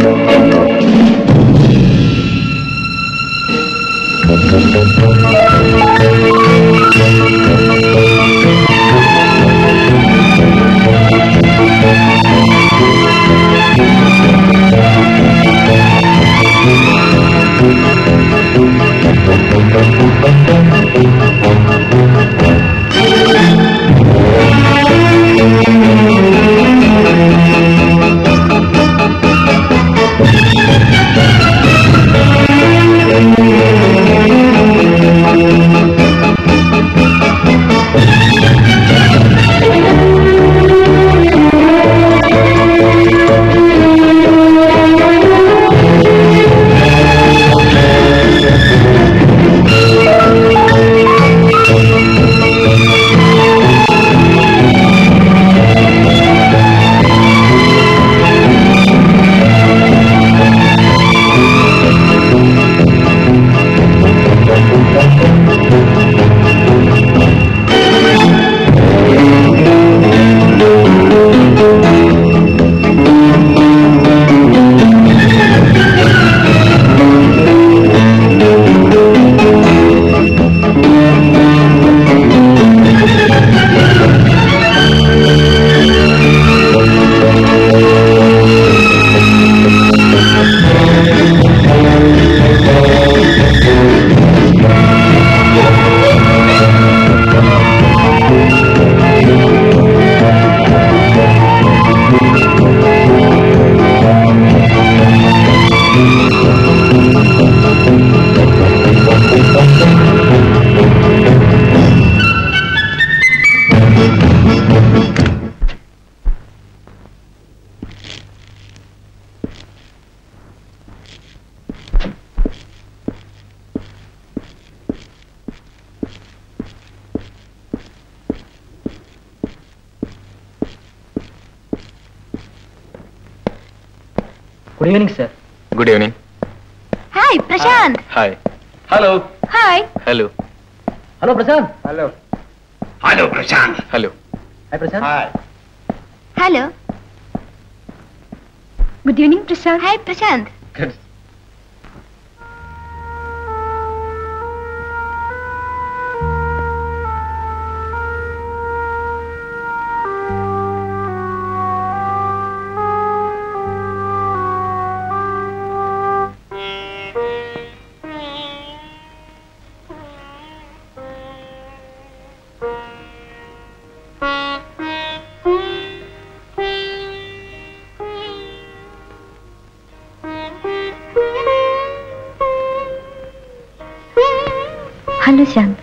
Good evening sir good evening hi Prashanth hi hello hi hello hello Prashanth hello hello Prashanth hello hi Prashanth hi hello good evening Prashanth hi Prashanth hello Shanth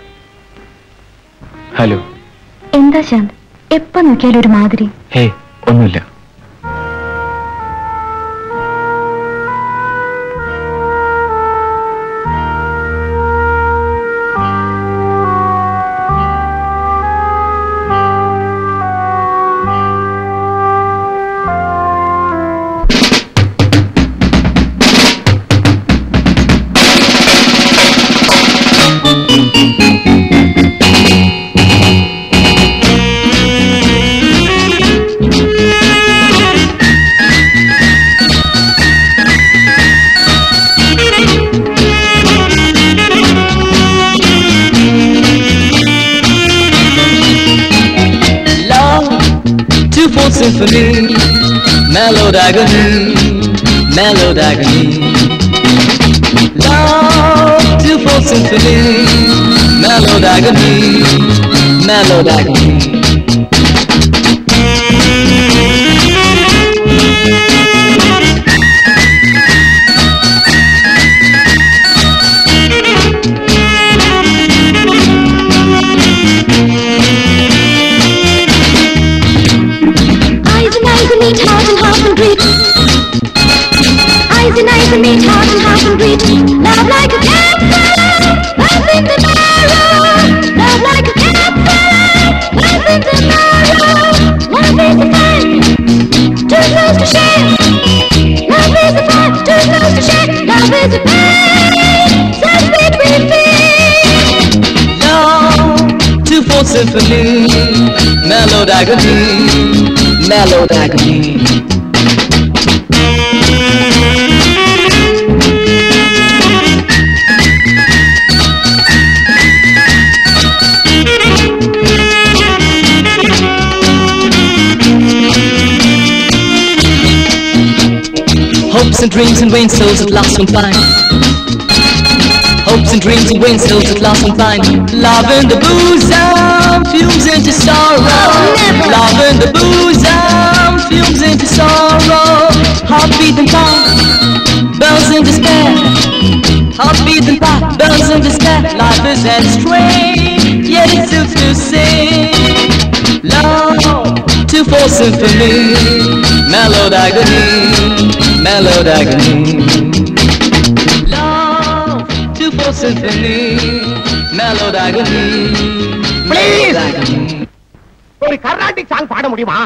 hello എന്താ ശാന്ത് എപ്പോ നോക്കിയാലും ഒരു മാതിരി ഹേ ഒന്നുമില്ല Love, two-fold symphony, mellowed agony, mellowed agony. Love, two-fold symphony, mellowed agony, mellowed agony. Eyes and eyes and meet, heart and heart and breathe. Eyes and eyes and meet, heart and heart and breathe. Love like a campfire, love in tomorrow. Love like a campfire, love in tomorrow. Love is the fun, too close to share. Love is the fun, too close to share. Love is the pain, so sweet we feel. Love, two-fold symphony, mellowed agony, mellowed agony. Hopes and dreams and vain souls at last will find. Hopes and dreams and vain souls at last will find. Love in the bosom fumes into sorrow. never. Love in the bosom fumes into sorrow. Heartbeat and pulse, bells in despair. Heartbeat and pulse, bells in despair. Life is at strain, yet it suits to sing. Love to four symphony, mellowed agony, mellowed agony. Love to four symphony, mellowed agony, Please. mellowed agony. ஒரு Carnatic song பாட முடியுமா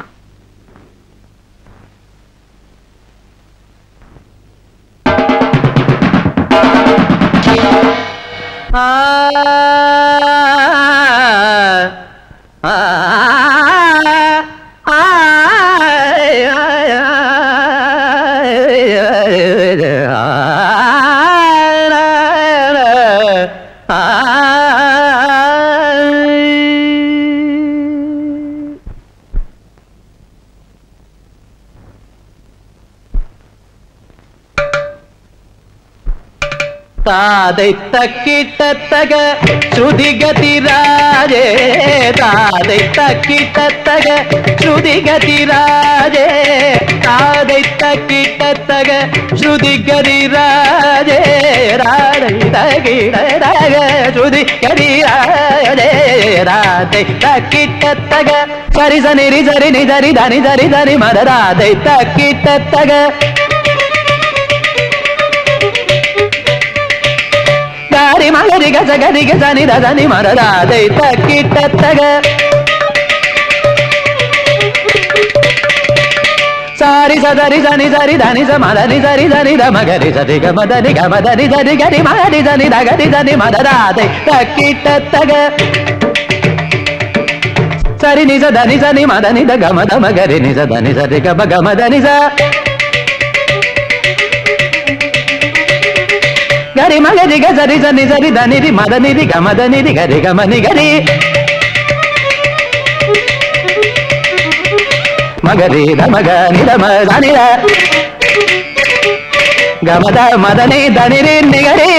താതൈ തക്കിട്ടത്തക ശ്രുതിഗതിരാജേ താതൈ തക്കിട്ടത്തക ശ്രുതിഗതിരാജേ താതൈ തക്കിട്ടത്തക ശ്രുതിഗതിരാജേ രാധൈ തകിടതക ശ്രുതിഗതിരാജേ രാധൈ തക്കിട്ടത്തക സരി സനി രി സരി നി സരി ധനി സരി ധനി മര രാധൈ തക്കിട്ടത്തക ಗಾರಿ ಮಗರಿ ಗಸ ಗರಿ ಗಸ ನಿದ ಧನಿ ಮರದ ದೈತ ಕಿಟ್ಟತ್ತಗ ಸಾರಿ ಸದರಿ ಸನಿ ಸರಿ ಧನಿ ಸ ಮದ ನಿ ಸರಿ ಧನಿ ದ ಮಗರಿ ಸರಿ ಗ ಮದ ನಿ ಗ ಮದ ನಿ ಸರಿ ಗರಿ ಮಗರಿ ಸನಿ ದ ಗರಿ ಧನಿ ಮದದ ದೈತ ಕಿಟ್ಟತ್ತಗ ಸರಿ ನಿಜ ಧನಿ ಸನಿ ಮದ ನಿ ದ ಗ ಮದ ಮಗರಿ ನಿಜ ಧನಿ ಸರಿ ಗ ಬ ಗ ಮದ ನಿ ಸ ಗರಿ ಮಗರಿ ಗ ಸರಿ ಸನಿ ಸರಿ ಧನಿ ರಿ ಮದ ನಿ ರಿ ಗ ಮದ ನಿ ರಿ ಗರಿ ಗ ಮ ನಿ ಗರಿ ಮಗರಿ ದ ಮಗ ನಿ ದ ಮ ದ ನಿ ರ ಗ ಮದ ಮದ ನಿ ಧನಿ ರಿ ನಿ ಗರಿ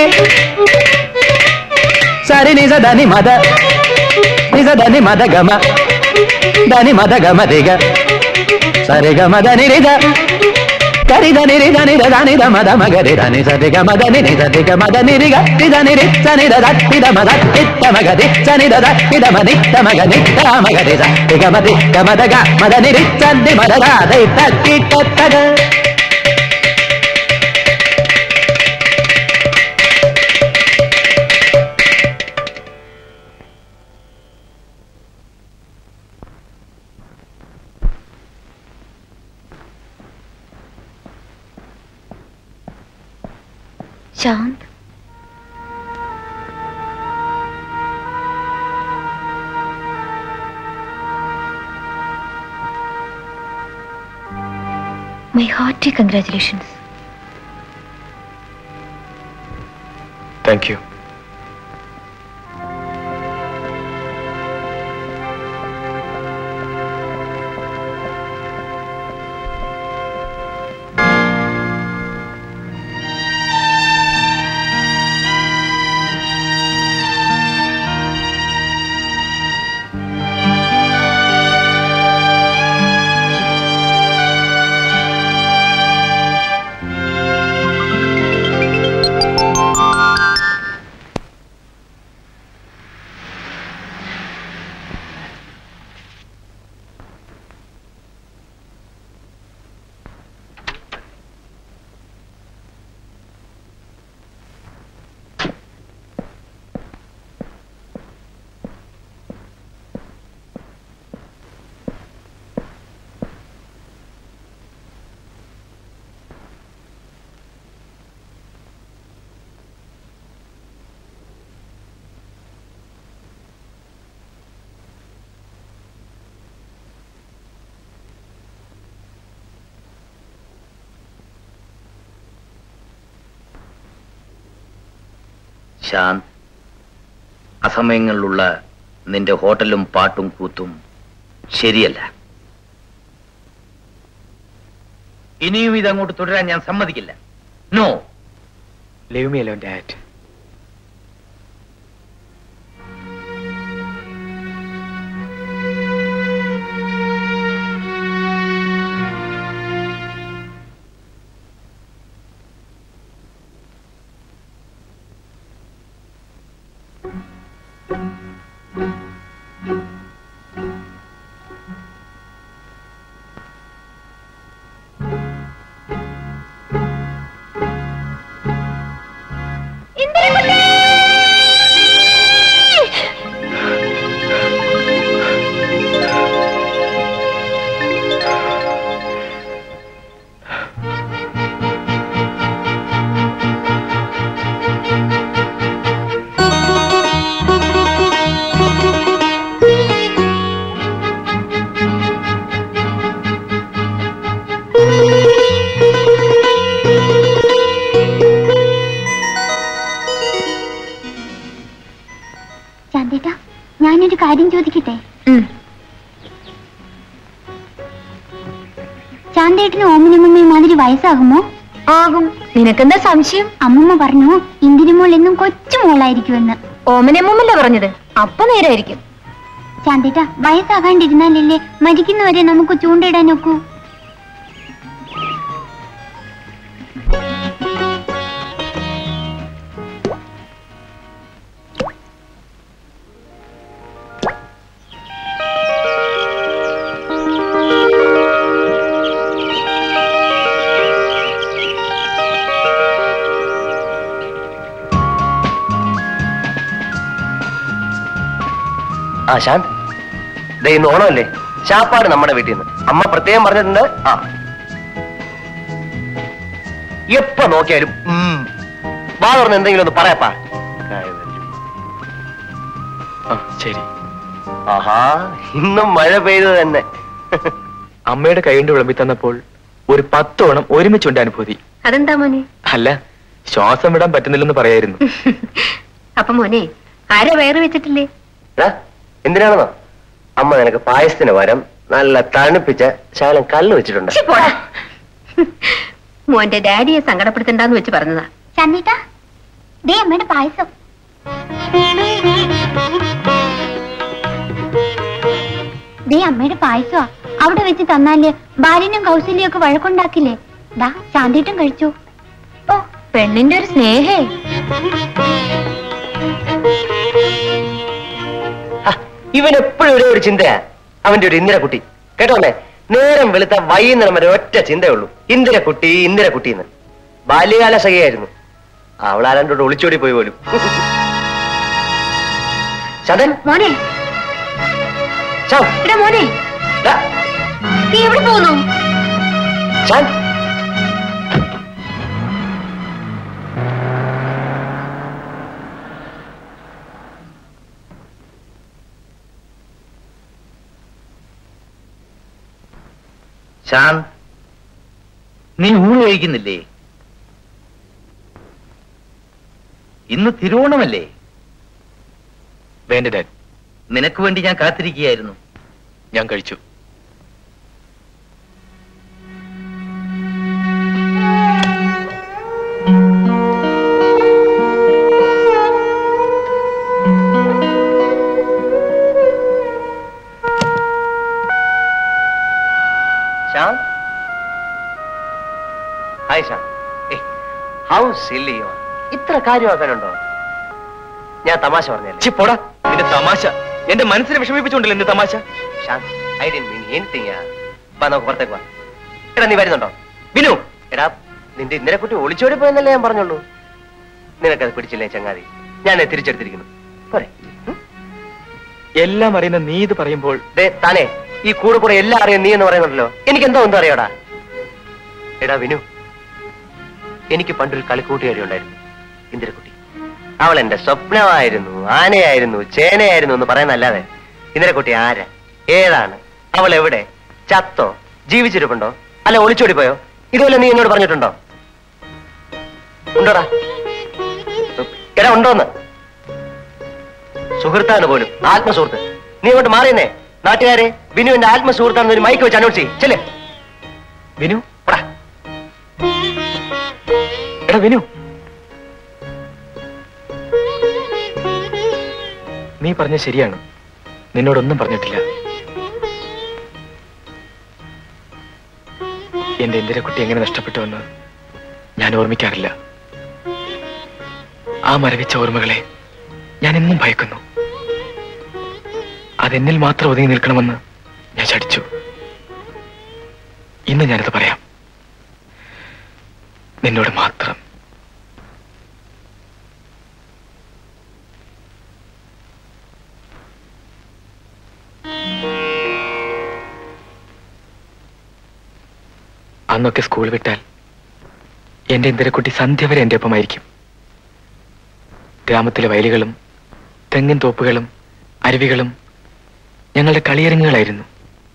ಸರಿ ನಿ ಸ ಧನಿ ಮದ ನಿ ಸ ಧನಿ ಮದ ಗ ಮ ಧನಿ ಮದ ಗ ಮ ರಿ ಗ ಸರಿ ಗ ಮದ ನಿ ರಿ ದ ಕರಿ ಧನಿ ರಿ ಧನಿ ದ ಧನಿ ದ ಮದ ಮಗರಿ ಧನಿ ಸರಿ ಗ ಮದ ನಿ ನಿ ಸರಿ ಗ ಮದ ನಿ ರಿ ಗ ರಿ ಧನಿ ರಿ ಸನಿ ದ ಧಿ ದ ಮದ ಇತ್ತ ಮಗದಿ ಸನಿ ದ ಧಿ ದ ಮನಿ ದ ಮಗ ನಿ ದ ಮಗರಿ ಸ ರಿ ಗ ಮದಿ ಗ ಮದ ಗ ಮದ ನಿ ರಿ ಸನ್ನಿ ಮದ ದ ದೈ ತ ಕಿ ಟ ತ ಗ Shanth My hearty congratulations. Thank you Shanth അസമയങ്ങളിലുള്ള നിന്റെ ഹോട്ടലും പാട്ടും കൂത്തും ശരിയല്ല ഇനിയും ഇത് അങ്ങോട്ട് തുടരാൻ ഞാൻ സമ്മതിക്കില്ല no leave me alone dad ചാന്തേട്ടാ ഞാനൊരു കാര്യം ചോദിക്കട്ടെ ചാന്തേട്ടന് ഓമനമ്മയും മാതിരി വയസ്സാകുമോ ആകും നിനക്കെന്താ സംശയം അമ്മമ്മ പറഞ്ഞു ഇന്ദിരമോൾ എന്നും കൊച്ചു മോളായിരിക്കുമെന്ന് ഓമനമ്മല്ല പറഞ്ഞത് അപ്പൊ നേരായിരിക്കും ചാന്തേട്ട വയസ്സാകാണ്ടിരുന്നാലല്ലേ മരിക്കുന്നവരെ നമുക്ക് ചൂണ്ടയിടാൻ നോക്കൂ ആ ശാന്ത് ദേ ഇന്ന് ഓണമല്ലേ ചാപ്പാട് നമ്മുടെ വീട്ടിൽ നിന്ന് അമ്മ പ്രത്യേകം പറഞ്ഞിട്ടുണ്ട് ആ എപ്പോ നോക്കിയാലും ഉം. വാ തുറന്ന് എന്തെങ്കിലും ഒന്ന് പറയാപ്പാ ആ ശരി ആഹാ ഇന്നും മഴ പെയ്തത് തന്നെ അമ്മയുടെ കൈകൊണ്ട് വിളമ്പി തന്നപ്പോൾ ഒരു പത്തോണം ഒരുമിച്ചുണ്ട് അനുഭൂതി അതെന്താ മോനെ അല്ല ശ്വാസം വിടാൻ പറ്റുന്നില്ലെന്ന് പറയായിരുന്നു അപ്പൊ മോനെ അര വയറ് വെച്ചിട്ടില്ലേ എടാ, എന്തിനാണെന്നോ അമ്മ നിനക്ക് പായസത്തിന് വരം നല്ല തണുപ്പിച്ച ശകലം കല്ല് വെച്ചിട്ടുണ്ട് ഛി, പോടാ. മോന്റെ ഡാഡിയെ സങ്കടപ്പെടുത്തണ്ടെന്ന് വെച്ച് പറഞ്ഞതാ ചാന്തേട്ടാ ദേ അമ്മയുടെ പായസം ദേ അമ്മയുടെ പായസമാ അവിടെ വെച്ച് തന്നാല് ഭാര്യനും കൗസല്യും ഒക്കെ വഴക്കുണ്ടാക്കില്ലേ ദാ ശാന്തേട്ടും കഴിച്ചു ഓ പെണ്ണിന്റെ ഒരു സ്നേഹേ ഇവൻ എപ്പോഴും ഒരേ ഒരു ചിന്തയാ അവന്റെ ഒരു ഇന്ദിരക്കുട്ടി കേട്ടോണ്ടേ നേരം വെളുത്ത വൈകുന്നേരം വരെ ഒറ്റ ചിന്തയുള്ളൂ ഇന്ദിരക്കുട്ടി ഇന്ദിരക്കുട്ടി എന്ന് ബാല്യകാല സഖിയായിരുന്നു അവളാരണ്ടോട് ഒളിച്ചോടി പോയി പോലും ചതൻ മോനെ ചാ എടാ മോനെ ദാ, നീ എവിടെ പോകുന്നു ചാൻ ശാന്ത് നീ ഊണ് കഴിക്കുന്നില്ലേ ഇന്ന് തിരുവോണമല്ലേ വേണ്ട ഡാഡ് നിനക്ക് വേണ്ടി ഞാൻ കാത്തിരിക്കുകയായിരുന്നു ഞാൻ കഴിച്ചു Shyam hi Shyam how silly ഇത്ര കാര്യമാക്കാനുണ്ടോ ഞാൻ തമാശ പറഞ്ഞല്ലേ ചി പോടാ നിന്റെ തമാശ എന്റെ മനസ്സിനെ വിഷമിപ്പിച്ചുകൊണ്ടല്ലോ എന്റെ തമാശ Shyam I didn't mean anything വാ നമുക്ക് പുറത്തേക്ക് വാ എടാ നീ വരുന്നുണ്ടോ ബിനു എടാ നിന്റെ ഇന്നലെ കുട്ടി ഒളിച്ചോടി പോയെന്നല്ലേ ഞാൻ പറഞ്ഞുള്ളൂ നിനക്കത് പിടിച്ചില്ലേ ചങ്ങാതി ഞാൻ തിരിച്ചെടുത്തിരിക്കുന്നു പോരെ ഉം? എല്ലാം അറിയുന്ന നീ ഇത് പറയുമ്പോൾ ദേ താനേ ഈ കൂടെ കൂടെ എല്ലാം അറിയാം നീ എന്ന് പറയുന്നുണ്ടല്ലോ എനിക്ക് എന്തോ എന്തോ അറിയാടാ എടാ വിനു എനിക്ക് പണ്ടൊരു കളിക്കൂട്ടുകാരി ഉണ്ടായിരുന്നു ഇന്ദിരക്കുട്ടി അവൾ എന്റെ സ്വപ്നമായിരുന്നു ആനയായിരുന്നു ചേനയായിരുന്നു എന്ന് പറയുന്നല്ലാതെ ഇന്ദിരക്കുട്ടി ആരാ ഏതാണ് അവൾ എവിടെ ചത്തോ ജീവിച്ചിരിപ്പുണ്ടോ അല്ല ഒളിച്ചോടി പോയോ ഇതുപോലെ നീ എന്നോട് പറഞ്ഞിട്ടുണ്ടോ ഉണ്ടോടാ എടാ ഉണ്ടോന്ന് സുഹൃത്താണ് പോലും ആത്മസുഹൃത്ത് നീ അങ്ങോട്ട് മാറിയെന്നേ നാട്ടുകാരെ ബിനു എന്റെ ആത്മസുഹൃത്താണെന്ന് ഒരു മൈക്ക് വെച്ച് അനൗൺസ് ചെയ്യും ചെല്ലേ വിനു പോടാ എടാ വിനു നീ പറഞ്ഞ ശരിയാണ് നിന്നോടൊന്നും പറഞ്ഞിട്ടില്ല എന്റെ ഇന്ദിരക്കുട്ടി എങ്ങനെ നഷ്ടപ്പെട്ടുവെന്ന് ഞാൻ ഓർമ്മിക്കാറില്ല ആ മരവിച്ച ഓർമ്മകളെ ഞാൻ എന്നും ഭയക്കുന്നു അതെന്നിൽ മാത്രം ഒതുങ്ങി നിൽക്കണമെന്ന് ഞാൻ ചടിച്ചു ഇന്ന് ഞാനത് പറയാം നിന്നോട് മാത്രം അന്നൊക്കെ സ്കൂൾ വിട്ടാൽ എന്റെ ഇന്ദിരക്കുട്ടി സന്ധ്യ വരെ എന്റെ ഒപ്പമായിരിക്കും ഗ്രാമത്തിലെ വയലുകളും തെങ്ങിൻ തോപ്പുകളും അരുവികളും ഞങ്ങളുടെ കളിയരങ്ങുകളായിരുന്നു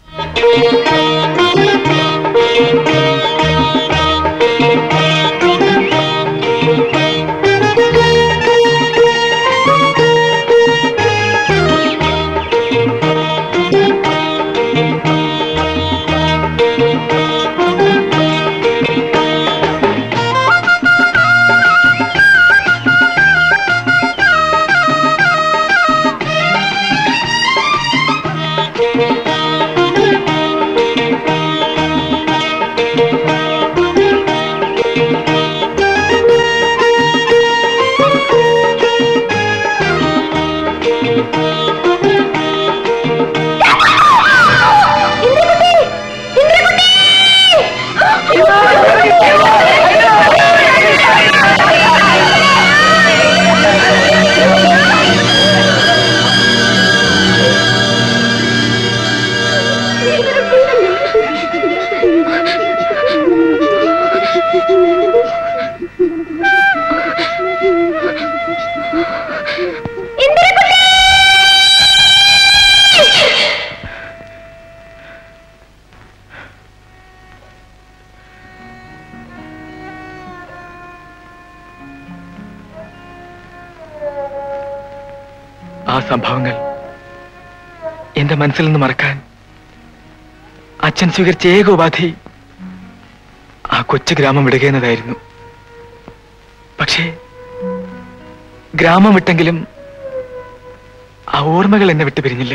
ആ സംഭവങ്ങൾ എന്റെ മനസ്സിൽ നിന്ന് മറക്കാൻ അച്ഛൻ സ്വീകരിച്ച ഏക ഉപാധി ആ കൊച്ചു ഗ്രാമം വിടുക എന്നതായിരുന്നു പക്ഷേ ഗ്രാമം വിട്ടെങ്കിലും ആ ഓർമ്മകൾ എന്നെ വിട്ടു പിരിഞ്ഞില്ല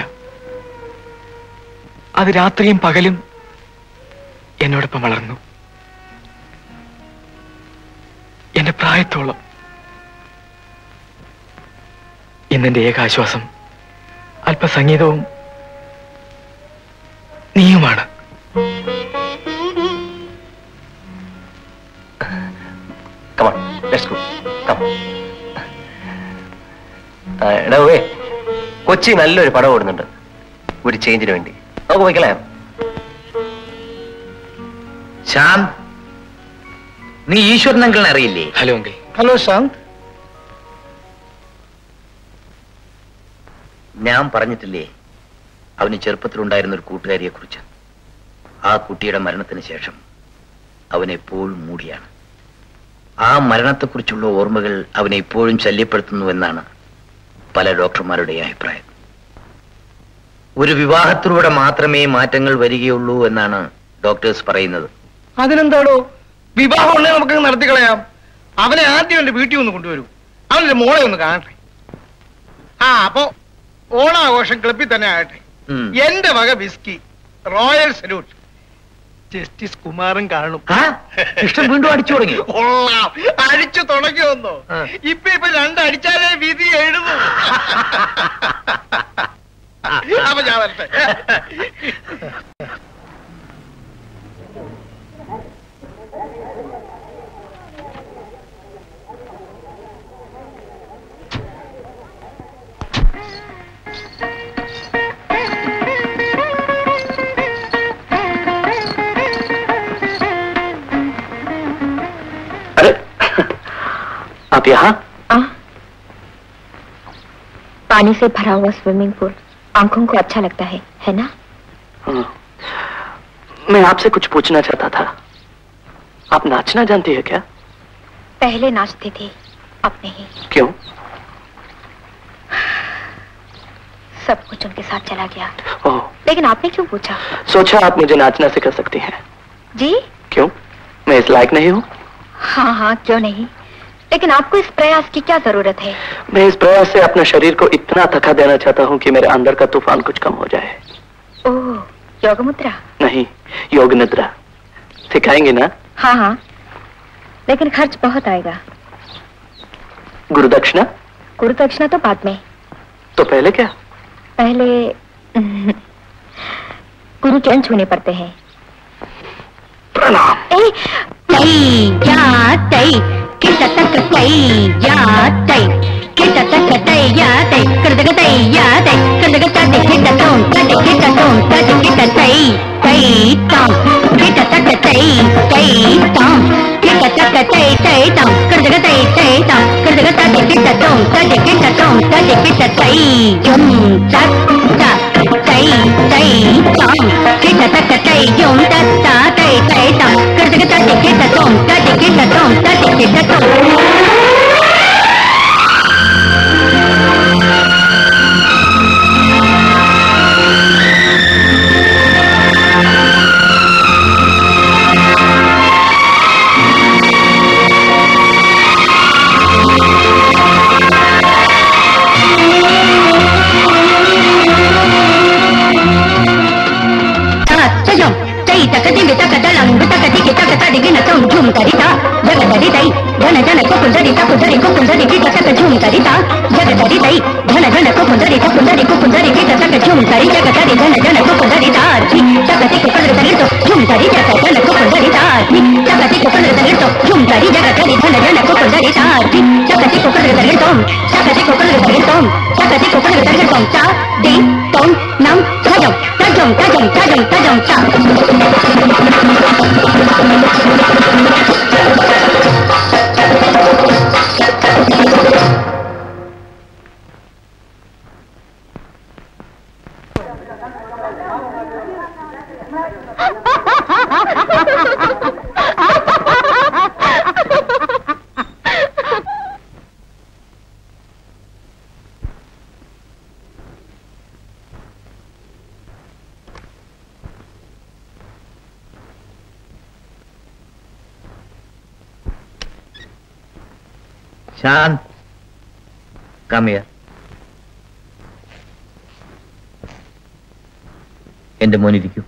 അത് രാത്രിയും പകലും എന്നോടൊപ്പം വളർന്നു എന്റെ പ്രായത്തോളം ഇന്നെന്റെ ഏക ആശ്വാസം അല്പസംഗീതവും നീയുമാണ് Come on, let's go. Come. ആ, എടാ ഓവേ കൊച്ചി നല്ലൊരു പടം ഓടുന്നുണ്ട് ഒരു ചേഞ്ചിന് വേണ്ടി നമുക്ക് പോയിക്കളയാ ശാന്ത് നീ ഈശ്വരൻ അങ്കിളിനെ അറിയില്ലേ ഹലോ അങ്കിൾ ഹലോ ശാന്ത് ഞാൻ പറഞ്ഞിട്ടില്ലേ അവന് ചെറുപ്പത്തിലുണ്ടായിരുന്ന ഒരു കൂട്ടുകാരിയെ കുറിച്ച് ആ കുട്ടിയുടെ മരണത്തിന് ശേഷം അവൻ എപ്പോഴും മൂടിയാണ് ആ മരണത്തെക്കുറിച്ചുള്ള ഓർമ്മകൾ അവനെ ഇപ്പോഴും ശല്യപ്പെടുത്തുന്നു എന്നാണ് പല ഡോക്ടർമാരുടെയും അഭിപ്രായം ഒരു വിവാഹത്തിലൂടെ മാത്രമേ മാറ്റങ്ങൾ വരികയുള്ളൂ എന്നാണ് ഡോക്ടേഴ്സ് പറയുന്നത് അതിനെന്താടോ വിവാഹം ഉണ്ടെങ്കിൽ നമുക്ക് നടത്തി കളയാം അവനെ ആദ്യം എന്റെ വീട്ടിൽ ഒന്ന് കൊണ്ടുവരൂ അവന്റെ മോളെ ഒന്ന് കാണട്ടെ ആ അപ്പോ ഓണാഘോഷം ക്ലബിൽ തന്നെ ആകട്ടെ ഉം. എന്റെ വക whisky Royal Salute justice Kumaran കാണും കൃഷ്ണൻ വീണ്ടും അടിച്ചു തുടങ്ങി കൊള്ളാം അടിച്ചു തുടങ്ങിയൊന്നോ ആ. ഇപ്പൊ ഇപ്പൊ രണ്ടടിച്ചാലേ വിധി എഴുതും അപ്പൊ ഞാൻ വരട്ടെ अरे आप यहाँ आ? पानी से भरा हुआ स्विमिंग पूल आंखों को अच्छा लगता है है ना मैं आपसे कुछ पूछना चाहता था आप नाचना जानती है क्या पहले नाचती थी अब नहीं क्यों सब कुछ उनके साथ चला गया ओह लेकिन आपने क्यों पूछा सोचा आप मुझे नाचना सिखा सकती हैं जी क्यों मैं इस लायक नहीं हूँ हाँ हाँ क्यों नहीं लेकिन आपको इस प्रयास की क्या जरूरत है मैं इस प्रयास से अपने शरीर को इतना थका देना चाहता हूँ कि मेरे अंदर का तूफान कुछ कम हो जाए ओह योग मुद्रा नहीं योग निद्रा सिखाएंगे ना हाँ हाँ लेकिन खर्च बहुत आएगा गुरु दक्षिणा गुरु दक्षिणा तो बाद में तो पहले क्या पहले गुरु चरण छूने पड़ते हैं प्रणाम ए, तै या तै किट तक तै या तै किट तक तै या तै कृदग तै या तै कृदग तट किट तों तट किट तों तट किट तै तै तों किट तक तै तै तों किट तक तै तै तों कृदग तै तै तों कृदग तट किट तों तट किट तों तट किट तै जुम तक तक तै तै तों किट तक तै जुम तक ता तै तै तों कृदग तट किट तों तट किट तों तट किट तों తజం తై తక దింగి తక దళంగు తక దిగి తక తడిగిన తం ఝుమ్ తరిత జగ తరితై ధన ధన కుకుందరి తకుందరి కుకుందరి కిట తక ఝుమ్ తరిత జగ తరితై ధన ధన కుకుందరి తకుందరి కుకుందరి కిట తక ఝుమ్ తరి జగ తరి ధన ధన కుకుందరి తాచి తక తికు పదర తగితో ఝుమ్ తరి జగ ధన కుకుందరి తాచి తక తికు పదర తగితో ఝుమ్ తరి జగ తరి ధన ధన కుకుందరి తాచి తక తికు పదర తగితో తక తికు పదర తగితో తక తికు పదర తగితో తా డి తోం నం తజం తజం తజం తజం తజం తా ശാന്ത് കമിയ എന്റെ മോനിരിക്കൂ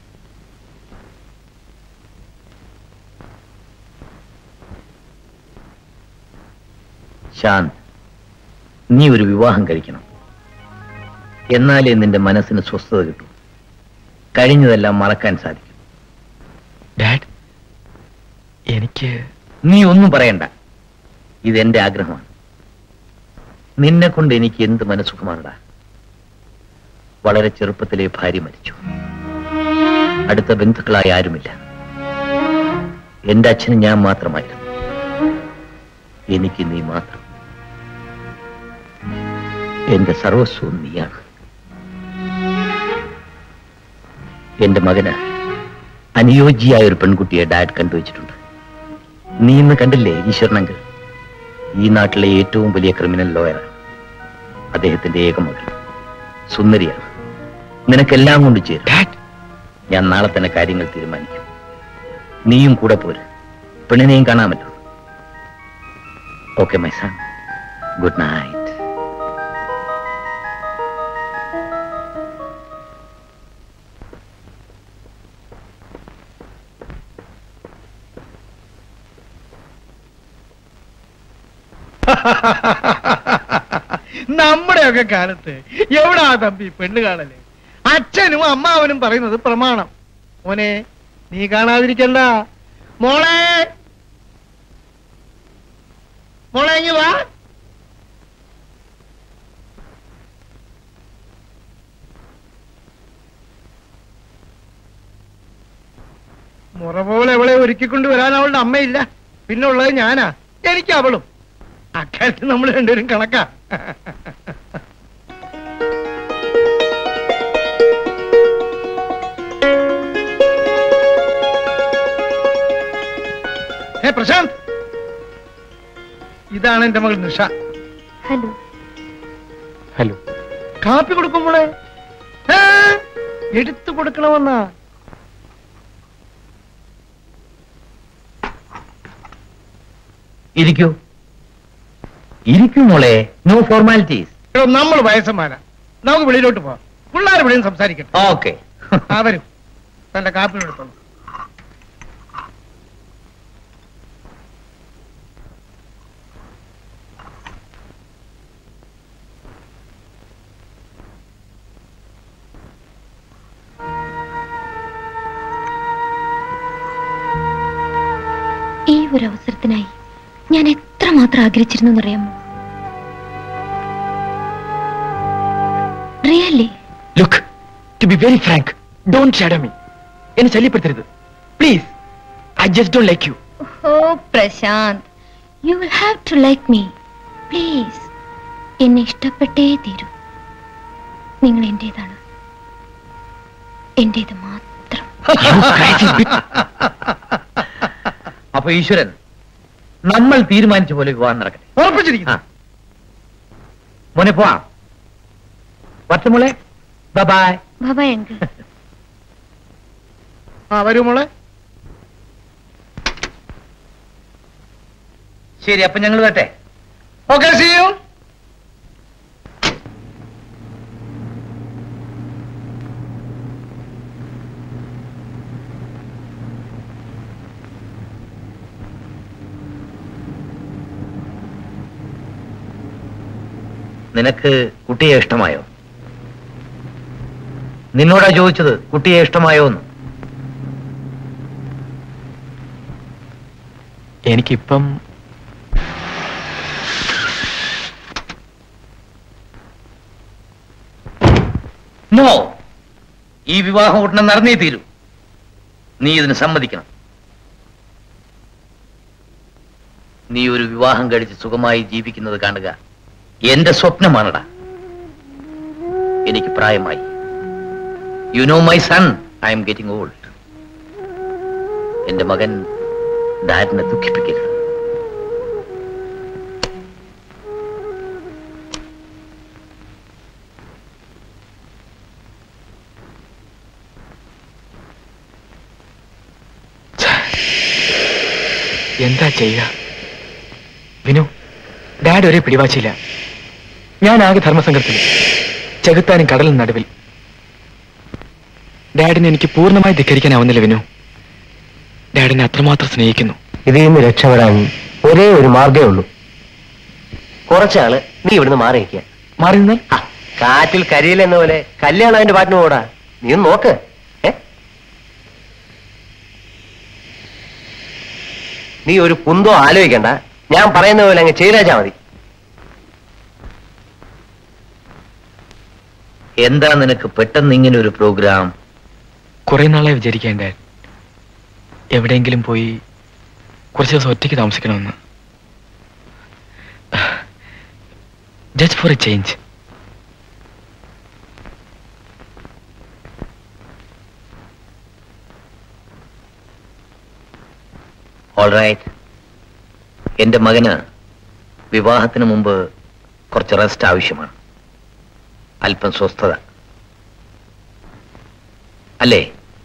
ശാന്ത് നീ ഒരു വിവാഹം കഴിക്കണം എന്നാലേ നിന്റെ മനസ്സിന് സ്വസ്ഥത കിട്ടൂ കഴിഞ്ഞതെല്ലാം മറക്കാൻ സാധിക്കും ഡാഡ് എനിക്ക് നീ ഒന്നും പറയണ്ട ഇതെന്റെ ആഗ്രഹമാണ് നിന്നെ കൊണ്ട് എനിക്ക് എന്ത് മനസ്സുഖമാണടാ വളരെ ചെറുപ്പത്തിലെ ഭാര്യ മരിച്ചു അടുത്ത ബന്ധുക്കളായി ആരുമില്ല എന്റെ അച്ഛന് ഞാൻ മാത്രമായിരുന്നു എനിക്ക് നീ മാത്രം എന്റെ സർവസ്വവും നീയാണ് എന്റെ മകന് അനുയോജ്യയായ ഒരു പെൺകുട്ടിയെ ഡാഡ് കണ്ടുവച്ചിട്ടുണ്ട് നീ ഇന്ന് കണ്ടില്ലേ ഈശ്വരനങ്കൽ ഈ നാട്ടിലെ ഏറ്റവും വലിയ ക്രിമിനൽ ലോയറാണ് അദ്ദേഹത്തിന്റെ ഏക മകൾ സുന്ദരിയാണ് നിനക്കെല്ലാം കൊണ്ട് ചേരും ഡാഡ് ഞാൻ നാളെ തന്നെ കാര്യങ്ങൾ തീരുമാനിക്കും നീയും കൂടെ പോര് പെണ്ണിനെയും കാണാമല്ലോ okay my son good night നമ്മുടെയൊക്കെ കാലത്ത് എവിടാ തമ്പി പെണ്ണ് കാണല് അച്ഛനും അമ്മാവനും പറയുന്നത് പ്രമാണം മോനെ നീ കാണാതിരിക്കണ്ട മോളെ മോളെ ഇങ്ങ് വാ മുറ പോലെ അവളെ ഒരുക്കിക്കൊണ്ട് വരാൻ അവളുടെ അമ്മയില്ല പിന്നെ ഉള്ളത് ഞാനാ എനിക്ക് അവളും അക്കാര്യത്തിൽ നമ്മൾ രണ്ടുപേരും കണക്കാ ഹേ പ്രശാന്ത് ഇതാണ് എന്റെ മകൾ നിഷ ഹലോ ഹലോ കാപ്പി കൊടുക്കുമ്പോളെ എടുത്തു കൊടുക്കണമെന്നാ ഇരിക്കൂ ഇരിക്കും മോളെ നോ ഫോർമാലിറ്റീസ് എടോ നമ്മൾ വയസ്സന്മാരാ നമുക്ക് വെളിയിലോട്ട് പോവാം പിള്ളേർ വെളിയിൽ സംസാരിക്കട്ടെ ഓക്കെ ആ വരും തന്റെ കാപ്പി എടുത്തോളൂ ഈ ഒരു അവസരത്തിനായി ഞാൻ എത്രമാത്രം ആഗ്രഹിച്ചിരുന്നു എന്നറിയാമോ really look to be very frank don't shadow me എന്നെ ശല്യപ്പെടുത്തരുത് please I just don't like you oh Prashant you will have to like me please എന്നെ ഇഷ്ടപ്പെട്ടേ തീരൂ നിങ്ങൾ എന്റേതാണ് എന്റേത് മാത്രം അപ്പൊ ഈശ്വരൻ നമ്മൾ തീരുമാനിച്ച പോലെ വിവാഹം നടക്കട്ടെ ഉറപ്പിച്ചിരിക്കുന്നു ആ. മോനെ പോവാം പത്ത് മോളെ ബൈ ബാബാ അങ്കിൾ ആ വരൂ മോളെ ശരി അപ്പൊ ഞങ്ങൾ വരട്ടെ ഓക്കെ സി യു നിനക്ക് കുട്ടിയെ ഇഷ്ടമായോ നിന്നോടാ ചോദിച്ചത് കുട്ടിയെ ഇഷ്ടമായോ എന്ന് എനിക്കിപ്പം നോ ഈ വിവാഹം ഉടനെ നടന്നേ തീരൂ നീ ഇതിന് സമ്മതിക്കണം നീ ഒരു വിവാഹം കഴിച്ച് സുഖമായി ജീവിക്കുന്നത് കാണുക എന്റെ സ്വപ്നമാണടാ എനിക്ക് പ്രായമായി you know my son I am getting old എന്റെ മകൻ ഡാഡിനെ ദുഃഖിപ്പിക്കരുത് എന്താ ചെയ്യുക വിനു ഡാഡ് ഒരേ പിടിവാച്ചില്ല ഞാൻ ആകെ ധർമ്മസംഘത്തിൽ ചെകുത്താനും കടലും നടുവിൽ ഡാഡിനെ എനിക്ക് പൂർണ്ണമായി ധിക്കരിക്കാനാവുന്നില്ല വിനു ഡാഡിനെ അത്രമാത്രം സ്നേഹിക്കുന്നു ഇതിൽ നിന്ന് രക്ഷപ്പെടാൻ ഒരേ ഒരു മാർഗമേ ഉള്ളൂ കുറച്ചാള് നീ ഇവിടുന്ന് മാറി നിൽക്കുക മാറി നിന്നാൽ ആ, കാറ്റിൽ കരിയില എന്ന പോലെ കല്യാണം അതിന്റെ പാട്ടിന് പോടാ നീ ഒന്ന് നോക്ക് ഏ നീ ഒരു കുന്തോ ആലോചിക്കണ്ട ഞാൻ പറയുന്ന പോലെ അങ്ങ് ചെയ്തേച്ചാ മതി എന്താ നിനക്ക് പെട്ടെന്ന് ഇങ്ങനെ ഒരു പ്രോഗ്രാം കുറെ നാളായി വിചാരിക്കേണ്ട എവിടെയെങ്കിലും പോയി കുറച്ച് ദിവസം ഒറ്റയ്ക്ക് താമസിക്കണമെന്ന് just for a change alright എന്റെ മകന് വിവാഹത്തിന് മുമ്പ് കുറച്ച് റെസ്റ്റ് ആവശ്യമാണ് അല്പം സ്വസ്ഥത അല്ലേ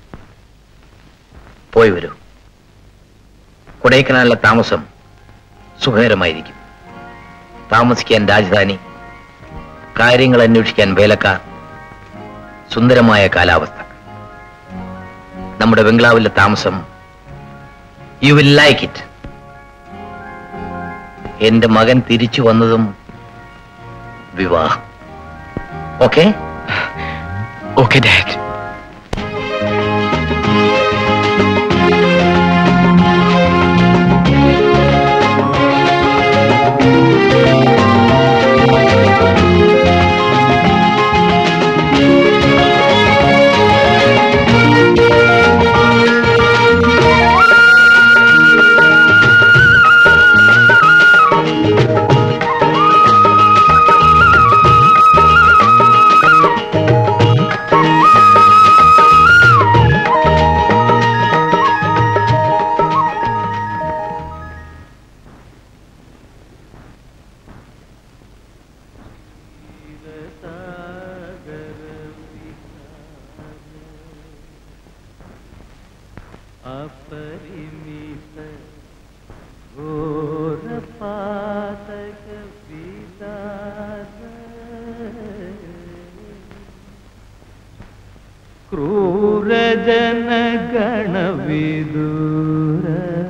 പോയി വരൂ കൊടൈക്കനാലിലെ താമസം സുഖകരമായിരിക്കും താമസിക്കാൻ രാജധാനി കാര്യങ്ങൾ അന്വേഷിക്കാൻ വേലക്കാർ സുന്ദരമായ കാലാവസ്ഥ നമ്മുടെ ബംഗ്ലാവിലെ താമസം യു വിൽ ലൈക്ക് ഇറ്റ് എന്റെ മകൻ തിരിച്ചു വന്നതും വിവാഹം ഓക്കെ ഓക്കെ ഡാഡ് Thank ക്രൂരജനഗണവിദൂര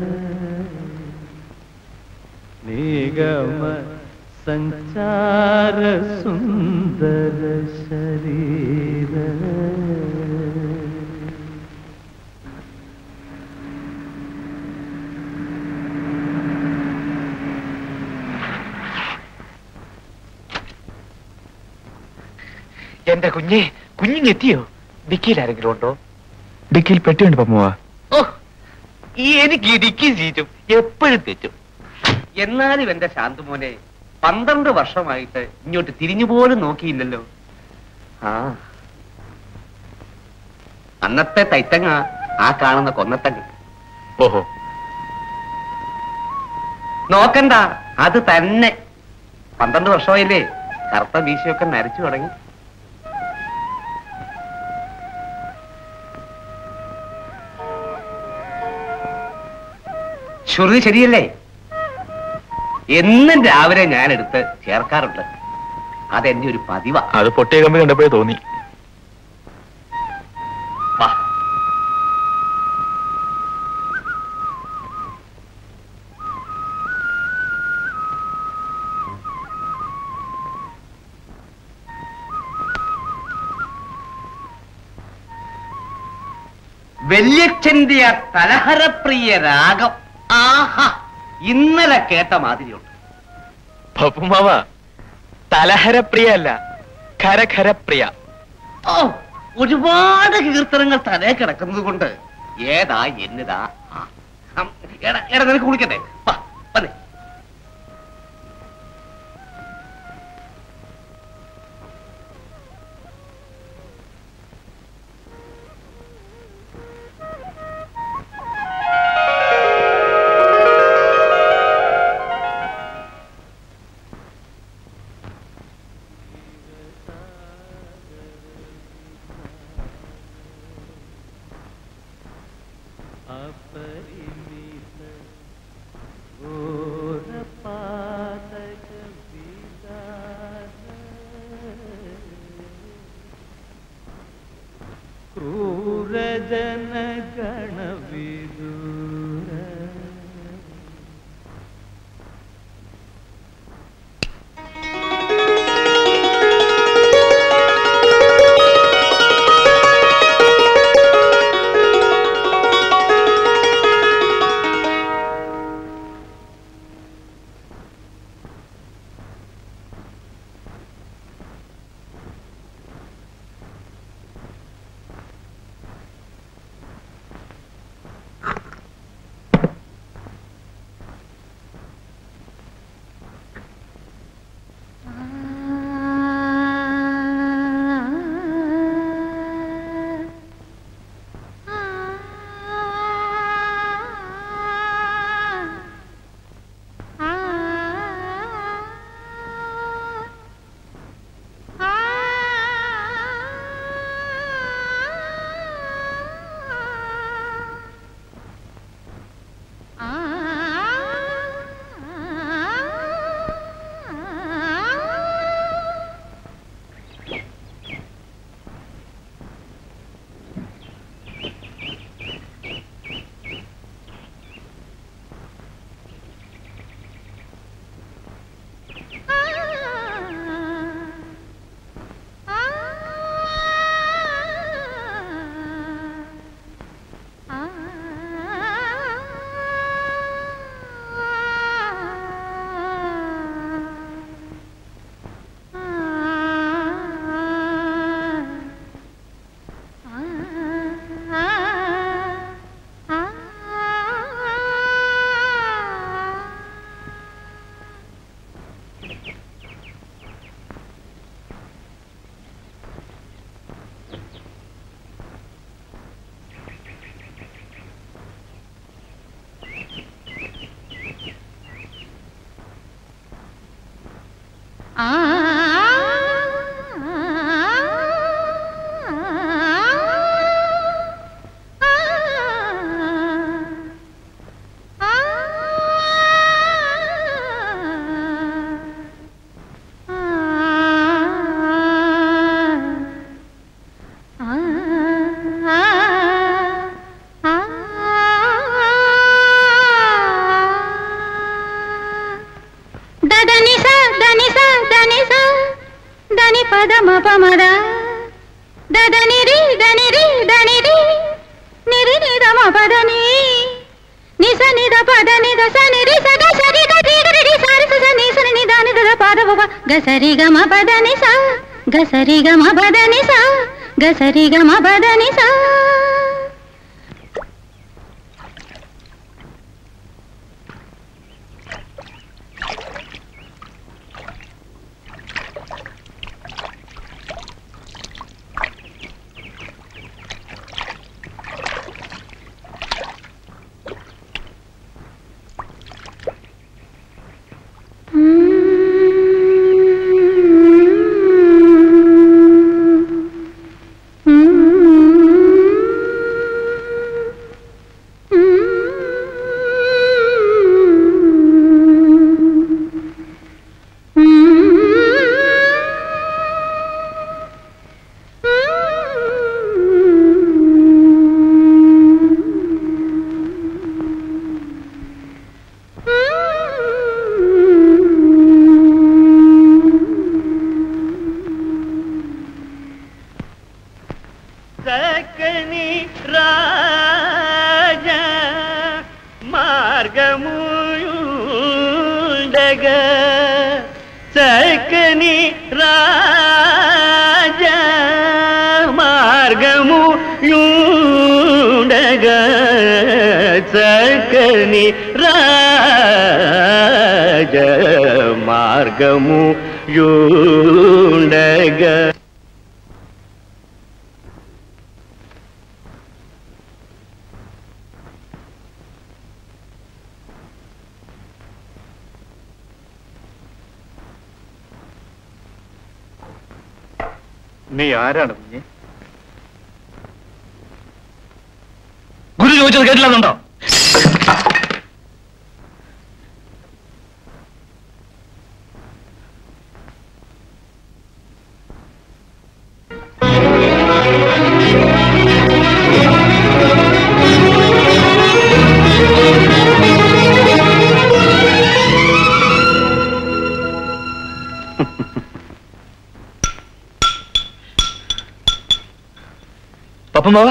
നിഗമ സഞ്ചാര സുന്ദര ശരീര എന്റെ കുഞ്ഞെ കുഞ്ഞിങ്ങെത്തിയോ ഡിക്കിയിൽ ആരെങ്കിലും ഉണ്ടോ ഡിക്കിയിൽ പെട്ടിയുണ്ട് പമ്മുവാ ഓ ഈ എനിക്ക് ഇടിക്കും ചീറ്റും എപ്പോഴും തെറ്റും എന്നാലും എന്റെ ശാന്തുമോനെ പന്ത്രണ്ട് വർഷമായിട്ട് ഇങ്ങോട്ട് തിരിഞ്ഞു പോലും നോക്കിയില്ലല്ലോ ആ അന്നത്തെ തൈത്തങ്ങ ആ കാണുന്ന കൊന്നത്തങ്ങ ഓഹോ നോക്കണ്ട അത് തന്നെ പന്ത്രണ്ട് വർഷമായില്ലേ കറുത്ത മീശയൊക്കെ നരച്ചു തുടങ്ങി ശ്രുതി ശരിയല്ലേ എന്നും രാവിലെ ഞാൻ എടുത്ത് ചേർക്കാറുണ്ട് അതെന്റെ ഒരു പതിവാ അത് പൊട്ടിയ കമ്പി കണ്ടപ്പോഴേ തോന്നി വാ വല്യച്ഛന്റെ ആ കലഹരപ്രിയ രാഗം ആഹാ ഇന്നലെ കേട്ട മാതിരിയുണ്ട് പപ്പുമാവ തലഹരപ്രിയ അല്ല ഖരഖരപ്രിയ ഓ ഒരുപാട് കീർത്തനങ്ങൾ തലേ കിടക്കുന്നത് കൊണ്ട് ഏതാ എന്നതാ ആ, ഹം, എടാ എടാ നിനക്ക് കുളിക്കട്ടെ വാ വന്നേ അപരിമിത ഘോര പാതക വിദാര ക്രൂരജന ഗണവിദൂര ആ దని స దని పద మ ప మ ద ద దని రి దని రి దని రి ని రి ని ద మ ప ద ని ని స ని ద ప ద ని ద స ని రి స గ స రి గ రి గ రి రి స రి స స ని స ని ని ద ని ద ద ప ద ప ప గ స రి గ మ ప ద ని స గ స రి గ మ ప ద ని స గ స రి గ మ ప ద ని స చక్కని రాజ మార్గముయుండగా చక్కని రాజ మార్గము యుండగా చక్కని రాజ మార్గము యుండగా നീ ആരാണ് കുഞ്ഞെ ഗുരു ചോദിച്ചത് കേട്ടില്ലെന്നുണ്ടോ പപ്പം ബാവ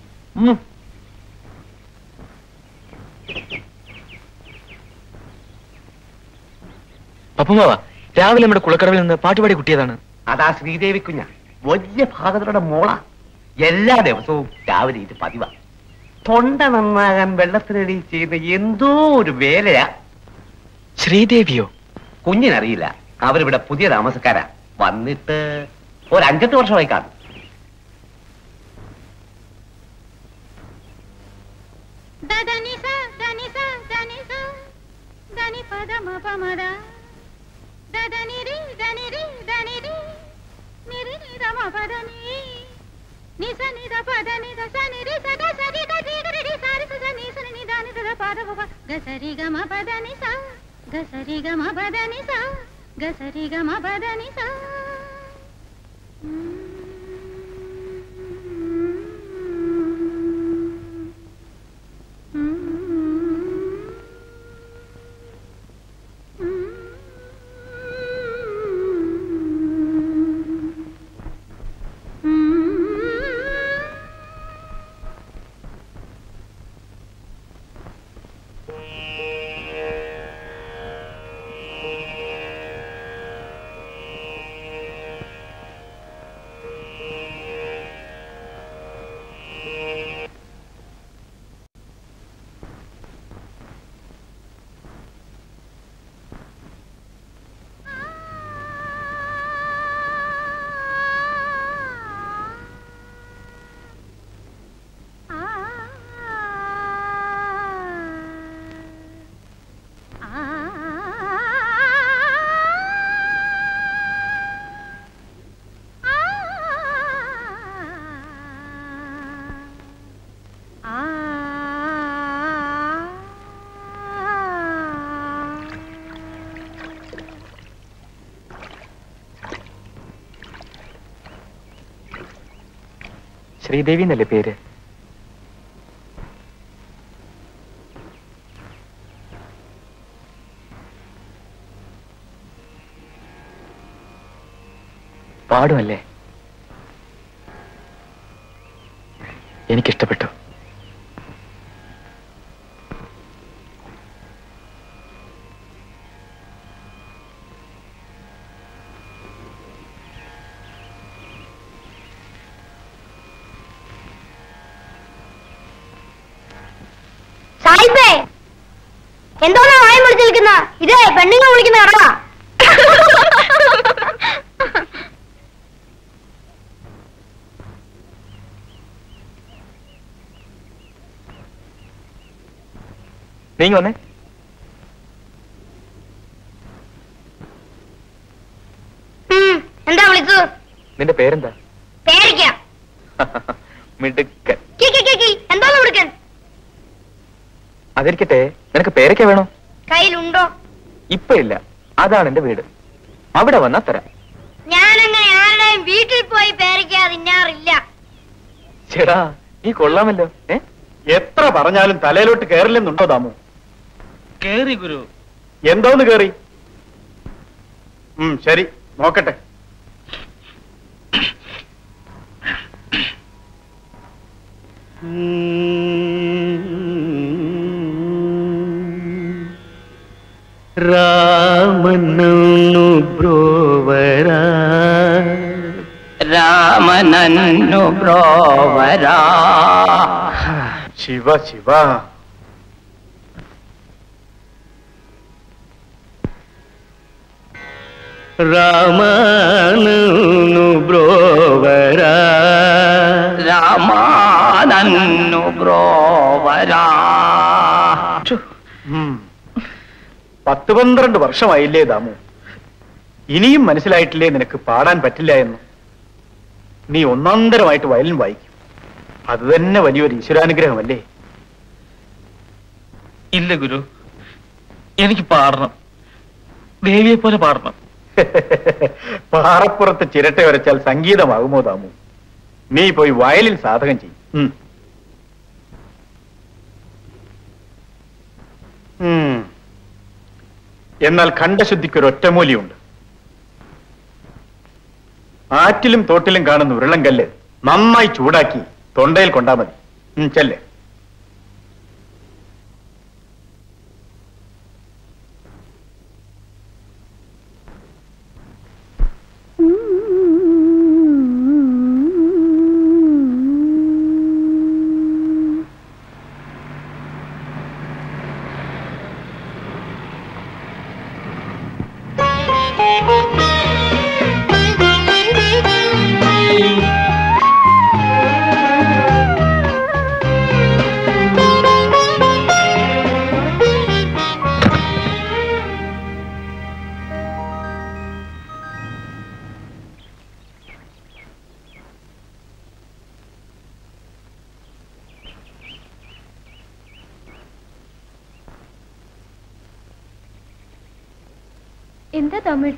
പപ്പം ബാവ രാവിലെ നമ്മുടെ കുളക്കടവിൽ നിന്ന് പാട്ടുപാടി കുട്ടിയതാണ് അതാ ശ്രീദേവി കുഞ്ഞ വലിയ ഭാഗതരുടെ മോള എല്ലാ ദിവസവും രാവിലെ ഇത് പതിവാ തൊണ്ട നന്നാകാൻ വെള്ളത്തിനടി ചെയ്യുന്ന എന്തോ ഒരു വേലയാ ശ്രീദേവിയോ കുഞ്ഞിനറിയില്ല അവരിവിടെ പുതിയ താമസക്കാരാ വന്നിട്ട് ഒരു അഞ്ചെട്ട് വർഷമായി കാണും దని స దని స దని స దని పద మ ప మ ద ద దని రి దని రి దని రి ని రి ని ద మ ప ద ని ని స ని ద ప ద ని ద స ని రి స గ స రి గ రి గ రి రి స రి స స ని స ని ని ద ని ద ద ప ద ప ప గ స రి గ మ ప ద ని స గ స రి గ మ ప ద ని స గ స రి గ మ ప ద ని స ശ്രീദേവി എന്നല്ലേ പേര് പാടുമല്ലേ എനിക്കിഷ്ടപ്പെട്ടു സായിപ്പേ എന്തോന്നാ വായും വിളിച്ചു നിൽക്കുന്ന ഇതേ പെണ്ണുങ്ങൾ വിളിക്കുന്ന ഇറങ്ങാ നീങ്ങി വന്നേ ഉം, എന്താ വിളിച്ചു നിന്റെ പേരെന്താ പേടിക്കാം മിടുക്കൻ കി, കി, കി, കി. എന്തോന്ന് വിളിക്കൻ അതിരിക്കട്ടെ നിനക്ക് പേരൊക്കെ വേണോ കയ്യിലുണ്ടോ ഇപ്പൊ ഇല്ല അതാണ് എന്റെ വീട് അവിടെ വന്നാ തരാം ഞാനങ്ങനെ ആരുടെയും വീട്ടിൽ പോയി പേരയ്ക്കാ തിന്നാറില്ല ചേടാ നീ കൊള്ളാമല്ലോ ഏ എത്ര പറഞ്ഞാലും തലയിലോട്ട് കയറില്ലെന്നുണ്ടോ ദാമു കേറി ഗുരു എന്തോന്ന് കേറി ഉം ശരി നോക്കട്ടെ ರಾಮನನ್ನು ಬ್ರೋವರ ರಾಮನನ್ನು ಬ್ರೋವರ ശിവ ശിവ ರಾಮನನ್ನು ಬ್ರೋವರ ರಾಮನನ್ನು ಬ್ರೋವರ ഉം. പത്ത് പന്ത്രണ്ട് വർഷമായില്ലേ ദാമു ഇനിയും മനസ്സിലായിട്ടില്ലേ നിനക്ക് പാടാൻ പറ്റില്ല എന്ന് നീ ഒന്നാന്തരമായിട്ട് വയലിൻ വായിക്കും അത് തന്നെ വലിയൊരു ഈശ്വരാനുഗ്രഹമല്ലേ ഇല്ല ഗുരു എനിക്ക് പാടണം ദേവിയെ പോലെ പാടണം പാറപ്പുറത്ത് ചിരട്ട വരച്ചാൽ സംഗീതമാകുമോ ദാമു നീ പോയി വയലിൽ സാധകം ചെയ്യും ഉം. ഉം. എന്നാൽ ഖണ്ഡശുദ്ധിക്ക് ഒരു ഒറ്റമൂലിയുണ്ട് ആറ്റിലും തോട്ടിലും കാണുന്ന ഉരുളങ്കല്ല് നന്നായി ചൂടാക്കി തൊണ്ടയിൽ കൊണ്ടാ മതി ഉം, ചെല്ല് എന്താ തമിട്ട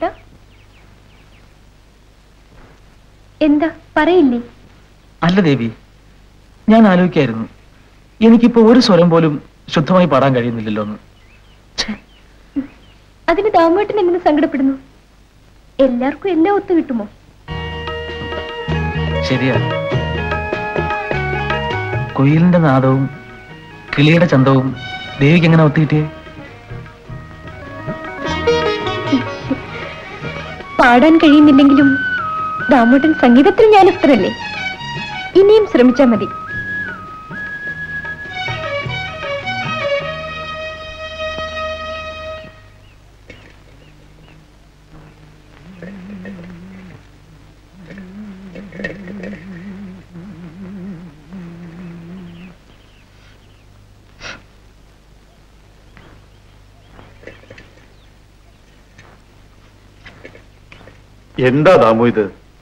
എന്താ പറയില്ലേ അല്ല ദേവി ഞാൻ ആലോചിക്കായിരുന്നു എനിക്കിപ്പോ ഒരു സ്വരം പോലും ശുദ്ധമായി പാടാൻ കഴിയുന്നില്ലല്ലോ എന്ന് അതിന് ദാമേട്ടൻ എങ്ങനെ സങ്കടപ്പെടുന്നു എല്ലാവർക്കും എല്ലാം ഒത്തു കിട്ടുമോ ശരിയാ കുയിലിന്റെ നാദവും കിളിയുടെ ചന്തവും ദേവിക്ക് എങ്ങനെ ഒത്തുകിട്ടിയേ പാടാൻ കഴിയുന്നില്ലെങ്കിലും ദാമോട്ടൻ സംഗീതത്തിൽ ഞാനിസ്ത്രല്ലേ ഇനിയും ശ്രമിച്ചാ മതി എന്താ ദാമു ഇത്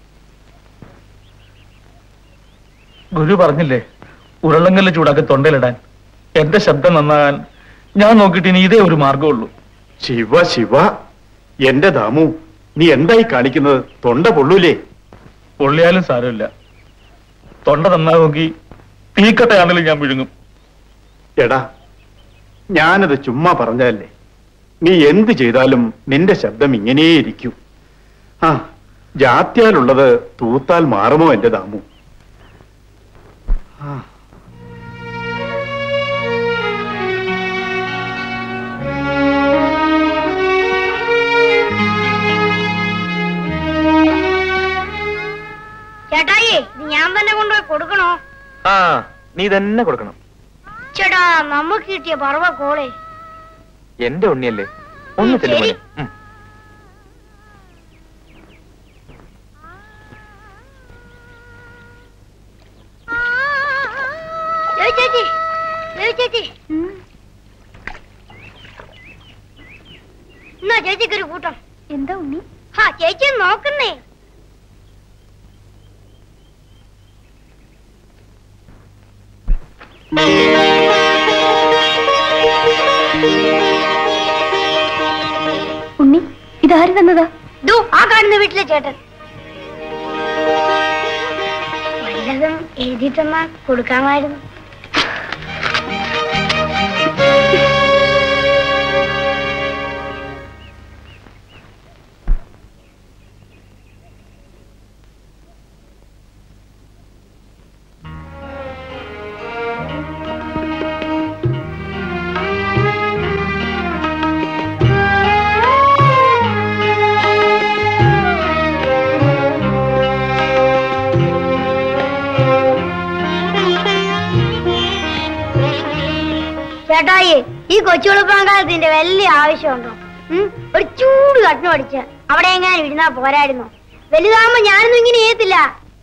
ഗുരു പറഞ്ഞില്ലേ ഉരുളങ്കല്ല് ചൂടാക്കി തൊണ്ടയിലിടാൻ എന്റെ ശബ്ദം നന്നാകാൻ ഞാൻ നോക്കിയിട്ട് ഇനി ഇതേ ഒരു മാർഗമുള്ളൂ ശിവ ശിവ എന്റെ ദാമു നീ എന്തായി കാണിക്കുന്നത് തൊണ്ട പൊള്ളൂലേ പൊള്ളിയാലും സാരമില്ല തൊണ്ട നന്നാ നോക്കി തീക്കട്ടയാണെങ്കിലും ഞാൻ വിഴുങ്ങും എടാ ഞാനത് ചുമ്മാ പറഞ്ഞതല്ലേ നീ എന്ത് ചെയ്താലും നിന്റെ ശബ്ദം ഇങ്ങനെയിരിക്കും ആ ജാത്യാലുള്ളത് തൂത്താൽ മാറുമോ എന്റെ ദാമു ആ. ചേട്ടായി ഇത് ഞാൻ തന്നെ കൊണ്ടുപോയി കൊടുക്കണോ ആ നീ തന്നെ കൊടുക്കണം ചേട്ടാ നമുക്ക് കിട്ടിയ പറവ കോളേ എന്റെ ഉണ്ണിയല്ലേ ഒന്ന് ചെല്ലുമോനെ ഉം. ദേവി ചേച്ചി ദേവി ചേച്ചി എന്നാ ചേച്ചിക്ക് ഒരു കൂട്ടം എന്താ ഉണ്ണി ഹാ ചേച്ചി ഒന്ന് നോക്കുന്നേ ഉണ്ണി ഇതാര് തന്നതാ ദൂ ആ കാണുന്ന വീട്ടിലെ ചേട്ടൻ വല്ലതും എഴുതി തന്നാ കൊടുക്കാമായിരുന്നു ചേട്ടായി ഈ കൊച്ചുളുപ്പാങ്കാലത്തിന്റെ വലിയ ആവശ്യമുണ്ടോ ഉം? ഒരു ചൂട് കട്ടണം അടിച്ച് അവിടെ എങ്ങാനും ഇരുന്നാ പോരായിരുന്നു വലുതാകുമ്പോ ഞാനൊന്നും ഇങ്ങനെ ചെയ്യത്തില്ല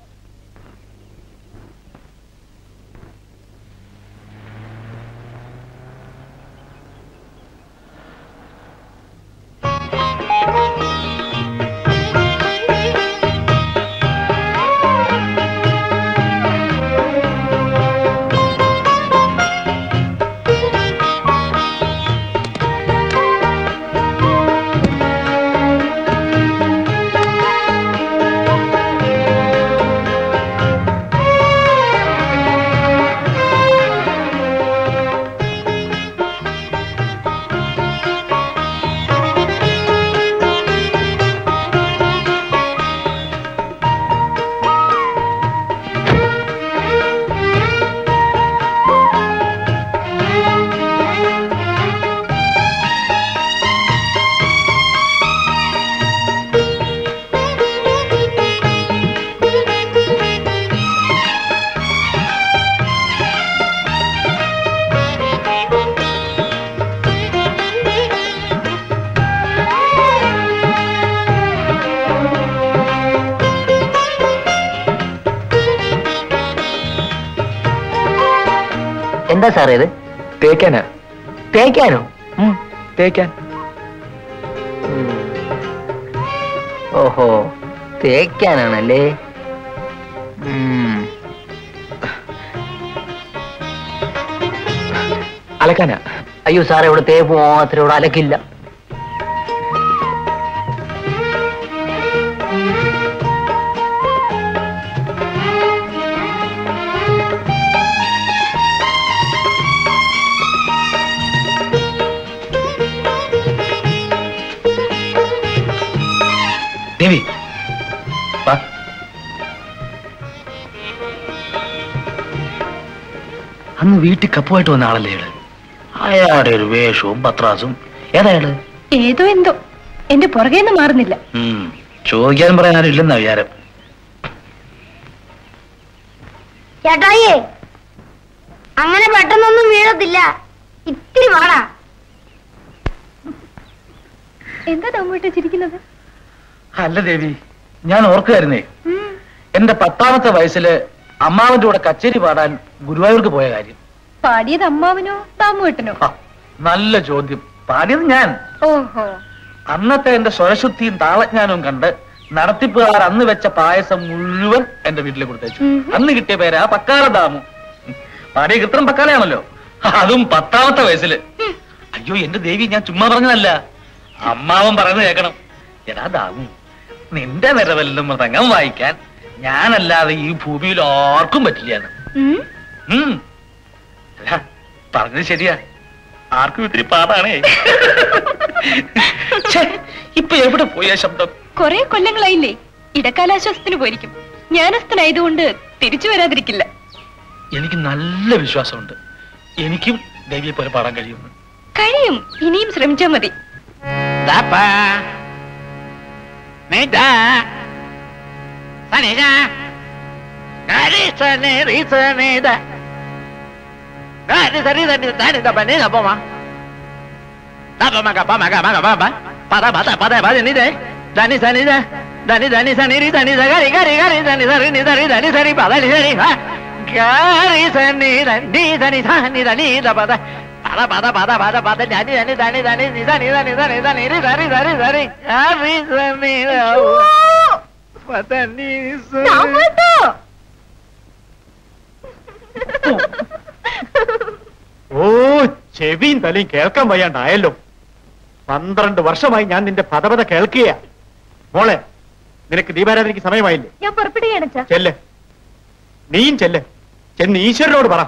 എന്താ സാറേ ഇത് തേക്കാനാ തേക്കാനോ തേക്കാൻ ഓഹോ തേക്കാനാണല്ലേ ഉം. അലക്കാനാ അയ്യോ സാറേ ഇവിടെ തേപ്പ് മാത്രം ഇവിടെ അലക്കില്ല ദേവി വാ അന്ന് വീട്ടിൽ കപ്പുമായിട്ട് വന്ന ആളല്ലേ അയാള് അയാളുടെ ഒരു വേഷവും പത്രാസും ഏതായാള് ഏതോ എന്തോ എന്റെ പുറകേന്ന് മാറുന്നില്ല ഉം, ചോദിക്കാനും പറയാൻ ആരും ഇല്ലെന്നാ വിചാരം ചേട്ടായി അങ്ങനെ പെട്ടെന്നൊന്നും വീഴത്തില്ല ഇത്തിരി പാടാ എന്താ തമ്മിട്ട് ചിരിക്കുന്നത് അല്ല ദേവി ഞാൻ ഓർക്കുമായിരുന്നേ എന്റെ പത്താമത്തെ വയസ്സില് അമ്മാവന്റെ കൂടെ കച്ചേരി പാടാൻ ഗുരുവായൂർക്ക് പോയ കാര്യം പാടിയത് അമ്മാവനോ താമുവേട്ടനോ ആ, നല്ല ചോദ്യം പാടിയത് ഞാൻ ഓഹോ അന്നത്തെ എന്റെ സ്വരശുദ്ധിയും താളജ്ഞാനവും കണ്ട് നടത്തിപ്പുകാർ അന്ന് വെച്ച പായസം മുഴുവൻ എന്റെ വീട്ടിൽ കൊടുത്തയച്ചു ഉം. അന്ന് കിട്ടിയ പേരാ പക്കാല ദാമു പാടിയ കൃത്രം പക്കാലയാണല്ലോ അതും പത്താമത്തെ വയസ്സില് അയ്യോ എന്റെ ദേവി ഞാൻ ചുമ്മാ പറഞ്ഞതല്ല അമ്മാവൻ പറയുന്നത് കേൾക്കണം എടാ ദാമു നിന്റെ നിരവലിലും മൃതംഗം വായിക്കാൻ ഞാനല്ലാതെ ഈ ഭൂമിയിൽ ആർക്കും പറ്റില്ലാന്ന് ഉം? ഉം. അല്ല പറഞ്ഞത് ശരിയാ ആർക്കും ഇത്തിരി പാടാണേ ഛെ, ഇപ്പൊ എവിടെ പോയി ആ ശബ്ദം കൊറേ കൊല്ലങ്ങളായില്ലേ ഇടക്കാലാശ്വാസത്തിന് പോയിരിക്കും ജ്ഞാനസ്ഥനായതുകൊണ്ട് തിരിച്ചു വരാതിരിക്കില്ല എനിക്ക് നല്ല വിശ്വാസമുണ്ട് എനിക്കും ദേവിയെ പോലെ പാടാൻ കഴിയുമെന്ന് കഴിയും ഇനിയും ശ്രമിച്ചാൽ മതി ഓ ചെവിയും തലയും കേൾക്കാൻ വയ്യാണ്ടായല്ലോ പന്ത്രണ്ട് വർഷമായി ഞാൻ നിന്റെ പദപത കേൾക്കുകയാ മോളെ നിനക്ക് ദീപാരാധനയ്ക്ക് സമയമായില്ലേ ഞാൻ പുറപ്പെടുകയാണ് അച്ഛാ ചെല്ല് നീയും ചെല്ല് ചെന്ന് ഈശ്വരനോട് പറ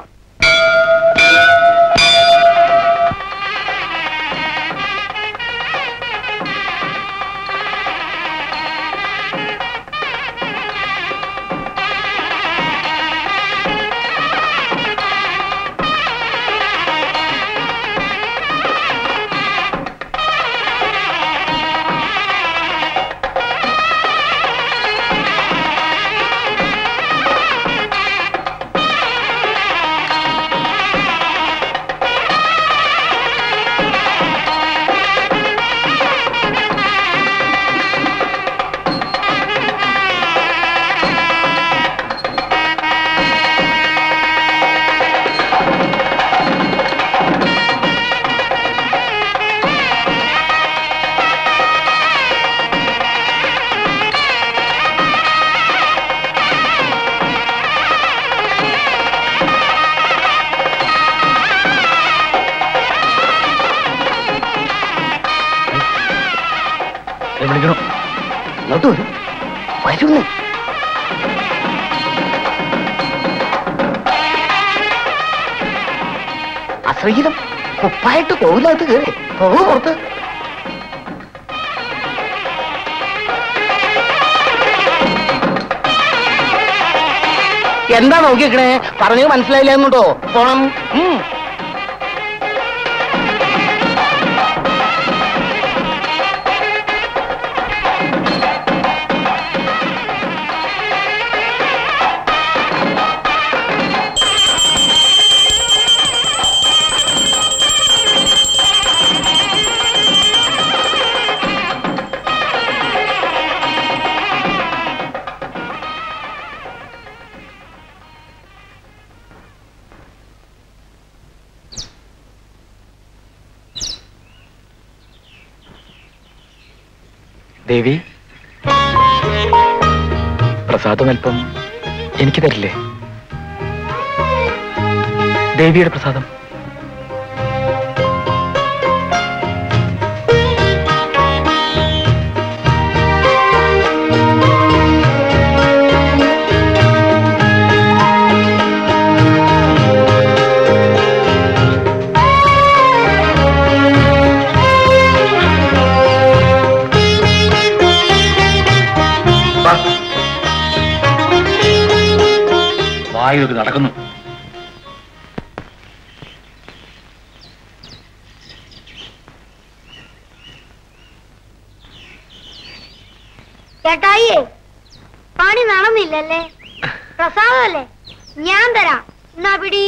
ദേ വിളിക്കണോ ഇങ്ങോട്ട് വരും വരുന്നു അശ്രീലം കുപ്പായിട്ട് കോവിലകത്ത് കയറി പോകും പുറത്ത് എന്താ നോക്കിക്കണേ പറഞ്ഞത് മനസ്സിലായില്ല എന്നുണ്ടോ പോണം ഉം. ദേവി പ്രസാദം അല്പം എനിക്ക് തരില്ലേ ദേവിയുടെ പ്രസാദം വായൊക്കെ നടക്കുന്നു ചേട്ടായിയേ പണി നടന്നില്ലല്ലേ പ്രസാദമല്ലേ ഞാൻ തരാം എന്നാ പിടി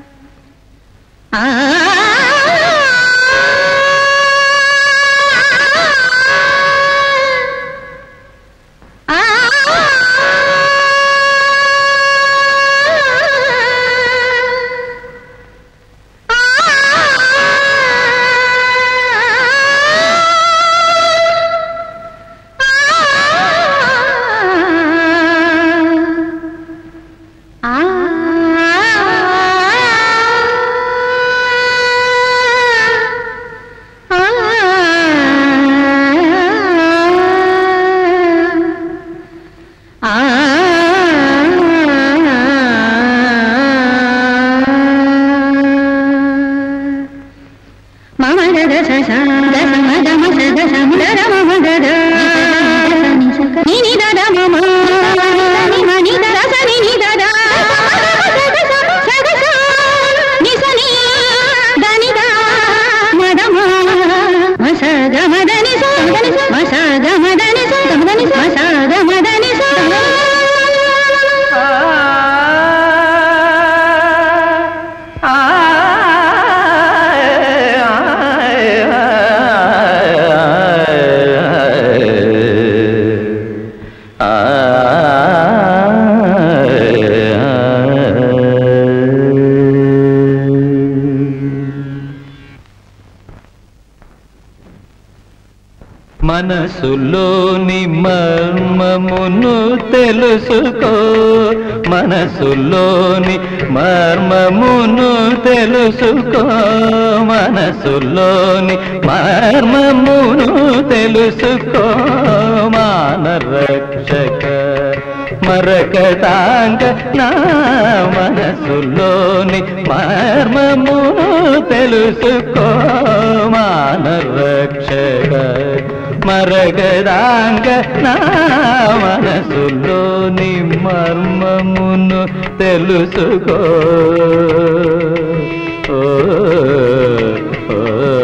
ആ మనసులోని మర్మమును తెలుసుకో మనసులోని మర్మమును తెలుసుకో మనసులోని మర్మమును తెలుసుకో మానరక్షక మరకటాంగ నా మనసులోని మర్మమును తెలుసుకో మానరక్షక మరగదాంగ నా మనసులోని మర్మమును తెలుసుకో ఓ, ఓ,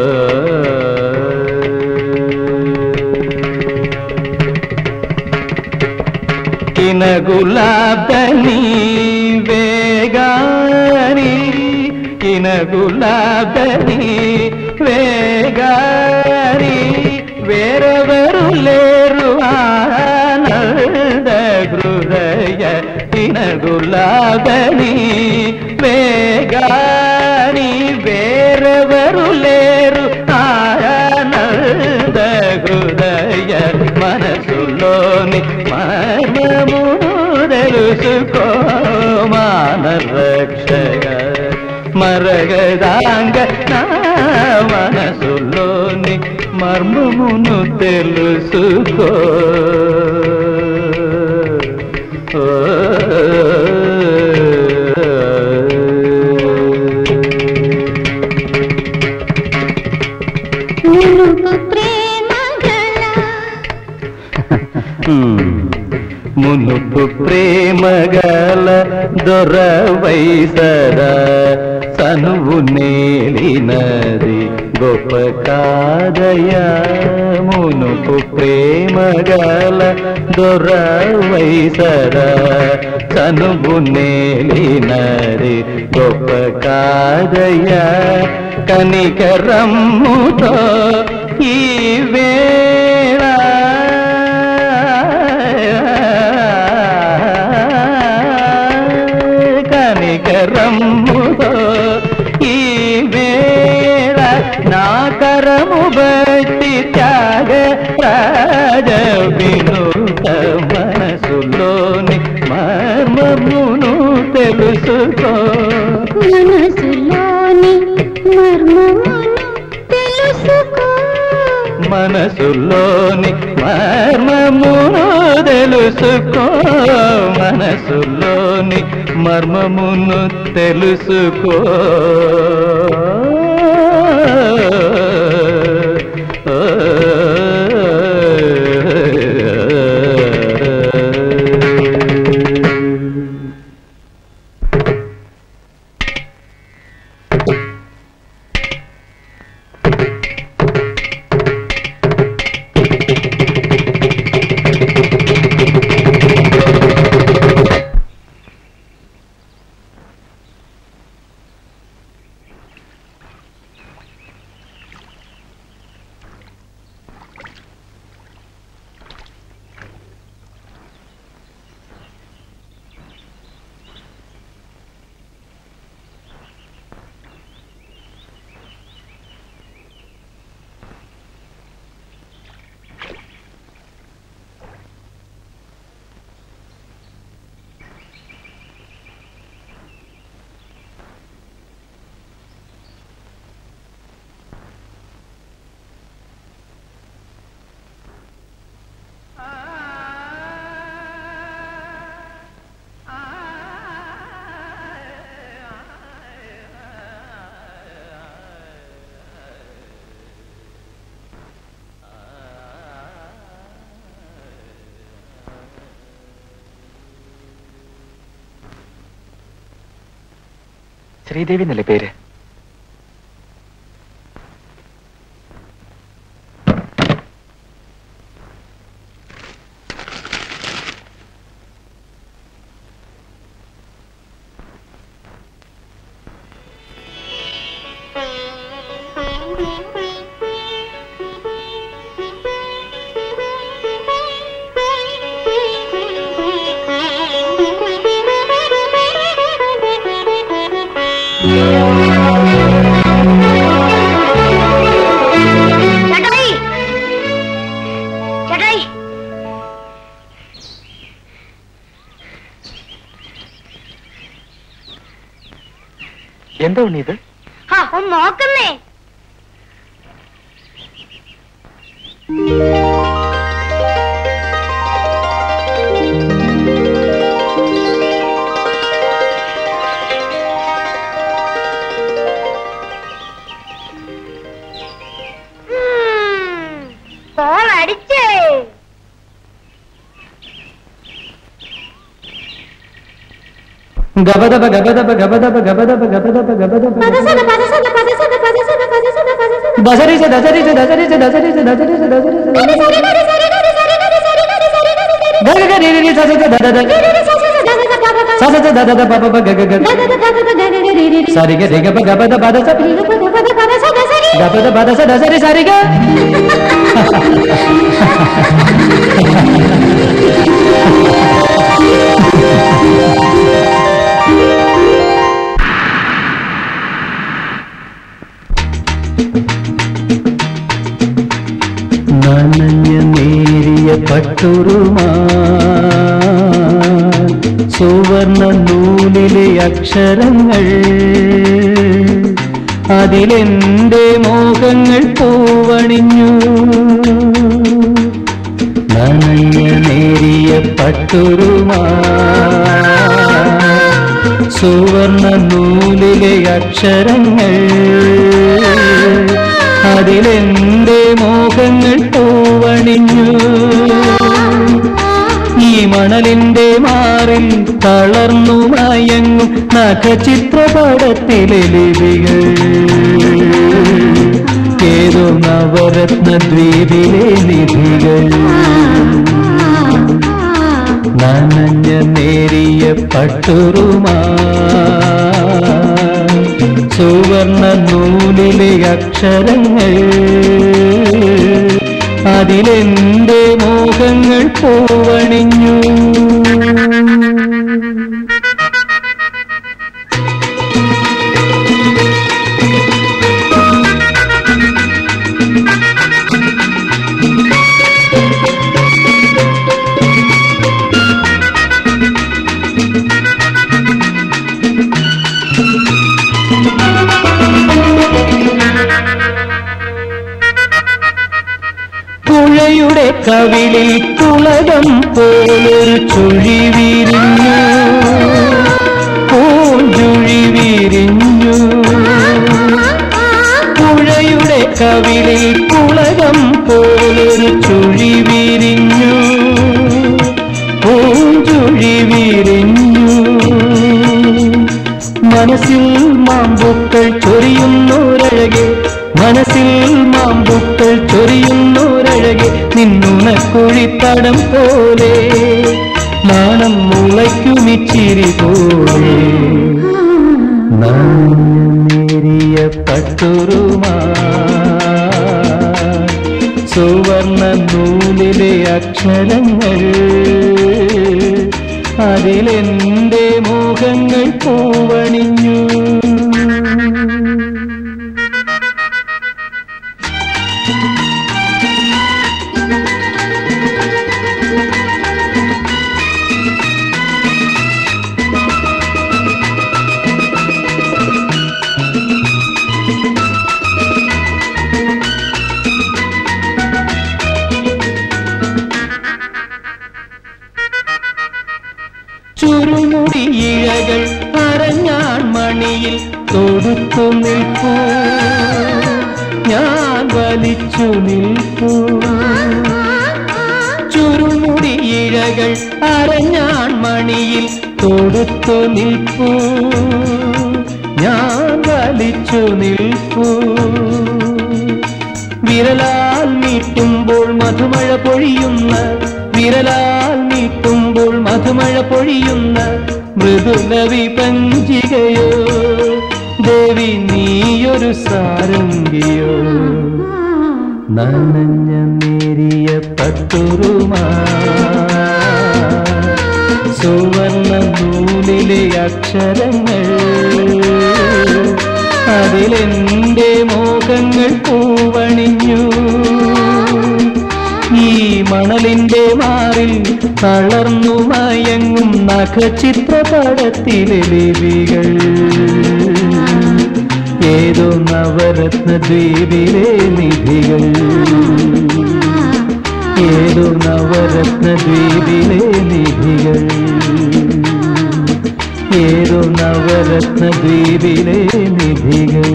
కిన గులాబని వేగాని కిన గులాబని వేగాని వేరెవరు లేరు ఆనంద హృదయ కిన గులాబని వేగాని వేరెవరు లేరు ఆనంద హృదయ మనసులోని మర్మము తెలుసుకో మానరక్షక మరగదాంగ నా మనసులోని మర్మమును తెలుసుకో ఓ, మునుపు ప్రేమ గల మునుపు ప్రేమగల దొరవైసద తనువు నేలినది గొప్ప కాదయ మునుపు ప్రేమగల దొరవైసద తనువు నేలినది గొప్ప కాదయ కనికరమ్ముతో ఈ వేళ కనికరమ్ముతో ఈ వేళ నా కరము బట్టి త్యాగ రాజ వినూత మనసులోని మర్మమును తెలుసుకో మనసులోని మర్మమును తెలుసుకో మనసులోని మర్మమును తెలుసుకో మనసులోని మర్మమును తెలుసుకో ശ്രീദേവി എന്നല്ലേ പേര് എന്താ ഉണ്ണി ഇത് ഹാ ഒന്ന് നോക്കുന്നേ കോൾ അടിച്ചേ ഗബദബ ഗബദബ ഗബദബ ഗബദബ ഗബദബ ഗബദബ പദസദ പദസദ പദസദ പദസദ പദസദ പദസദ ദസരിച്ച ദസരിച്ച ദസരിച്ച ദസരിച്ച ദസരിച്ച ദസരിച്ച ഗരി സരി ഗരി സരി ഗരി സരി ഗരി സരി ഗരി സരി ഗരി സരി ഗഗ ഗരി സസസ ദദദ ഗരി സസസ ദദദ പദദ സസസ ദദദ പപപ ഗഗ ഗ ദദദ ദദദ ഗരി ഗരി ഗരി സരി ഗ രിഗ പ ഗബദ പദസ ഗരി പദ പദ പദസദ സരി ഗബദ പദസ ദസരി സരി ഗ നനഞ്ഞ നേരിയ പട്ടുറുമാ സുവർണ നൂലിലെ അക്ഷരങ്ങൾ അതിലെന്റെ മോഹങ്ങൾ പൂവണിഞ്ഞു നനഞ്ഞ നേരിയ പട്ടുറുമാ സുവർണ നൂലിലെ അക്ഷരങ്ങൾ അതിലെന്റെ മോഹങ്ങൾ പൂവണിഞ്ഞു ഈ മണലിന്റെ മാറിൽ തളർന്നു മയങ്ങും നഖചിത്രപടത്തിലെ ലിപികൾ ഏതോ നവരത്ന ദ്വീപിലെ നിധികൾ നനഞ്ഞ നേരിയ പട്ടുറുമാ സുവർണ നൂലിലെ അക്ഷരങ്ങൾ അതിലെന്റെ മോഹങ്ങൾ പൂവണിഞ്ഞു പുഴയുടെ കവിളിൽ തുളകം പോലൊരു ചുഴി വിരിഞ്ഞു പൂഞ്ചുഴി വിരിഞ്ഞു പുഴയുടെ കവിളിൽ തുളകം പോലൊരു ചുഴി വിരിഞ്ഞു പൂഞ്ചുഴി വിരിഞ്ഞു മനസ്സിൽ മാമ്പൂക്കൾ ചൊരിയുന്നോരഴകെ മനസ്സിൽ മാമ്പൂക്കൾ ചൊരിയുന്നോരഴകെ നിന്നുണക്കുഴിത്തടം പോലെ നാണം മുളയ്ക്കുമിച്ചിരി പോലെ നേരിയ പട്ടുറുമാ സുവർണ നൂലിലെ അക്ഷരങ്ങൾ അതിലെന്റെ മോഹങ്ങൾ പൂവണിഞ്ഞു ചുരുമുടി ഇഴകൾ അരഞ്ഞാൺ മണിയിൽ തൊടുത്തു നിൽപ്പൂ ഞാൻ വലിച്ചു നിൽപ്പൂ ചുരുമുടി ഇഴകൾ അരഞ്ഞാൺ മണിയിൽ തൊടുത്തു നിൽപ്പൂ ഞാൻ വലിച്ചു നിൽപ്പൂ വിരലാൽ നീട്ടുമ്പോൾ മധുമഴ പൊഴിയുന്ന വിരലാൽ നീട്ടുമ്പോൾ മധുമഴ പൊഴിയുന്ന മൃദുലവി പഞ്ചികയോ ദേവി നീയൊരു സാരംഗിയോ നനഞ്ഞ നേരിയ പട്ടുറുമാ സുവർണ നൂലിലെ അക്ഷരങ്ങൾ അതിലെന്റെ മോഹങ്ങൾ പൂവണിഞ്ഞു ഈ മണലിന്റെ മാറിൽ തളർന്നു മയങ്ങും നഖചിത്രപടത്തിലെ ലിപികൾ നവരത്നദ്വീപിലെ നിധികൾ ഏതോ നവരത്നദ്വീപിലെ നിധികൾ ഏതോ നവരത്നദ്വീപിലെ നിധികൾ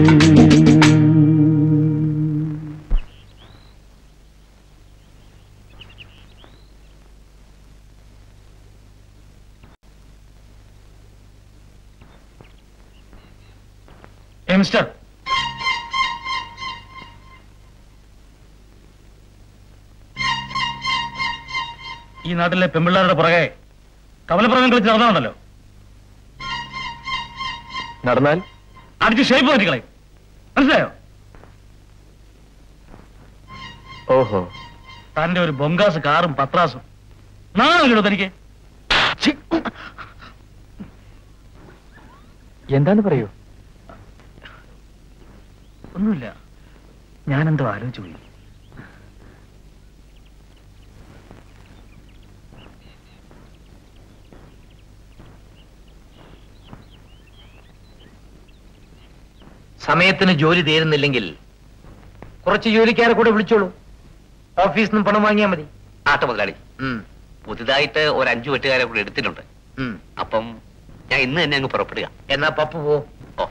ഏ മിസ്റ്റർ ഈ നാട്ടിലെ പെമ്പിള്ളാരുടെ പുറകെ കവലപ്പുറം കളിച്ച് നടന്നാണല്ലോ നടന്നാൽ അടിച്ച് ഷേപ്പ് മാറ്റിക്കളയും മനസ്സിലായോ ഓഹോ തന്റെ ഒരു ബൊങ്കാസ് കാറും പത്രാസും നാളെ തനിക്ക് ഛി, എന്താന്ന് പറയൂ ഒന്നുമില്ല ഞാനെന്തോ ആലോചിച്ചു പോയി സമയത്തിന് ജോലി തീരുന്നില്ലെങ്കിൽ കുറച്ച് ജോലിക്കാരെ കൂടെ വിളിച്ചോളൂ ഓഫീസിൽ നിന്ന് പണം വാങ്ങിയാൽ മതി ആട്ട മുതലാളി പുതുതായിട്ട് ഒരു അഞ്ചു വെട്ടുകാരെ കൂടെ എടുത്തിട്ടുണ്ട് ഉം. അപ്പം ഞാൻ ഇന്ന് തന്നെ അങ്ങ് പുറപ്പെടുക എന്നാ പപ്പു പോ ഓ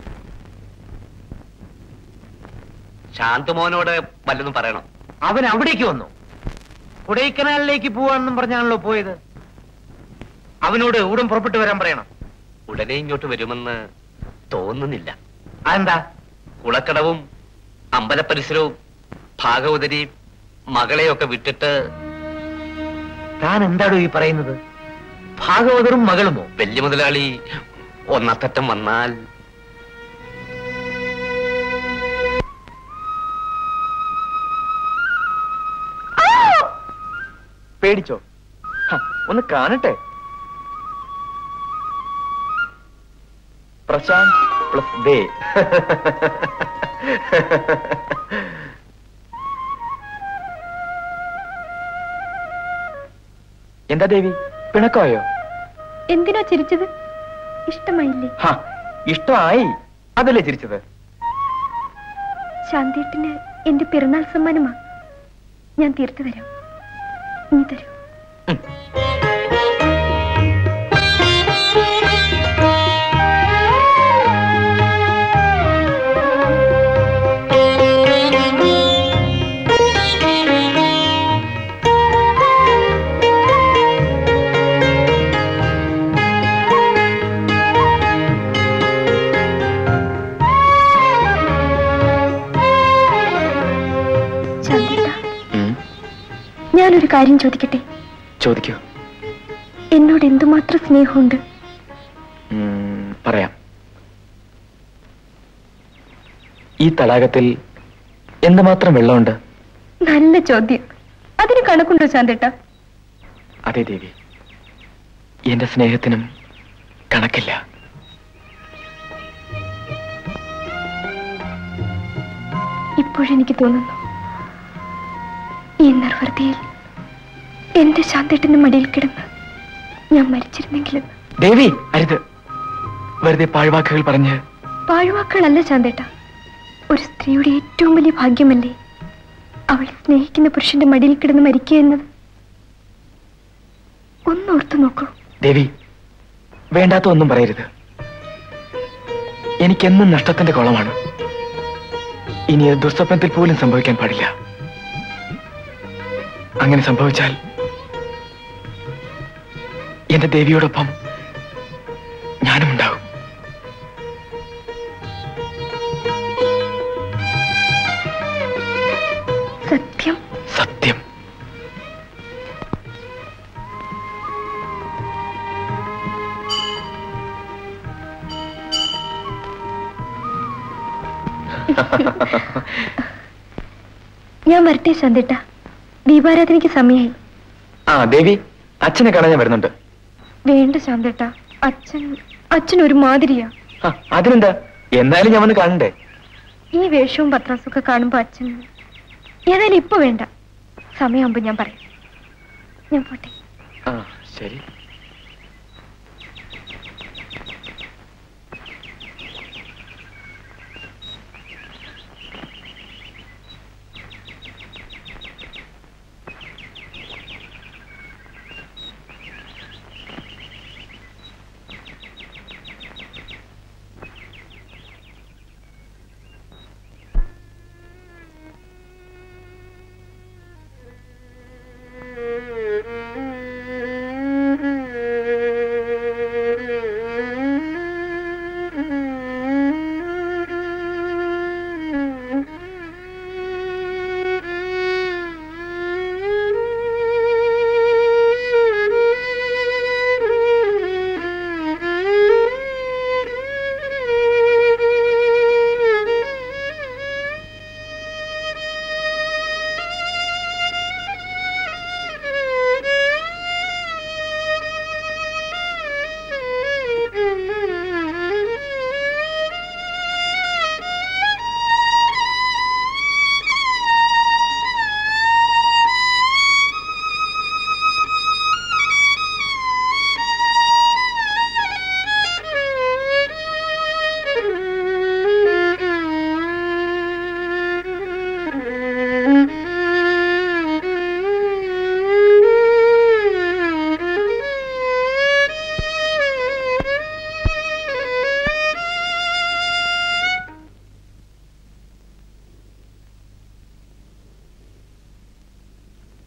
ശാന്തമോനോട് വല്ലതും പറയണം അവൻ അവിടേക്ക് വന്നു കൊടൈക്കനാലിലേക്ക് പോവാണെന്നും പറഞ്ഞാണല്ലോ പോയത് അവനോട് ഉടൻ പുറപ്പെട്ടു വരാൻ പറയണം ഉടനെ ഇങ്ങോട്ട് വരുമെന്ന് തോന്നുന്നില്ല അതെന്താ കുളക്കടവും അമ്പലപരിസരവും ഭാഗവതരി മകളെയൊക്കെ വിട്ടിട്ട് താൻ എന്താടോ ഈ പറയുന്നത് ഭാഗവതറും മകളുമോ വലിയ മുതലാളി ഒന്നത്തറ്റം വന്നാൽ പേടിച്ചോ ഹ, ഒന്ന് കാണട്ടെ പ്രശാന്ത് പ്ലസ് ദേ എന്താ ദേവി പിണക്കമായോ എന്തിനാ ചിരിച്ചത് ഇഷ്ടമായില്ലേ ഹ ഇഷ്ടമായി അതല്ലേ ചിരിച്ചത് ശാന്തേട്ടിന് എന്റെ പിറന്നാൾ സമ്മാനമാ ഞാൻ തീർത്തു തരാം നീ തരൂ ശാന്തേട്ടാ ഞാനൊരു കാര്യം ചോദിക്കട്ടെ ചോദിക്കൂ എന്നോട് എന്തുമാത്രം സ്നേഹമുണ്ട് ഉം, പറയാം ഈ തടാകത്തിൽ എന്തുമാത്രം വെള്ളമുണ്ട് നല്ല ചോദ്യം അതിന് കണക്കുണ്ടോ ശാന്തേട്ടാ അതെ ദേവി എന്റെ സ്നേഹത്തിനും കണക്കില്ല ഇപ്പോഴെനിക്ക് തോന്നുന്നു ഈ നിർവൃതിയിൽ എന്റെ ശാന്തേട്ടന്റെ മടിയിൽ കിടന്ന് ഞാൻ മരിച്ചിരുന്നെങ്കിലും ദേവി അരുത് വെറുതെ പാഴ്വാക്കുകൾ പറഞ്ഞ് പാഴ്വാക്കുകളല്ല ശാന്തേട്ട ഒരു സ്ത്രീയുടെ ഏറ്റവും വലിയ ഭാഗ്യമല്ലേ അവളെ സ്നേഹിക്കുന്ന പുരുഷന്റെ മടിയിൽ കിടന്ന് മരിക്കുക എന്നത് ഒന്നോർത്തു നോക്കൂ ദേവി വേണ്ടാത്ത ഒന്നും പറയരുത് എനിക്കെന്നും നഷ്ടത്തിന്റെ കോളമാണ് ഇനി അത് ദുസ്വപ്നത്തിൽ പോലും സംഭവിക്കാൻ പാടില്ല അങ്ങനെ സംഭവിച്ചാൽ എന്റെ ദേവിയോടൊപ്പം ഞാനും ഉണ്ടാവും സത്യം സത്യം ഞാൻ വരട്ടെ ശാന്തേട്ട ദീപാരാധനയ്ക്ക് സമയമായി ആ ദേവി അച്ഛനെ കാണാൻ ഞാൻ വരുന്നുണ്ട് വേണ്ട ശാന്തേട്ട അച്ഛൻ അച്ഛൻ ഒരു മാതിരിയാ ആ, അതിനെന്താ എന്നാലും ഞാൻ വന്ന് കാണണ്ടേ ഈ വേഷവും പത്രാസും ഒക്കെ കാണുമ്പോ അച്ഛൻ ഏതായാലും ഇപ്പൊ വേണ്ട സമയമാകുമ്പോ ഞാൻ പറയാം ഞാൻ പോട്ടെ ആ ശരി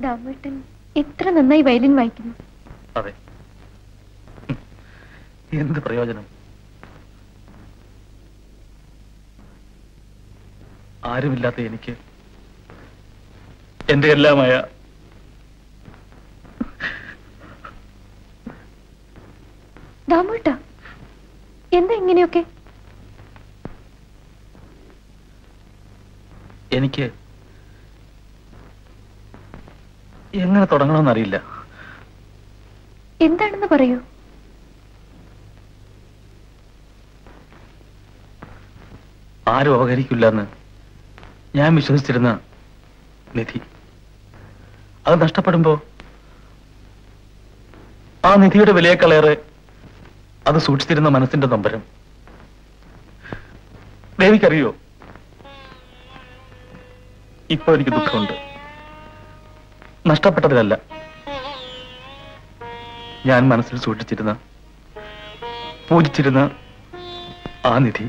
ദാമേട്ടൻ എത്ര നന്നായി വയലിൻ വായിക്കുന്നു അതെ ഹും. എന്ത് പ്രയോജനം ആരുമില്ലാത്ത എനിക്ക് എന്റെ എല്ലാമായ ദാമേട്ട എന്താ ഇങ്ങനെയൊക്കെ എനിക്ക് എങ്ങനെ തുടങ്ങണമെന്നറിയില്ല എന്താണെന്ന് പറയൂ ആരും അപകരിക്കില്ലെന്ന് ഞാൻ വിശ്വസിച്ചിരുന്ന നിധി അത് നഷ്ടപ്പെടുമ്പോ ആ നിധിയുടെ വിലയേക്കാളേറെ അത് സൂക്ഷിച്ചിരുന്ന മനസ്സിന്റെ നൊമ്പരം ദേവിക്കറിയോ ഇപ്പൊ എനിക്ക് ദുഃഖമുണ്ട് നഷ്ടപ്പെട്ടതിലല്ല ഞാൻ മനസ്സിൽ സൂക്ഷിച്ചിരുന്ന പൂജിച്ചിരുന്ന ആ നിധി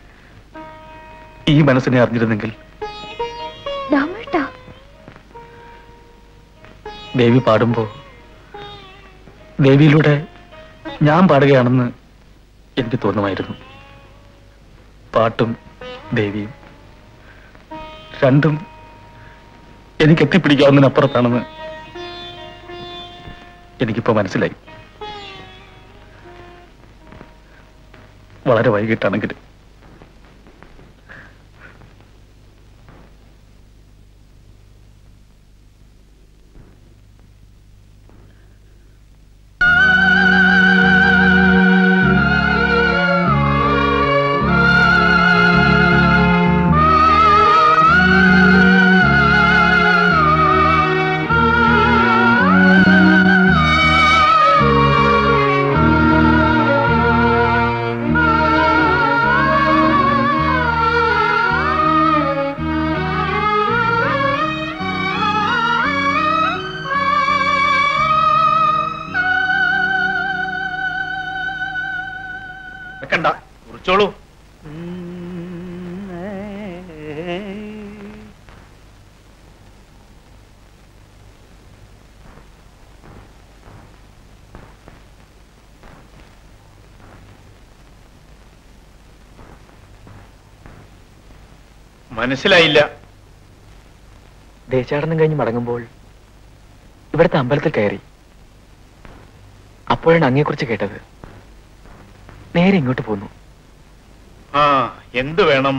ഈ മനസ്സിനെ അറിഞ്ഞിരുന്നെങ്കിൽ ദാമേട്ട ദേവി പാടുമ്പോ ദേവിയിലൂടെ ഞാൻ പാടുകയാണെന്ന് എനിക്ക് തോന്നുമായിരുന്നു പാട്ടും ദേവിയും രണ്ടും എനിക്ക് എത്തിപ്പിടിക്കാവുന്നതിനപ്പുറത്താണെന്ന് എനിക്കിപ്പോ മനസ്സിലായി വളരെ വൈകിട്ടാണെങ്കിലും വെക്കണ്ട കുറിച്ചോളൂ മനസ്സിലായില്ല ദേശാടനം കഴിഞ്ഞ് മടങ്ങുമ്പോൾ ഇവിടുത്തെ അമ്പലത്തിൽ കയറി അപ്പോഴാണ് അങ്ങയെക്കുറിച്ച് കേട്ടത് നേരെ ഇങ്ങോട്ട് പോന്നു ആ എന്ത് വേണം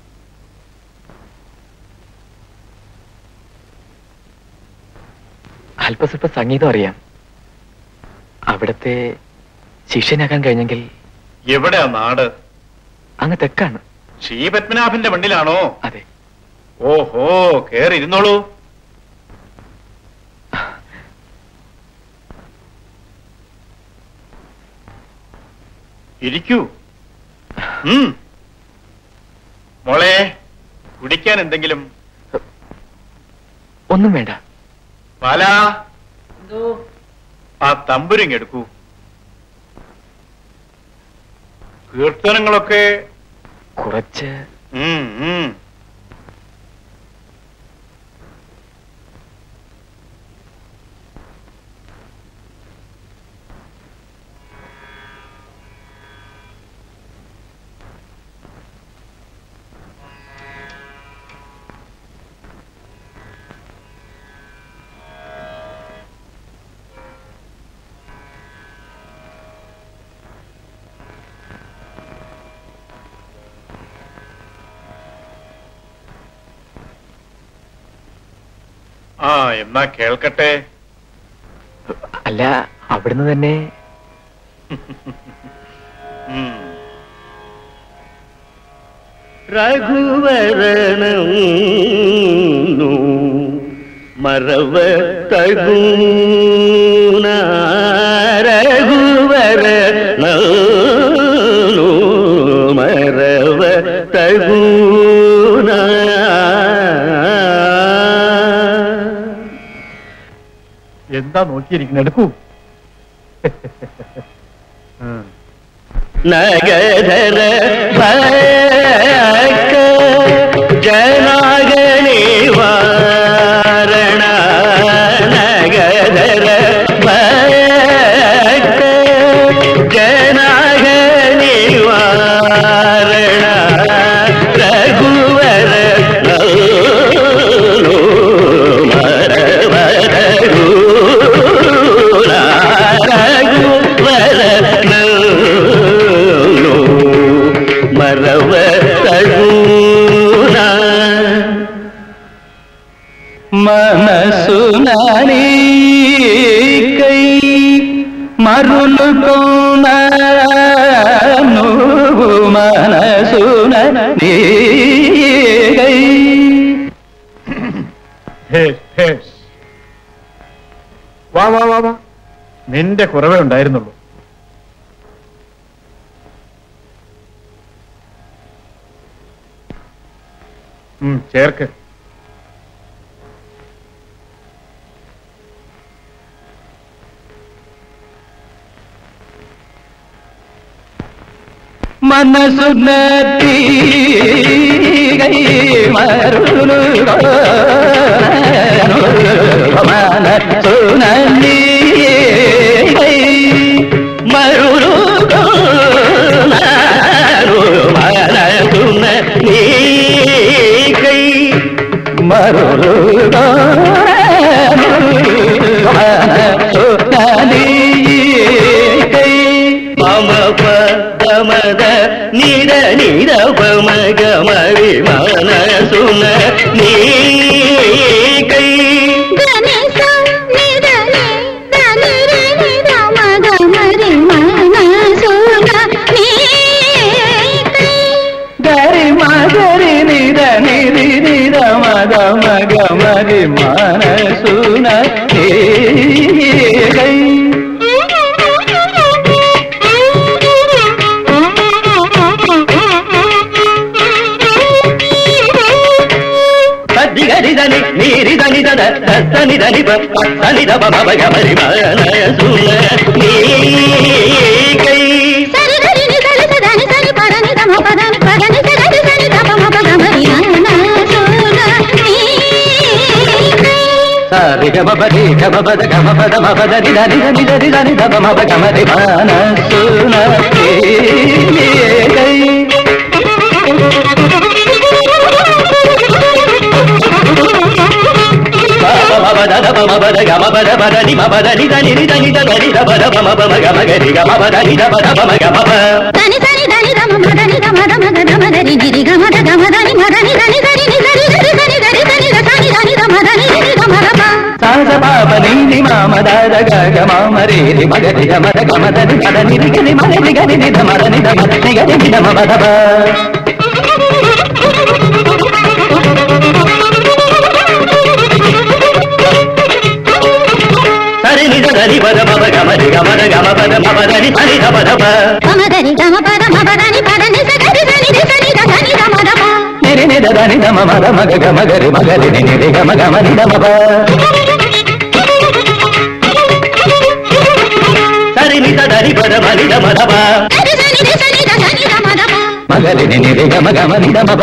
അല്പസ്വല്പം സംഗീതം അറിയാം അവിടത്തെ ശിഷ്യനാകാൻ കഴിഞ്ഞെങ്കിൽ എവിടെയാ നാട് അങ്ങ് തെക്കാണ് ശ്രീപത്മനാഭന്റെ മണ്ണിലാണോ അതെ ഓഹോ കേറി ഇരുന്നോളൂ ഇരിക്കൂ ഉം. മോളെ കുടിക്കാൻ എന്തെങ്കിലും ഒന്നും വേണ്ട പാല ആ തമ്പുരിങ് എടുക്കൂ കീർത്തനങ്ങളൊക്കെ കുറച്ച് ഉം, ഉം. ആ എന്നാ കേൾക്കട്ടെ അല്ല അവിടുന്ന് തന്നെ ഉം. രഘുവരണം മറവ തകൂന രഘുവരണം മറവ തകൂന എന്താ നോക്കിയിരിക്കുന്നത് എടുക്കൂ നഗധര ഭക്ക ജനാഗണി വാരണ మరులు నువ్వు మనసున నీగై ഹേസ്, ഹേസ്. വാ വാ വാ വാ നിന്റെ കുറവേ ഉണ്ടായിരുന്നുള്ളൂ ഉം, ചേർക്ക് మనసు నై మరులు మనసు మరులు మరులు మమ పదమద నిర నిర పమగ మరి మనసున నీకై గణేశ నిరని దని రే ని రమ గమ రి మనసున నీకై గరి మగరి నిద నిరి నిద మద మగ మరి మనసున నీకై సద్దిగరిదని నీరిదని దద దత్తనిదని పని దమ మగ మరి మనసున నీకై సరి గరి ని సరి సదని సరి పదని దమ పదని పదని సరి సరి దమ మగ గమ రి మనసున నీకై సరి గమ పది గమ పద గమ పద మ పద నిద నిద నిద నిద నిద మ ప గమ రి మనసున నీకై దని సరి దని దమ మదని దమ దమ గమ దరి ని రి గమ ద గమ దని మదని దని సరి ని సరి గరి సరి గరి సరి ద సని దని దమ దని రి గమ రమ సాస పాప నీలి మామ దాద గగ మామ రే రి మగ రి గమ ద గమ ద రి గద ని రి గ ని మ రి గ ని ని ద మ ద ని ద మ ని గ ని ని ద మ మ ద బ సరి నిజ దని పద మమ గమ రి గమ ద గమ పద మమ దని పని ద పద ప గమ దని గమ పద మ పదని పదని స గరి సని రి సని ద సని దమ దమ ని రి ని ద ద ని ద మ మ ద మ గ గ మ గ రి మ గ రి ని ని రి గ మ గ మ ని ద మ బ సరి నిజ దని పద మని ద మద ప గరి సని రి సని ద సని దమ దమ మ గ రి ని ని రి గ మ గ మ ని ద మ బ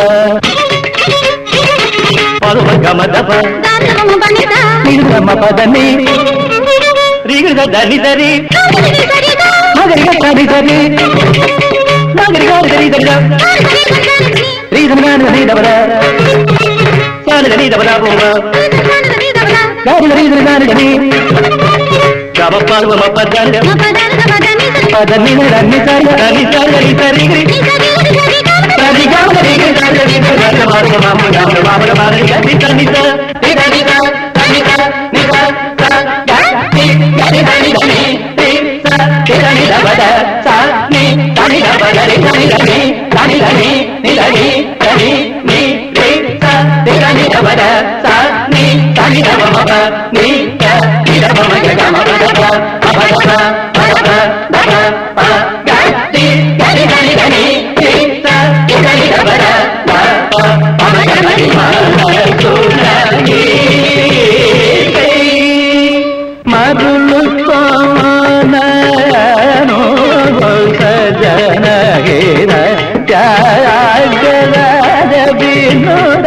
పద మ గమ ద ప దాన దమ బని ద ని ద మ ప ద ని రి గ దని దరి గరి ని సరి ద మ గ రి గ త రి ద ని మ గ రి గ రి ద రి ద రి ద గరి సని ద సని ని రి ద ని ద ని ద బ ద సాని దని ద పద ప రి ద సని ద ని ద బల గ రి ద రి ద రి ద ని ద ని గమ పద మ పద ద మ పదని దమ దని సరి ప ద ని ని ద ని స రి ద దని సరి సరి రి ని సరి గరి సరి గమ ద రి గ మ రి గ ద రి ద రి ద మ మ మ గ మ మ మ రి గ రి ద ని ద రి ద ని ద ద ని ద ని ద స గ ని గ రి ద ని ద ని రి స రి ద ని ద బ ద స ని ద ని ద బ ద రి ద ని ద ని ద ని ద ని ని ద ని ద ని ని రి స రి ద ని ద బ ద స ని ద ని ద బ మ బ ని ద ని ద బ మ గ గ మ బ ద బ మ బ ద బ మ ద బ ద బ ప గ రి గ రి ద ని ద ని రి స రి ద ని ద బ ద మ ప మ మ గ మ రి మ న సు న ని మధులు కోనను సజన గీత త్యాగద వినుడ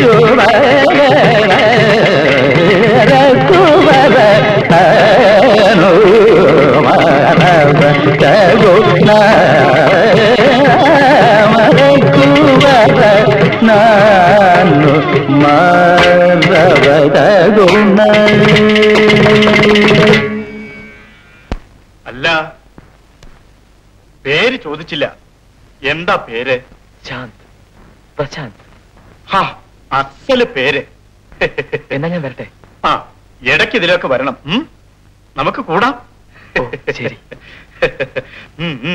రఘువర అను మరవ గుణ మరఘువర నాను മറവത ഗുണ അല്ല പേര് ചോദിച്ചില്ല എന്താ പേര് ശാന്ത് പ്രശാന്ത് ഹാ അസല് പേര് എന്നാ ഞാൻ വരട്ടെ ആ ഇടയ്ക്ക് ഇതിലൊക്കെ വരണം ഉം? നമുക്ക് കൂടാം ശരി ഉം, ഉം.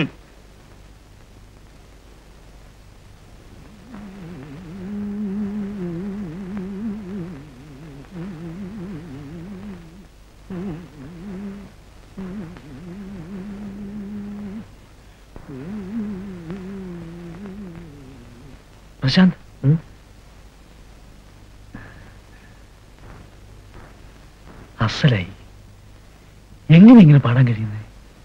പ്രശാന്ത് അസലായി എങ്ങനെ ഇങ്ങനെ പാടാൻ കഴിയുന്നത്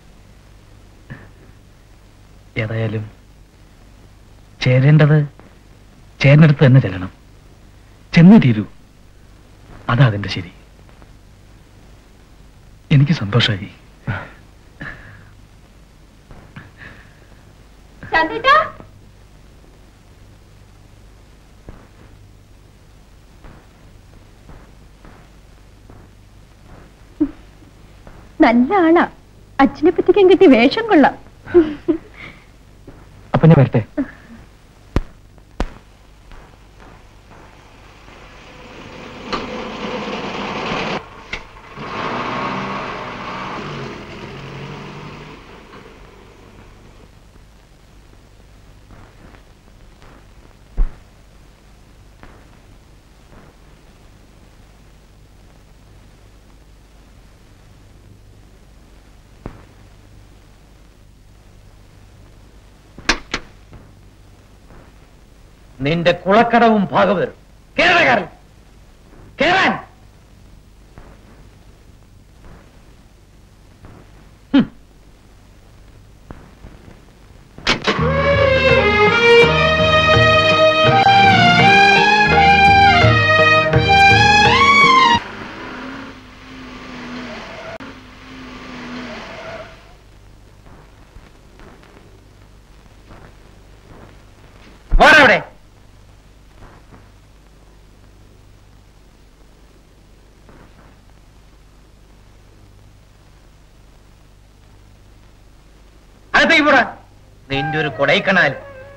ഏതായാലും ചേരേണ്ടത് ചേരേണ്ടടുത്ത് തന്നെ ചെല്ലണം ചെന്ന് തീരൂ അതാ അതിന്റെ ശരി എനിക്ക് സന്തോഷമായി ചന്ദ്രേട്ടാ നല്ല ആളാ അച്ഛനെ പറ്റിക്കാൻ കിട്ടി വേഷം കൊള്ളാം അപ്പൊ ഞാൻ വരട്ടെ നിന്റെ കുളക്കടവും ഭാഗവതരും കേരളക്കാരൻ കേറാൻ പോരവിടെ അകത്തേക്ക് പോടാ നിന്റെ ഒരു കൊടൈക്കനാൽ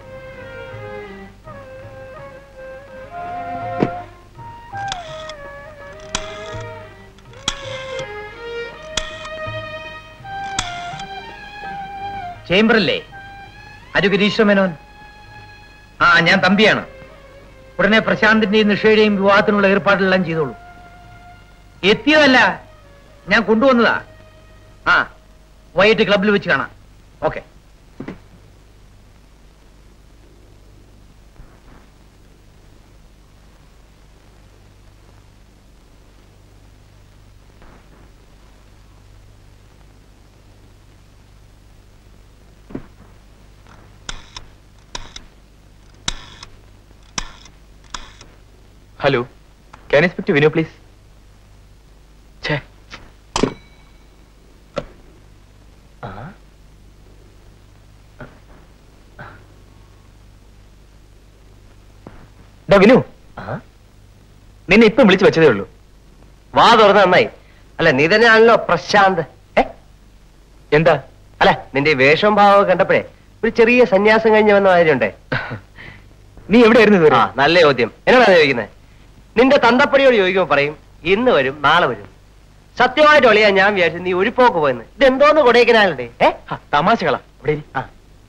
ചേംബറല്ലേ അരുഗിരീശ്വര മേനോൻ ആ ഞാൻ തമ്പിയാണ് ഉടനെ പ്രശാന്തിന്റെയും നിഷയുടെയും വിവാഹത്തിനുള്ള ഏർപ്പാടെല്ലാം ചെയ്തോളൂ എത്തിയതല്ല ഞാൻ കൊണ്ടുവന്നതാ ആ വൈകിട്ട് ക്ലബിൽ വെച്ച് കാണാം okay hello can I speak to Vinu please ഛേ ഡാ വിനു നിന്നെ ഇപ്പം വിളിച്ചു വെച്ചതേ ഉള്ളൂ വാ തുറന്ന് നന്നായി അല്ല നീ തന്നെയാണല്ലോ പ്രശാന്ത് ഏ എന്താ അല്ല നിന്റെ ഈ വേഷവും ഭാവവും കണ്ടപ്പോഴേ ഒരു ചെറിയ സന്യാസം കഴിഞ്ഞ് വന്ന മാതിരിയുണ്ടേ നീ എവിടെയായിരുന്നു ഇതുവരെ ആ നല്ല ചോദ്യം എന്നോടാ ചോദിക്കുന്നത് നിന്റെ തന്തപ്പടിയോട് ചോദിക്കുമ്പോ പറയും ഇന്ന് വരും നാളെ വരും സത്യമായിട്ട് ഒളിയാ ഞാൻ വിചാരിച്ചു നീ ഒരു പോക്ക് പോയെന്ന് ഇതെന്തോന്ന് കൊടൈക്കനാലുണ്ട് ഏ ആ, തമാശകളാ ഇവിടെ ഇരി. ആ.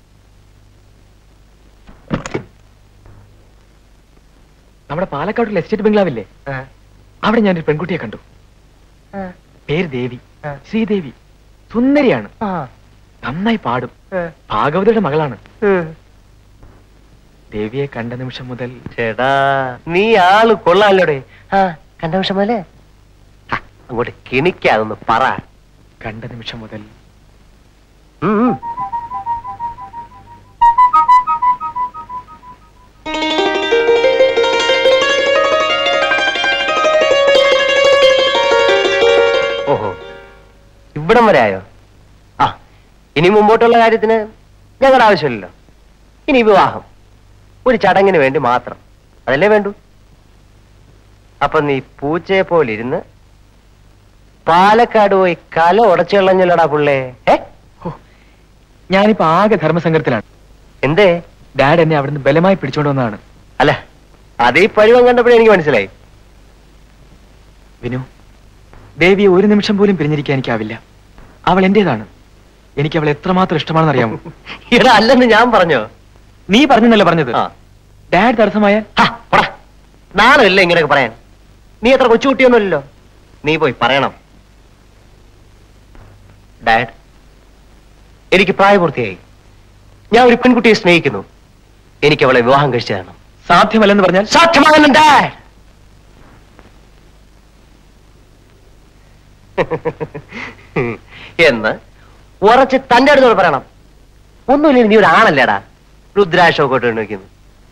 നമ്മുടെ പാലക്കാടുള്ള എസ്റ്റേറ്റ് ബംഗ്ലാവില്ലേ ആ. അവിടെ ഞാനൊരു പെൺകുട്ടിയെ കണ്ടു ആ. പേര് ദേവി ആ. ശ്രീദേവി സുന്ദരിയാണ് ആ. നന്നായി പാടും ആ. ഭാഗവതയുടെ മകളാണ് ഉം. ദേവിയെ കണ്ട നിമിഷം മുതൽ ചേടാ നീ ആള് കൊള്ളാലോടെ ആ കണ്ട നിമിഷം മുതലേ ആ, അങ്ങോട്ട് കിണിക്കാതൊന്ന് പറ കണ്ട നിമിഷം മുതൽ ഉം, ഉം. ഓഹോ ഇവിടം വരെ ആയോ ആ ഇനി മുമ്പോട്ടുള്ള കാര്യത്തിന് ഞങ്ങളുടെ ആവശ്യമില്ലല്ലോ ഇനി വിവാഹം ഒരു ചടങ്ങിന് വേണ്ടി മാത്രം അതല്ലേ വേണ്ടു അപ്പൊ നീ പൂച്ചയെ പോലെ ഇരുന്ന് പാലക്കാട് പോയി കല ഉടച്ചു കളഞ്ഞല്ലോടാ പുള്ളേ ഏ ഞാനിപ്പോ ആകെ ധർമ്മസങ്കടത്തിലാണ് എന്തേ ഡാഡ് എന്നെ അവിടുന്ന് ബലമായി പിടിച്ചോണ്ട് വന്നതാണ് അല്ല അത് ഈ പരുവം കണ്ടപ്പോഴേ എനിക്ക് മനസ്സിലായി വിനു ദേവിയെ ഒരു നിമിഷം പോലും പിരിഞ്ഞിരിക്കാൻ എനിക്കാവില്ല അവൾ എന്റേതാണ് എനിക്ക് അവളെ എത്രമാത്രം ഇഷ്ടമാണെന്ന് അറിയാമോ എടാ അല്ലെന്ന് ഞാൻ പറഞ്ഞോ നീ പറഞ്ഞെന്നല്ലേ പറഞ്ഞത് ഡാഡ് തടസ്സമായ നാളല്ല ഇങ്ങനെയൊക്കെ പറയാൻ നീ എത്ര കൊച്ചുകുട്ടിയൊന്നുമല്ലല്ലോ നീ പോയി പറയണം ഡാഡ് എനിക്ക് പ്രായപൂർത്തിയായി ഞാൻ ഒരു പെൺകുട്ടിയെ സ്നേഹിക്കുന്നു എനിക്ക് അവളെ വിവാഹം കഴിച്ചു തരണം സാധ്യമല്ലെന്ന് പറഞ്ഞാൽ സാധ്യമാകണം ഡാഡ് എന്ന് ഉറച്ച് തന്റെ അടുത്തോട് പറയണം ഒന്നുമില്ല നീ ഒരു ആണല്ലേടാ രുദ്രാശമൊക്കെ ഇട്ട് വയ്ക്കുന്നു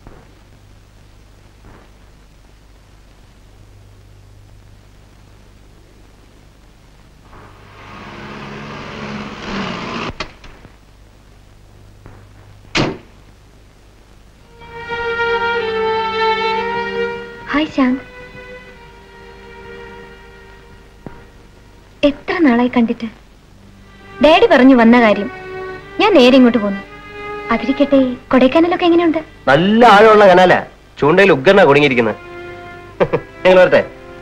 ഹായ് ശാന്ത് എത്ര നാളായി കണ്ടിട്ട് ഡാഡി പറഞ്ഞു വന്ന കാര്യം ഞാൻ നേരെ ഇങ്ങോട്ട് പോന്നു അതിരിക്കട്ടെ കൊടൈക്കനാലൊക്കെ എങ്ങനെയുണ്ട് നല്ല ആഴമുള്ള കനാല ചൂണ്ടയിൽ ഉഗ്രന കുടുങ്ങിയിരിക്കുന്നത് നിങ്ങൾ വരട്ടെ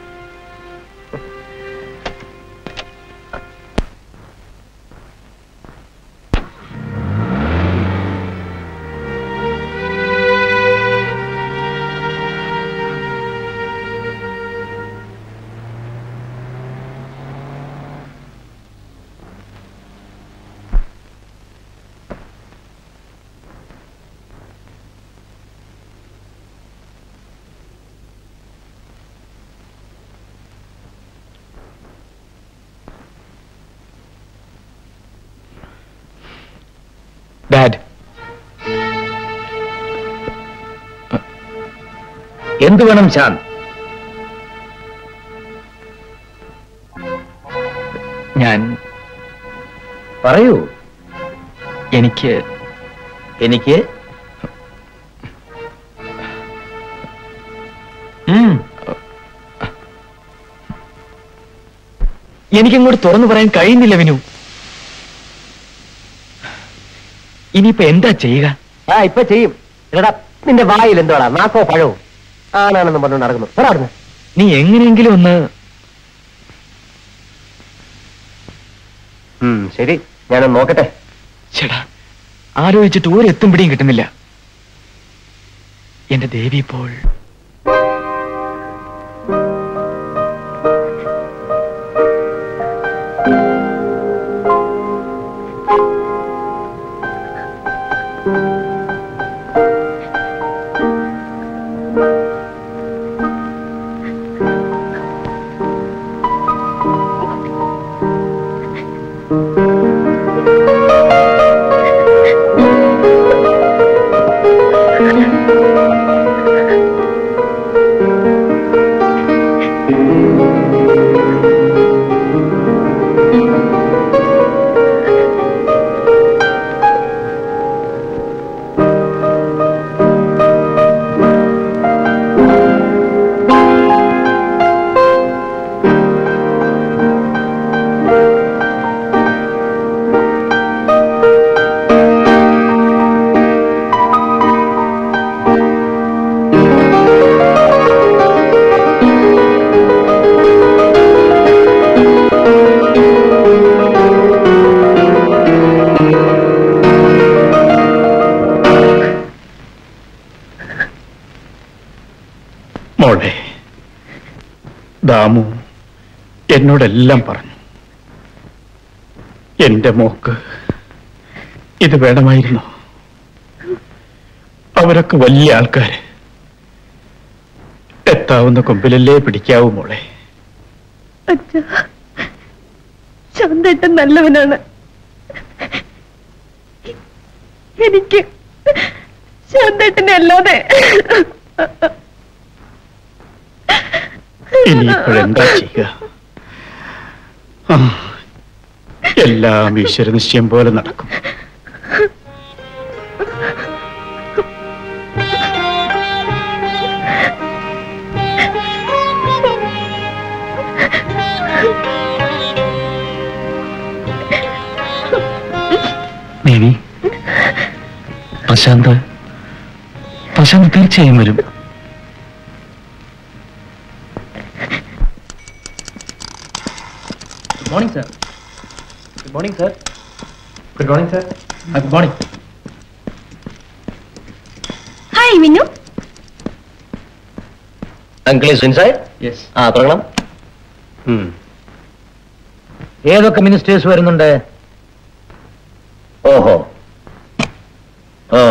ഡാഡ് എന്തു വേണം ശാന്ത് ഞാൻ പറയൂ എനിക്ക് എനിക്ക് ഉം. എനിക്കങ്ങോട്ട് തുറന്നു പറയാൻ കഴിയുന്നില്ല വിനു ഇനിയിപ്പോ എന്താ ചെയ്യുക ആ ഇപ്പൊ ചെയ്യും എടാ നിന്റെ വായിൽ എന്തോടാ നാക്കോ പഴവും ആണാണെന്ന് പറഞ്ഞു നടക്കുന്നു പോടാ അവിടുന്ന് നീ എങ്ങനെയെങ്കിലും ഒന്ന് ഉം, ശരി ഞാനൊന്ന് നോക്കട്ടെ ചേടാ ആലോചിച്ചിട്ട് ഒരു എത്തും പിടിയും കിട്ടുന്നില്ല എന്റെ ദേവി ഇപ്പോൾ മോളെ ദാമു എന്നോടെല്ലാം പറഞ്ഞു എന്റെ മോക്ക് ഇത് വേണമായിരുന്നു അവരൊക്കെ വലിയ ആൾക്കാര് എത്താവുന്ന കൊമ്പിലല്ലേ പിടിക്കാവൂ മോളെ അച്ഛ ശാന്തേട്ടൻ നല്ലവനാണ് എനിക്ക് ശാന്തേട്ടനെ അല്ലാതെ ഇനിയിപ്പോഴെന്താ ചെയ്യുക ആ, എല്ലാം ഈശ്വര നിശ്ചയം പോലെ നടക്കും ദേവി പ്രശാന്ത് പ്രശാന്ത് തീർച്ചയായും വരും morning sir good morning sir good morning sir good morning hi Minnu uncle is inside yes ആ തുടങ്ങണം ഏതൊക്കെ മിനിസ്റ്റേഴ്സ് വരുന്നുണ്ട് ഓഹോ ഓ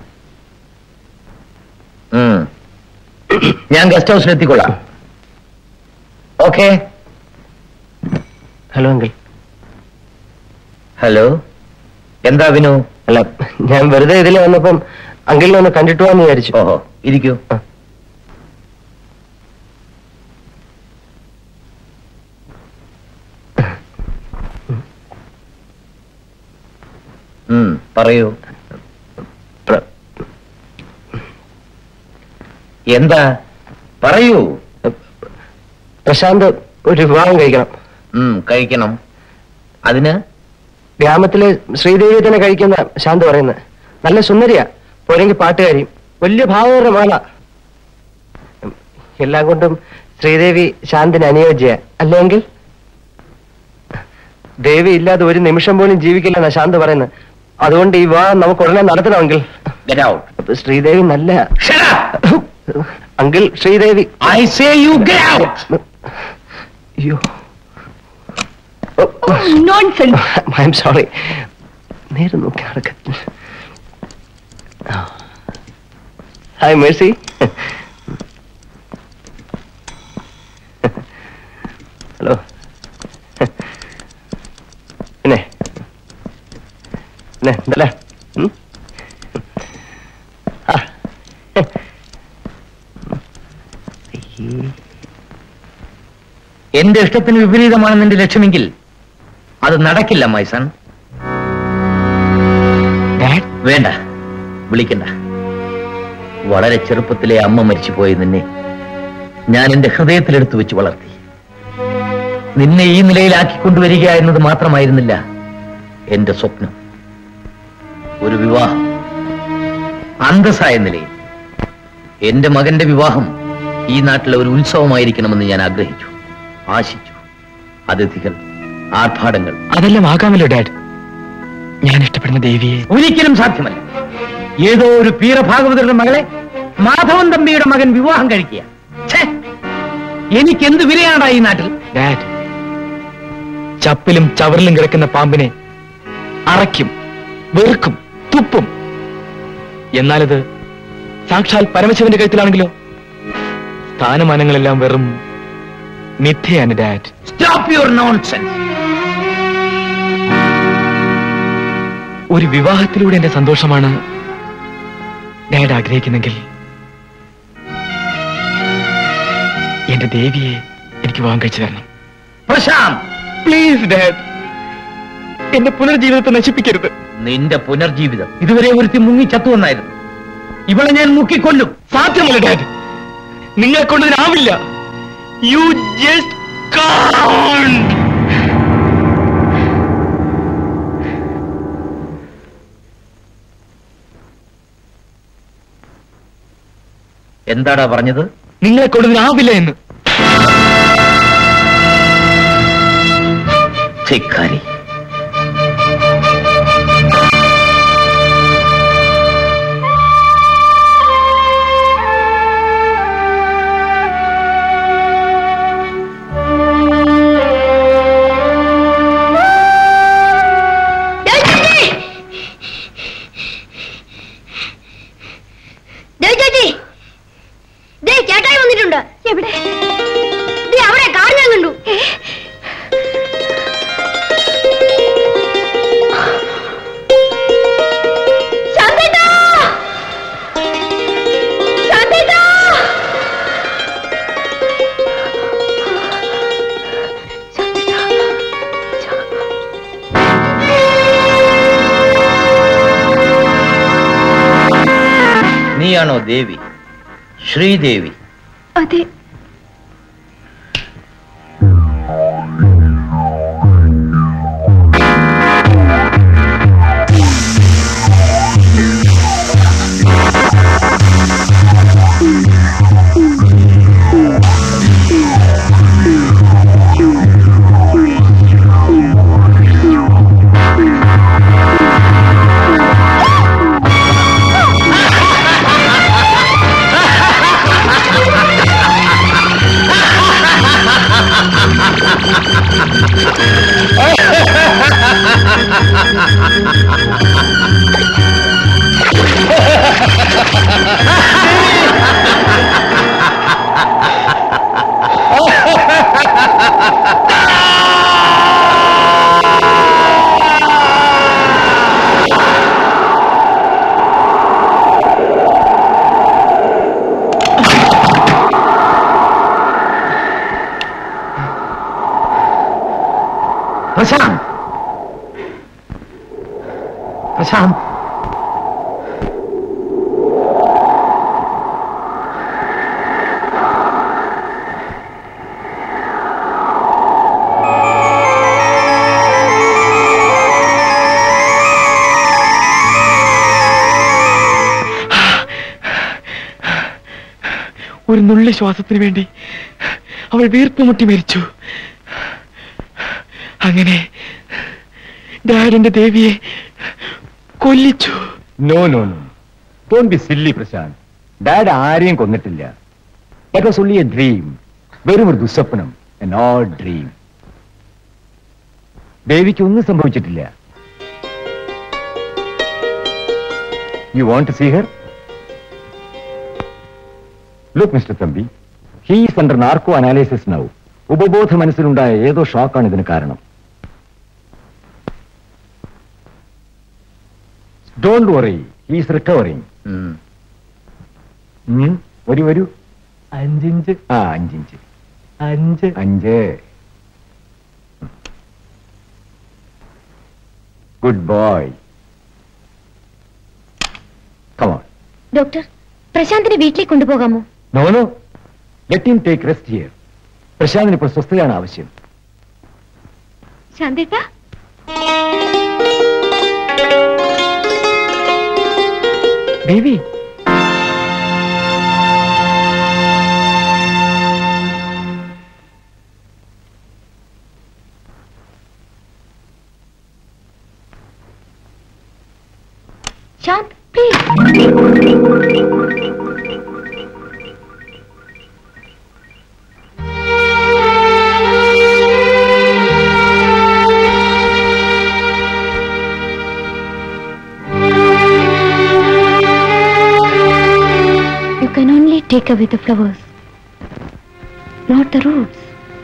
ഉം. ഞാൻ ഗസ്റ്റ് ഹൗസിൽ എത്തിക്കൊള്ളാം ഓക്കെ ഹലോ അങ്കിൾ ഹലോ എന്താ വിനു അല്ല ഞാൻ വെറുതെ ഇതിൽ വന്നപ്പം അങ്കിളിനെ ഒന്ന് കണ്ടിട്ട് പോവാന്ന് വിചാരിച്ചു ഓഹോ ഇരിക്കൂ ആ. ഉം, പറയൂ പ്ര- എന്താ പറയൂ പ്രശാന്ത് ഒരു വിവാഹം കഴിക്കണം ഉം, കഴിക്കണം അതിന് ഗ്രാമത്തിലെ ശ്രീദേവി തന്നെ കഴിക്കുന്ന ശാന്ത് പറയുന്നത് നല്ല സുന്ദരിയാ പോരെങ്കിൽ പാട്ടുകാരി വലിയ ഭാവകരുടെ മാള എല്ലാം കൊണ്ടും ശ്രീദേവി ശാന്തിന് അനുയോജ്യ അല്ലെങ്കിൽ ദേവി ഇല്ലാതെ ഒരു നിമിഷം പോലും ജീവിക്കില്ലെന്നാ ശാന്ത് പറയുന്നത് അതുകൊണ്ട് ഈ വിവാഹം നമുക്ക് ഉടനെ നടത്തണമെങ്കിൽ Get out. അപ്പൊ ശ്രീദേവി നല്ല Shut up. Uncle Sridevi I say you get out. അയ്യോ നോൺസെൻസ് ഐ എം സോറി നേരെ നോക്കി നടക്കത്തില്ല ഹായ് മേഴ്സി ഹലോ പിന്നെ പിന്നെ എന്തല്ലേ ഉം? ആ. അയ്യേ. എന്റെ ഇഷ്ടത്തിന് വിപരീതമാണ് നിന്റെ ലക്ഷ്യമെങ്കിൽ അത് നടക്കില്ല മൈസൺ വേണ്ട വിളിക്കണ്ട വളരെ ചെറുപ്പത്തിലെ അമ്മ മരിച്ചുപോയി നിന്നെ ഞാൻ എന്റെ ഹൃദയത്തിലെടുത്തു വെച്ച് വളർത്തി നിന്നെ ഈ നിലയിലാക്കിക്കൊണ്ടുവരിക എന്നത് മാത്രമായിരുന്നില്ല എന്റെ സ്വപ്നം ഒരു വിവാഹം അന്തസ്സായ നിലയിൽ എന്റെ മകന്റെ വിവാഹം ഈ നാട്ടിലെ ഒരു ഉത്സവമായിരിക്കണമെന്ന് ഞാൻ ആഗ്രഹിച്ചു ആശിച്ചു അതിഥികൾ ആർഭാടങ്ങൾ അതെല്ലാം ആകാമല്ലോ ഡാഡ് ഞാൻ ഇഷ്ടപ്പെടുന്ന ദേവിയെ ഒരിക്കലും സാധ്യമല്ല ഏതോ ഒരു പീറഭാഗവതരുടെ മകളെ മാധവൻ തമ്പിയുടെ മകൻ വിവാഹം കഴിക്കുക ഛേ! എനിക്കെന്ത് വിലയാണ്ടാ ഈ നാട്ടിൽ ഡാഡ് ചപ്പിലും ചവറിലും കിടക്കുന്ന പാമ്പിനെ അറയ്ക്കും വെറുക്കും തുപ്പും എന്നാലത് സാക്ഷാൽ പരമശിവന്റെ കഴുത്തിലാണെങ്കിലോ സ്ഥാനമാനങ്ങളെല്ലാം വെറും മിഥ്യയാണ് ഡാഡ് സ്റ്റോപ്പ് യുവർ നോൺസെൻസ് ഒരു വിവാഹത്തിലൂടെ എന്റെ സന്തോഷമാണ് ഡാഡ് ആഗ്രഹിക്കുന്നെങ്കിൽ എന്റെ ദേവിയെ എനിക്ക് വിവാഹം കഴിച്ചു തരണം പ്രശാന്ത് പ്ലീസ് ഡാഡ് എന്റെ പുനർജീവിതത്തെ നശിപ്പിക്കരുത് നിന്റെ പുനർജീവിതം ഇതുവരെ ഒരുത്തി മുങ്ങി ചത്തുവന്നായിരുന്നു ഇവളെ ഞാൻ മുക്കിക്കൊല്ലും സാധ്യമല്ല ഡാഡ് നിങ്ങളെ കൊണ്ടതിനാവില്ല യു ജസ്റ്റ് എന്താടാ പറഞ്ഞത് നിങ്ങളെ കൊണ്ടതിനാവില്ല എന്ന് ധിക്കാരി ചേച്ചി ദേ ചേട്ടായി വന്നിട്ടുണ്ട് എവിടെ ദേ അവിടെ കാർ ഞാൻ കണ്ടു ശാന്തേട്ടാ! ശാന്തേട്ടാ! നീയാണോ ദേവി ശ്രീദേവി അതെ ശാന്ത് ഒരു നുള്ളി ശ്വാസത്തിന് വേണ്ടി അവൾ വീർപ്പ് മുട്ടി മരിച്ചു അങ്ങനെ ഡാഡിന്റെ ദേവിയെ കൊല്ലിച്ചു no no no don't be silly Prashant dad ആരെയും കൊന്നിട്ടില്ല that was only a dream വെറും ഒരു ദുസ്വപ്നം എൻ ഓൾ ഡ്രീം ദേവിക്ക് ഒന്നും സംഭവിച്ചിട്ടില്ല you want to see her look mister Thampi he's under narco analysis now ഉപബോധ മനസ്സിലുണ്ടായ ഏതോ ഷോക്കാണ് ഇതിന് കാരണം ഡോണ്ട് വറി ഹീസ് റിക്കവറിങ് വരൂ വരൂ അഞ്ചിഞ്ച് ആ അഞ്ചിഞ്ച് അഞ്ച് അഞ്ച് ഗുഡ് ബോയ് കമോൺ ഡോക്ടർ പ്രശാന്തിനെ വീട്ടിലേക്ക് കൊണ്ടുപോകാമോ no no let him take rest here പ്രശാന്തിന് ഇപ്പോൾ സ്വസ്ഥതയാണ് ആവശ്യം ശാന്തേട്ടാ Devi Shant please You can only take away the flowers, not the roots.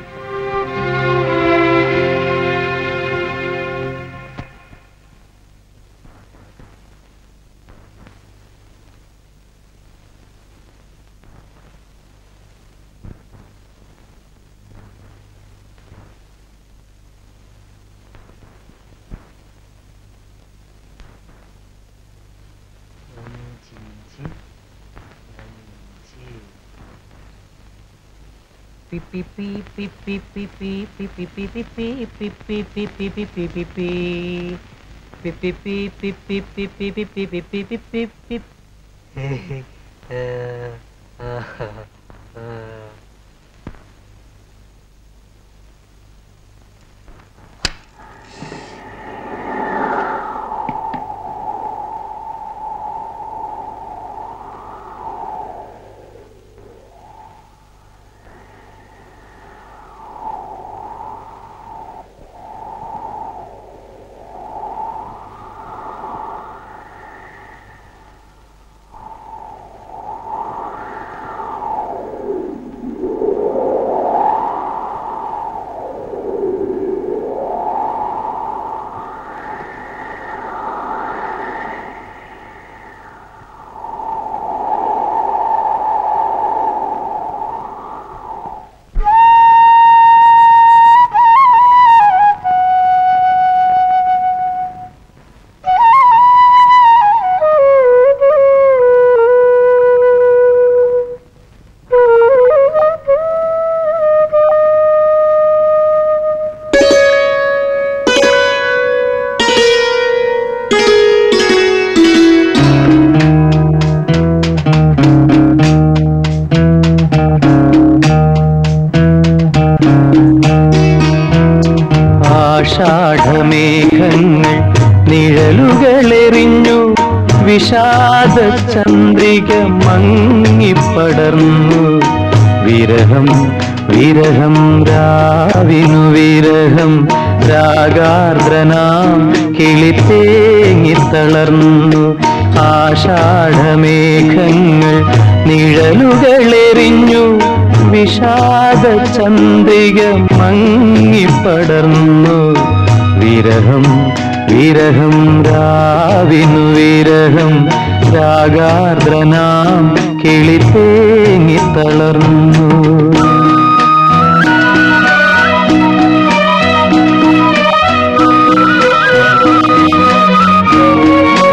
ആഷാഢമേഘങ്ങൾ നിഴലുകളെറിഞ്ഞു വിഷാദ ചന്ദ്രിക മങ്ങിപ്പടർന്നു വിരഹം വിരഹം രാവിനു വിരഹം രാഗാർദ്രനാം കിളിത്തേങ്ങിത്തളർന്നു ആഷാഢമേഘങ്ങൾ നിഴലുകളെറിഞ്ഞു വിഷാദ ചന്ദ്രിക മങ്ങിപ്പടർന്നു വിരഹം വിരഹം രാവിനു വിരഹം രാഗാർദ്രനാം കിളിത്തേങ്ങിത്തളർന്നു Thank you.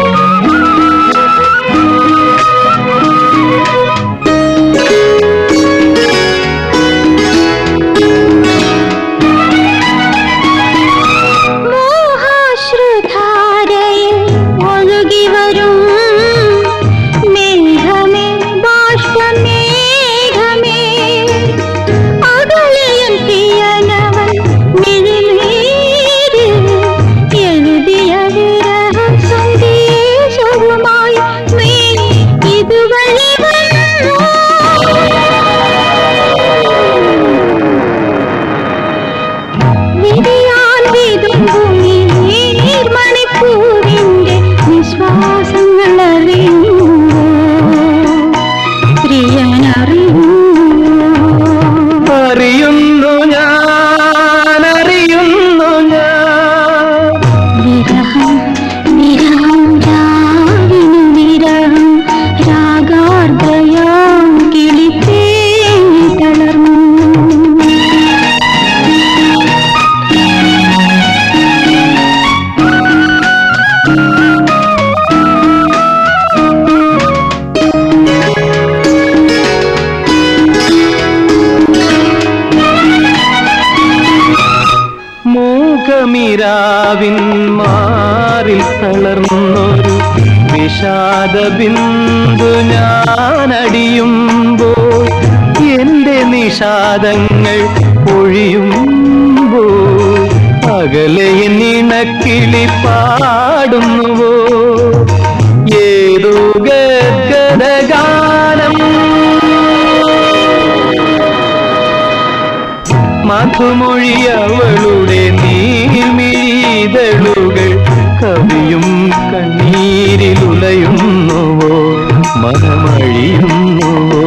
നിലാവിൻ മാറിൽ തളർന്നൊരു വിഷാദ ബിന്ദു ഞാനടിയുമ്പോൾ എന്റെ നിഷാദങ്ങൾ ഒഴിയുമ്പോൾ അകലെ നിണക്കിളി പാടുന്നുവോ ഏതോ ഗദ്ഗദഗാനം മധുമൊഴിയവളുടെ നീർമിഴിതളുകൾ കവിയും കണ്ണീരിലുലയുന്നുവോ മനമഴിയുന്നുവോ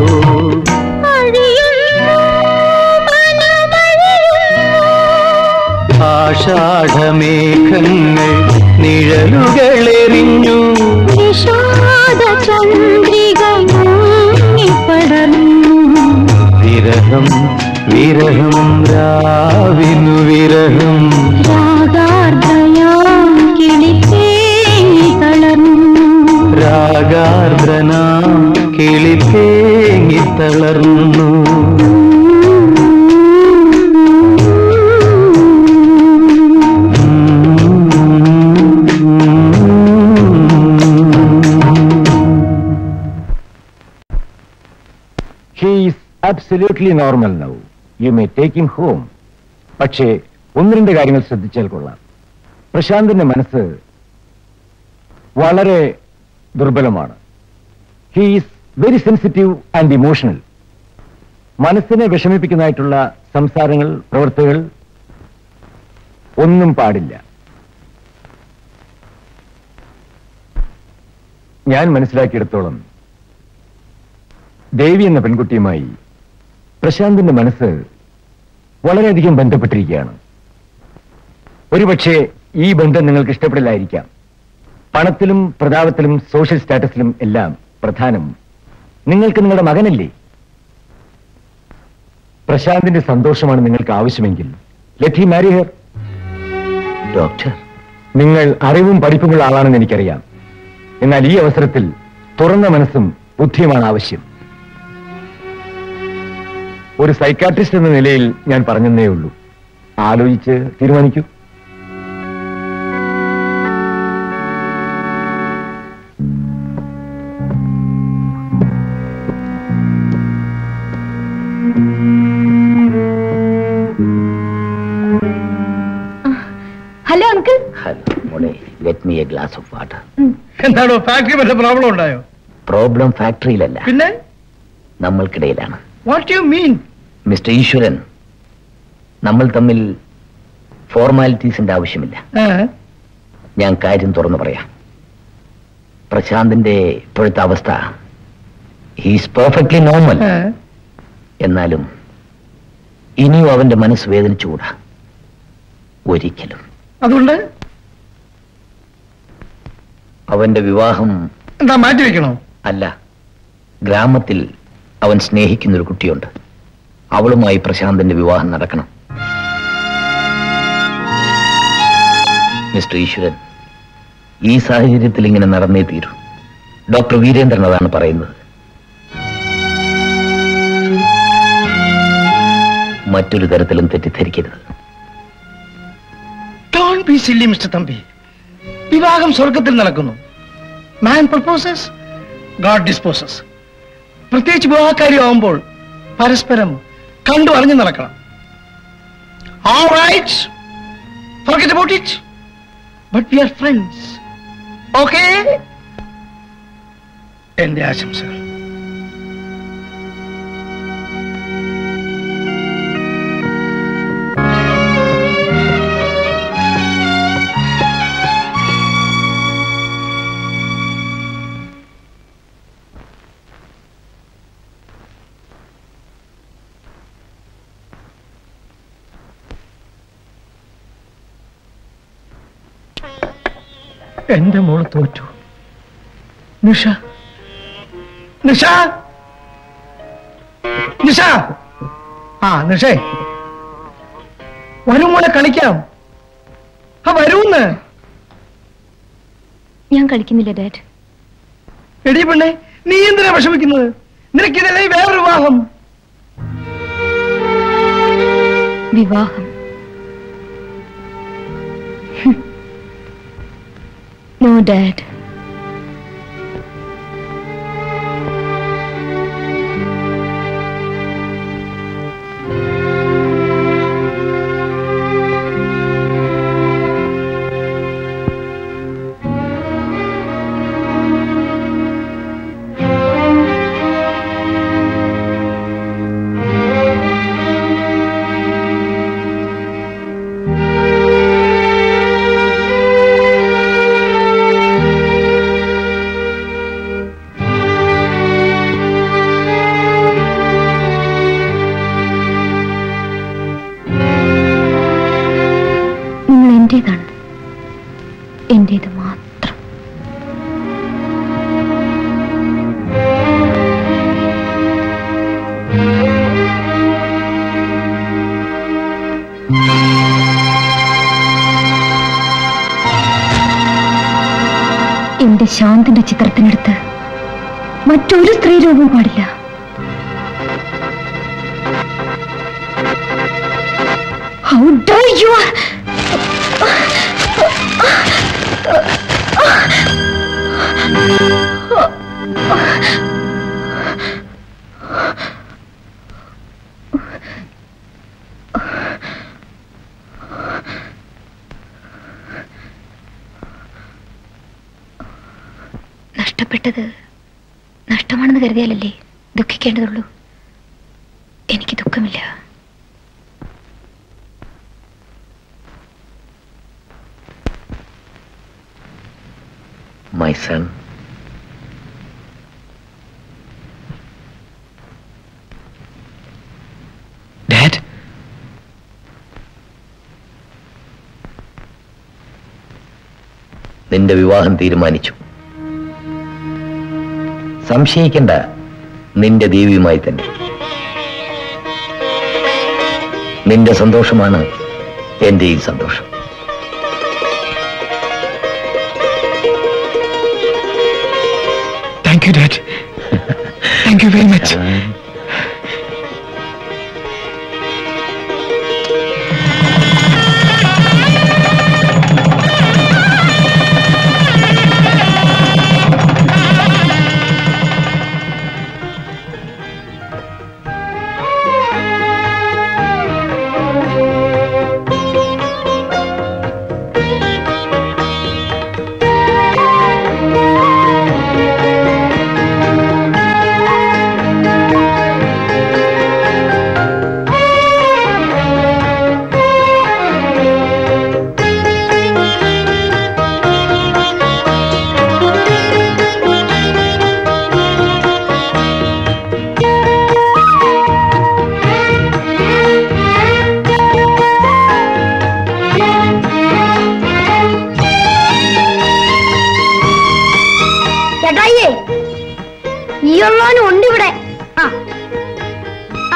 ആഷാഢമേഘങ്ങൾ നിഴലുകളെറിഞ്ഞു വിരഹം വിരഹം രാവിനു വിരഹം രാഗാർദ്രനാം കിളിത്തേങ്ങി തളർന്നു he is absolutely normal now you may take him home പക്ഷേ ഒന്ന് രണ്ട് കാര്യങ്ങൾ ശ്രദ്ധിച്ചാൽ കൊള്ളാം പ്രശാന്തിന്റെ മനസ്സ് വളരെ ദുർബലമാണ് he is very sensitive and emotional മനസ്സിനെ വിഷമിപ്പിക്കുന്നതായിട്ടുള്ള സംസാരങ്ങൾ പ്രവൃത്തികൾ ഒന്നും പാടില്ല ഞാൻ മനസ്സിലാക്കിയെടുത്തോളം ദേവി എന്ന പെൺകുട്ടിയുമായി പ്രശാന്തിന്റെ മനസ്സ് വളരെയധികം ബന്ധപ്പെട്ടിരിക്കുകയാണ് ഒരുപക്ഷെ ഈ ബന്ധം നിങ്ങൾക്ക് ഇഷ്ടപ്പെടില്ലായിരിക്കാം പണത്തിലും പ്രതാപത്തിലും സോഷ്യൽ സ്റ്റാറ്റസിലും എല്ലാം പ്രധാനം നിങ്ങൾക്ക് നിങ്ങളുടെ മകനല്ലേ പ്രശാന്തിന്റെ സന്തോഷമാണ് നിങ്ങൾക്ക് ആവശ്യമെങ്കിൽ let he marry her doctor നിങ്ങൾ അറിവും പഠിപ്പുമുള്ള ആളാണെന്ന് എനിക്കറിയാം എന്നാൽ ഈ അവസരത്തിൽ തുറന്ന മനസ്സും ബുദ്ധിയുമാണ് ആവശ്യം ഒരു സൈക്കാട്രിസ്റ്റ് എന്ന നിലയിൽ ഞാൻ പറഞ്ഞെന്നേ ഉള്ളൂ ആലോചിച്ച് തീരുമാനിക്കൂ ഹലോ അങ്കിൾ ഹലോ മോളെ let me a glass of water എന്താണോ ഫാക്ടറി വല്ല പ്രോബ്ലം ഉണ്ടായോ പ്രോബ്ലം ഫാക്ടറിയിലല്ല പിന്നെ നമ്മൾക്കിടയിലാണ് what you mean mister Eswaran നമ്മൾ തമ്മിൽ ഫോർമാലിറ്റീസിന്റെ ആവശ്യമില്ല ഞാൻ കാര്യം തുറന്നു പറയാം പ്രശാന്തിന്റെ ഇപ്പോഴത്തെ അവസ്ഥ ഹീസ് പെർഫെക്റ്റ്ലി നോർമൽ എന്നാലും ഇനിയും അവന്റെ മനസ്സ് വേദനിച്ചുകൂടാ ഒരിക്കലും അതുകൊണ്ട് അവന്റെ വിവാഹം എന്താ മാറ്റി വെക്കണോ അല്ല ഗ്രാമത്തിൽ അവൻ സ്നേഹിക്കുന്ന ഒരു കുട്ടിയുണ്ട് അവളുമായി പ്രശാന്തിന്റെ വിവാഹം നടക്കണം മിസ്റ്റർ ഈശ്വരൻ ഈ സാഹചര്യത്തിൽ ഇങ്ങനെ നടന്നേ തീരൂ ഡോക്ടർ വീരേന്ദ്രൻ അതാണ് പറയുന്നത് മറ്റൊരു തരത്തിലും തെറ്റിദ്ധരിക്കരുത് don't be silly mister Thampi വിവാഹം സ്വർഗത്തിൽ നടക്കുന്നു മാൻ പ്രപ്പോസസ് ഗാഡ് ഡിസ്പോസസ് പ്രത്യേകിച്ച് വിവാഹക്കാരിയാവുമ്പോൾ പരസ്പരം കണ്ടു അറിഞ്ഞു നടക്കണം All right. Forget about it. But we are friends. Okay? എന്റെ ആശംസകൾ എന്റെ മോള് തോറ്റു നിഷ നിഷ നിഷ ആ നിഷേ വരും മോളെ കളിക്കാം ആ വരൂന്ന് ഞാൻ കളിക്കുന്നില്ല ഡാഡ് എടി പെണ്ണെ നീ എന്തിനാ വിഷമിക്കുന്നത് നിനക്കിതല്ലേ വേറൊരു വിവാഹം വിവാഹം ഹും. നോ ഡാഡ് നിങ്ങൾ എന്റേതാണ് എന്റേത് മാത്രം എന്റെ ശാന്തിന്റെ ചിത്രത്തിനടുത്ത് മറ്റൊരു സ്ത്രീ രൂപവും പാടില്ല How dare you! നഷ്ടപ്പെട്ടത് നഷ്ടമാണെന്ന് കരുതിയാലല്ലേ ദുഃഖിക്കേണ്ടതുള്ളൂ എനിക്ക് ദുഃഖമില്ല my son. ഡാഡ് നിന്റെ വിവാഹം തീരുമാനിച്ചു സംശയിക്കണ്ട നിന്റെ ദേവിയുമായി തന്നെ നിന്റെ സന്തോഷമാണ് എന്റെയും സന്തോഷം thank you dad thank you very much ചേട്ടായിയേ ഈ ഉള്ളവനും ഉണ്ട് ഇവിടെ ആ ആ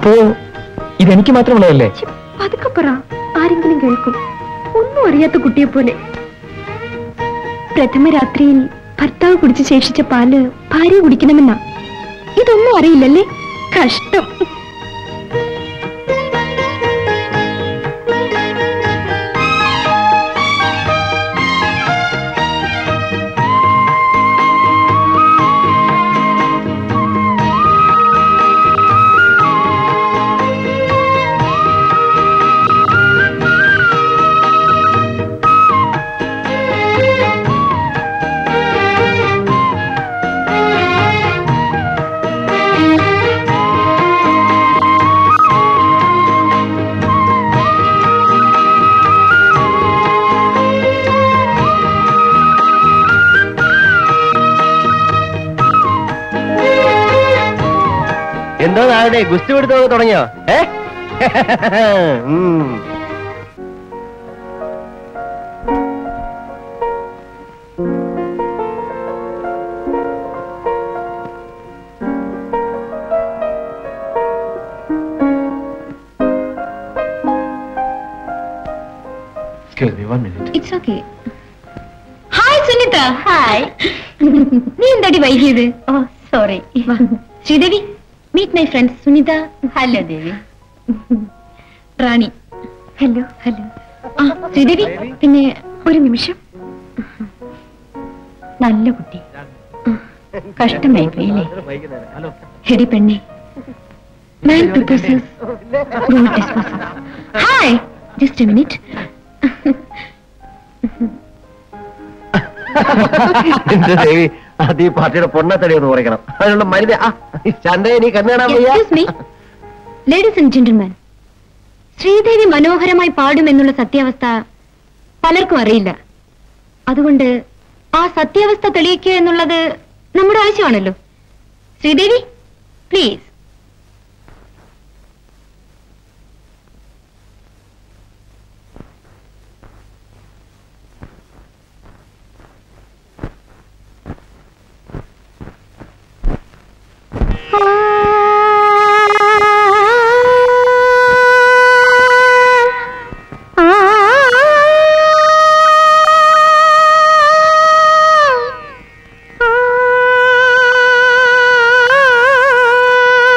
അപ്പോ ഇതെനിക്ക് മാത്രമുള്ളതല്ലേ പതുക്കെ പറ ആരെങ്കിലും കേൾക്കും ഒന്നും അറിയാത്ത കുട്ടിയെ പോലെ പ്രഥമ രാത്രിയിൽ ഭർത്താവ് കുടിച്ച് ശേഷിച്ച പാല് ഭാര്യ കുടിക്കണമെന്നാ ഇതൊന്നും അറിയില്ലല്ലേ കഷ്ടം എന്തോ നാടെ ഗുസ്തി പിടുത്തോ തുടങ്ങിയോ ഏ ഉം. It's okay hi Sunitha hi നീ എന്താടി വൈകിയത് oh sorry Sridevi meet my friend Sunitha hello Devi Rani hello hello ആ ശ്രീദേവി പിന്നെ ഒരു നിമിഷം നല്ല കുട്ടി കഷ്ടമായി പോയില്ലേ ഹെടി പെണ്ണെ man proposes hi just a minute എന്റെ ദേവി അത് ഈ പാർട്ടിയുടെ പൊണ്ണത്തടി ഒന്ന് കുറയ്ക്കണം അതിനുള്ള മരുന്ന് ആ ചന്തയെ നീ കണ്ണുകാണാൻ വയ്യ excuse me ladies and gentleman Sridevi മനോഹരമായി പാടുമെന്നുള്ള സത്യാവസ്ഥ പലർക്കും അറിയില്ല അതുകൊണ്ട് ആ സത്യാവസ്ഥ തെളിയിക്കുക എന്നുള്ളത് നമ്മുടെ ആവശ്യമാണല്ലോ Sridevi please ah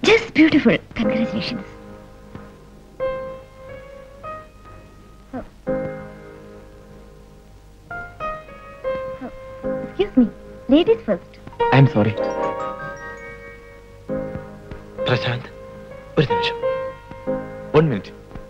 just beautiful congratulations excuse me ladies first I am sorry Prashant ഒരു നിമിഷം വൺ മിനിറ്റ്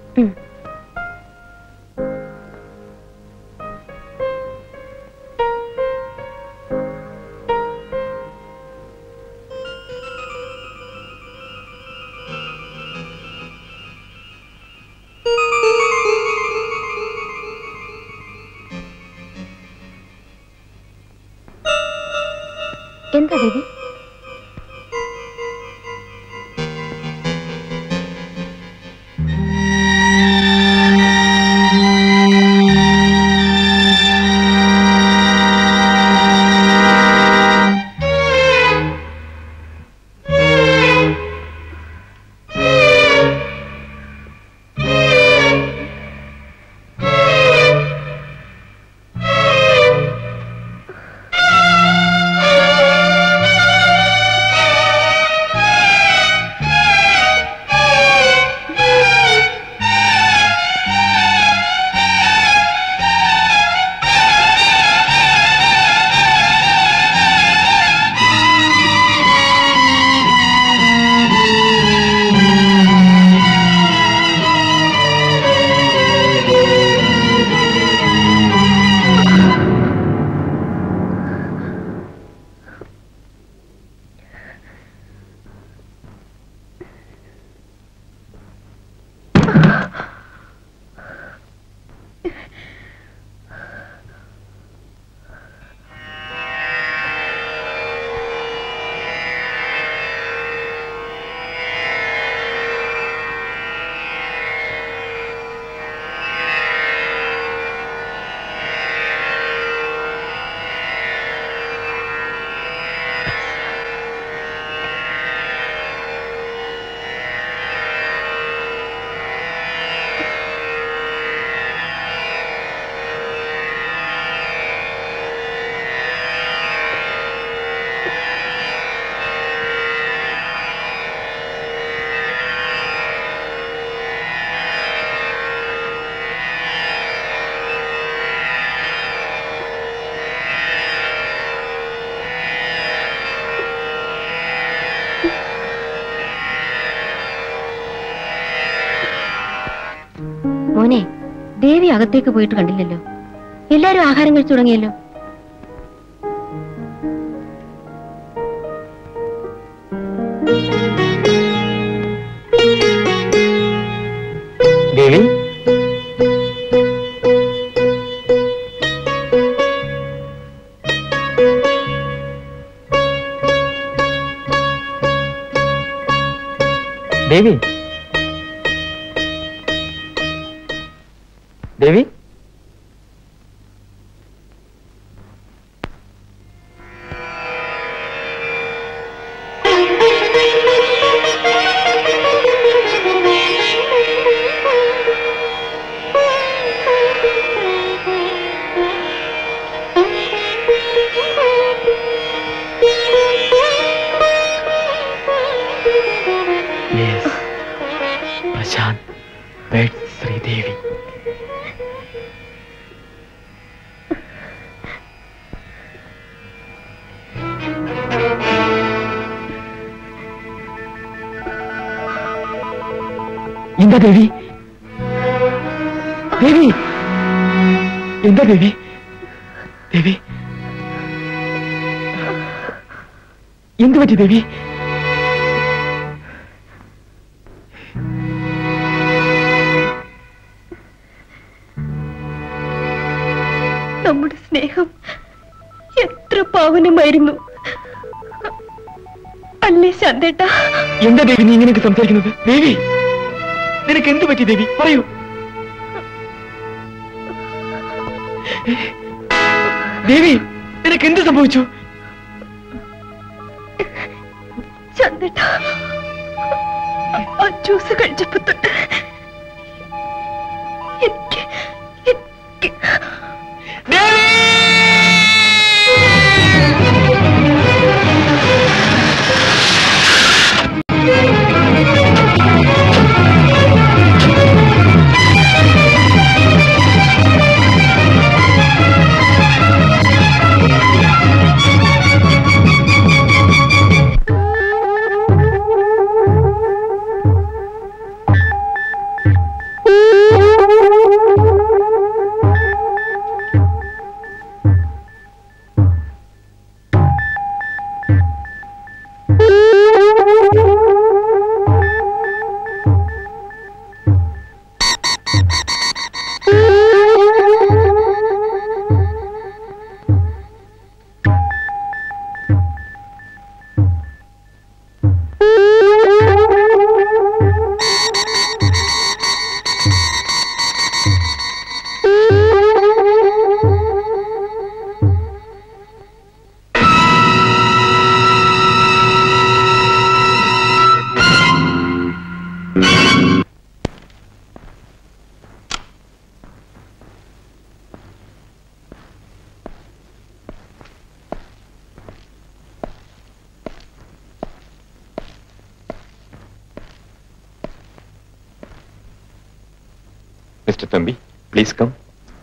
എന്താ ദേവി മോനെ ദേവി അകത്തേക്ക് പോയിട്ട് കണ്ടില്ലല്ലോ എല്ലാരും ആഹാരം കഴിച്ചു തുടങ്ങിയല്ലോ ദേവി ദേവി ദേവി യെസ് പ്രശാന്ത് വെഡ് ശ്രീദേവി എന്താ ദേവി ദേവി എന്താ ദേവി ദേവി എന്ത് പറ്റി ദേവി നമ്മുടെ സ്നേഹം എത്ര പാവനമായിരുന്നു അല്ലേ ശാന്തേട്ട എന്താ ദേവി നീ ഇങ്ങനെയൊക്കെ സംസാരിക്കുന്നത് ദേവി നിനക്ക് എന്ത് പറ്റി ദേവി പറയൂ ദേവി നിനക്ക് എന്ത് സംഭവിച്ചു ചന്ദേട്ട ആ ജ്യൂസ് കഴിച്ചപ്പോ തൊട്ട് എനിക്ക് എനിക്ക് Devi mister Thampi please come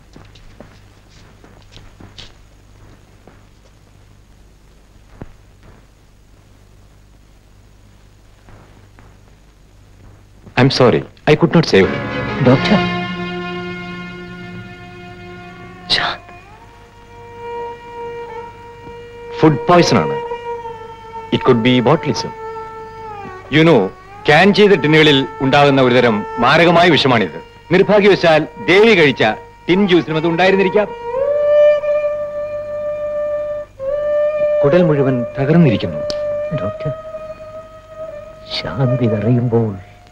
I am sorry I could not save doctor food poison ആണ് it could be botulism you know can ചെയ്ത ടിന്നുകളിൽ ഉണ്ടാകുന്ന ഒരുതരം മാരകമായ വിഷമാണിത് നിർഭാഗ്യവശാൽ ദേവി കഴിച്ച ടിൻ ജ്യൂസിനും അത് ഉണ്ടായിരുന്നിരിക്കാം കുടൽ മുഴുവൻ തകർന്നിരിക്കുന്നു ഡോക്ടർ ശാന്തി നിറയുമ്പോൾ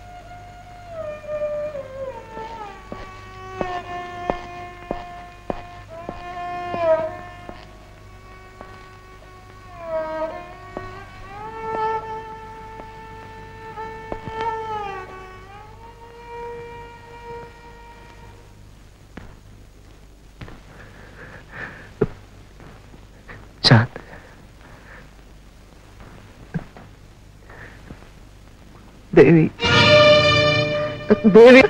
ശാന്ത് ദേവി ദേവി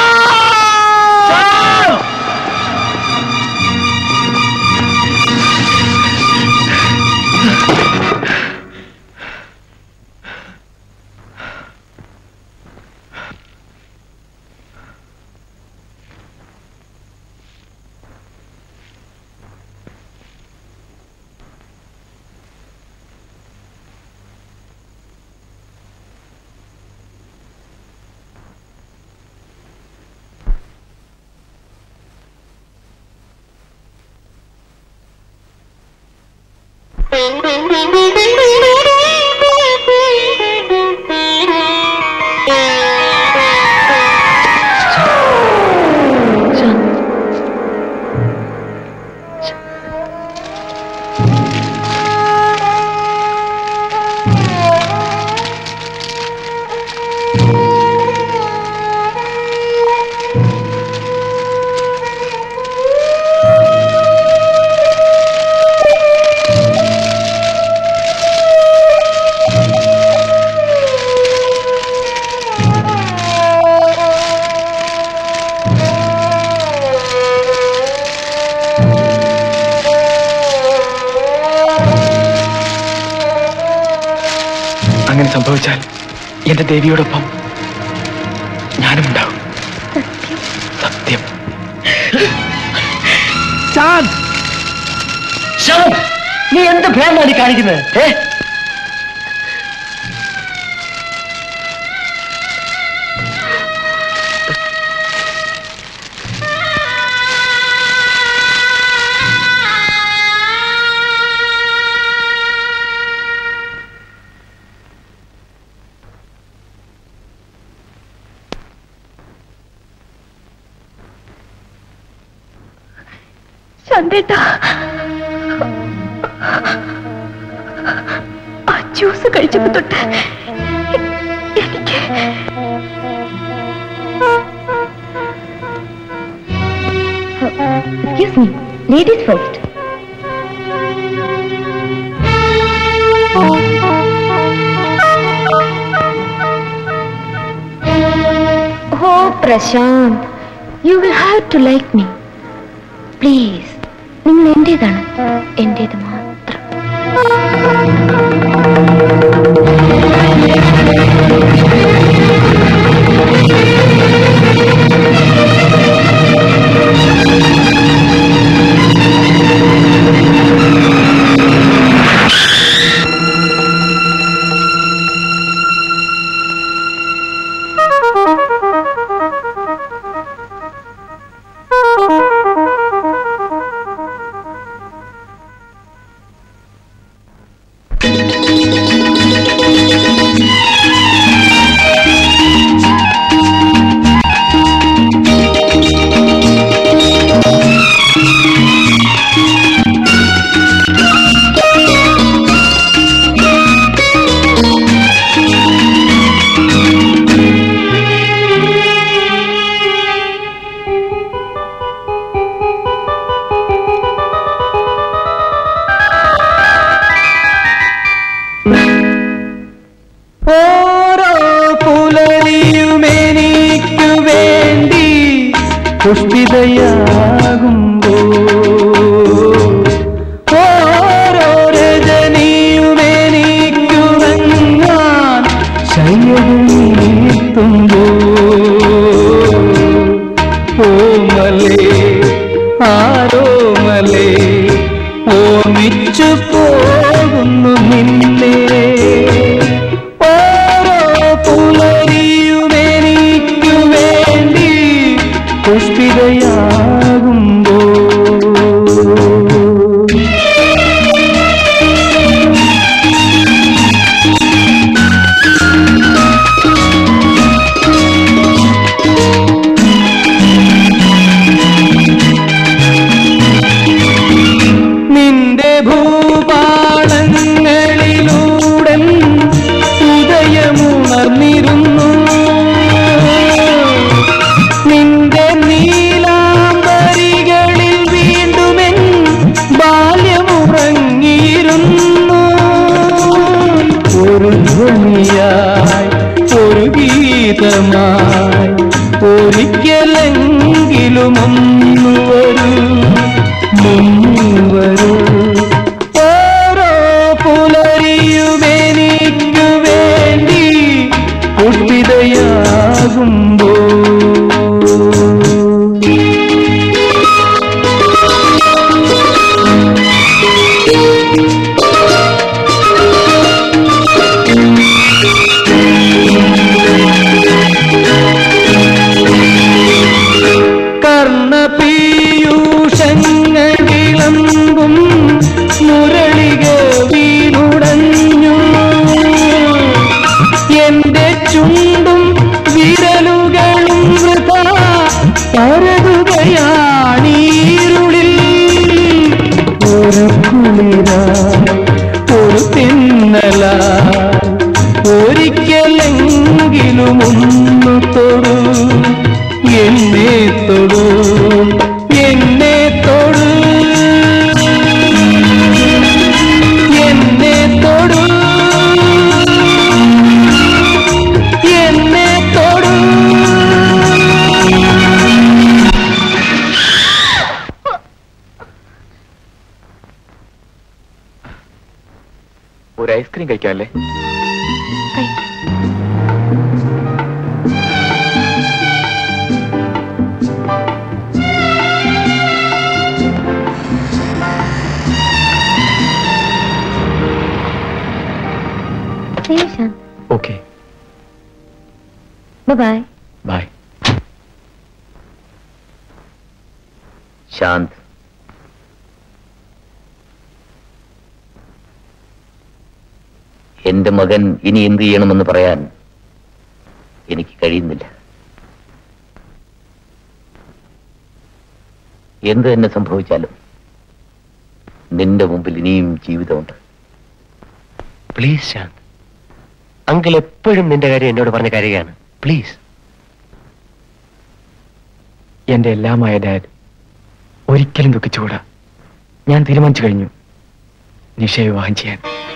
അങ്ങനെ സംഭവിച്ചാൽ എന്റെ ദേവിയോടൊപ്പം ഞാനും ഉണ്ടാവും സത്യം ശാന്ത് ശാന്ത് നീ എന്ത് ഭ്രാന്താണ് ഈ കാണിക്കുന്നത് ഏ ചന്തേട്ടാ ആ ജ്യൂസ് കഴിച്ചപ്പോ തൊട്ട് എനിക്ക് excuse me ladies first oh Prashant you will have to like me please നിങ്ങൾ എന്റേതാണ് എന്റേത് മാത്രം Thank you. എത്തുമ്പോ ഓമലേ ആരോമലേ ഓർമ്മിച്ചു പോകുന്നു നിന്നെ ഓരോ പുലരിയും എനിക്കു വേണ്ടി പുഷ്പിതയാകുമ്പോ നിന്റെ ഭൂപാളങ്ങളിലൂടെ ഉദയമുണർന്നിരുന്നു നിന്റെ നീലാംബരികളിൽ വീണ്ടുമെൻ ബാല്യമുറങ്ങിയിരുന്നു ഒരു ധ്വനിയായി ഒരു ഗീതമായി ഒരിക്കലെങ്കിലും ഒന്നു വരൂ മുൻവരൂ ഓരോ പുലരിയുമെനിക്കു വേണ്ടി പുഷ്പിതയാകുമ്പോ കർണപീയൂഷങ്ങൾ വിളമ്പും മുരളിക വീണുടഞ്ഞു എന്റെ ചുണ്ടും വിരലുകളും വൃഥാ പരതുകയാണീരുളിൽ ഒരു കുളിരായി ഒരു തിന്നലായി ഒരിക്കലെങ്കിലും ഒന്നു തൊടു എന്നെ തൊടു എന്നെ തൊടു എന്നെ തൊടു എന്നെ തൊടു ഒരു ഐസ്ക്രീം കഴിക്കാമല്ലേ ശരി Shant okay bye bye Shant എന്റെ മകൻ ഇനി എന്ത് ചെയ്യണമെന്ന് പറയാൻ എനിക്ക് കഴിയുന്നില്ല എന്ത് തന്നെ സംഭവിച്ചാലും നിന്റെ മുമ്പിൽ ഇനിയും ജീവിതമുണ്ട് പ്ലീസ് ശാന്ത് അങ്കിൾ എപ്പോഴും നിന്റെ കാര്യം എന്നോട് പറഞ്ഞ കരയാണ് പ്ലീസ് എന്റെ എല്ലാമായ ഡാഡ് ഒരിക്കലും ദുഃഖിച്ചുകൂടാ ഞാൻ തീരുമാനിച്ചു കഴിഞ്ഞു നിഷയെ വിവാഹം ചെയ്യാൻ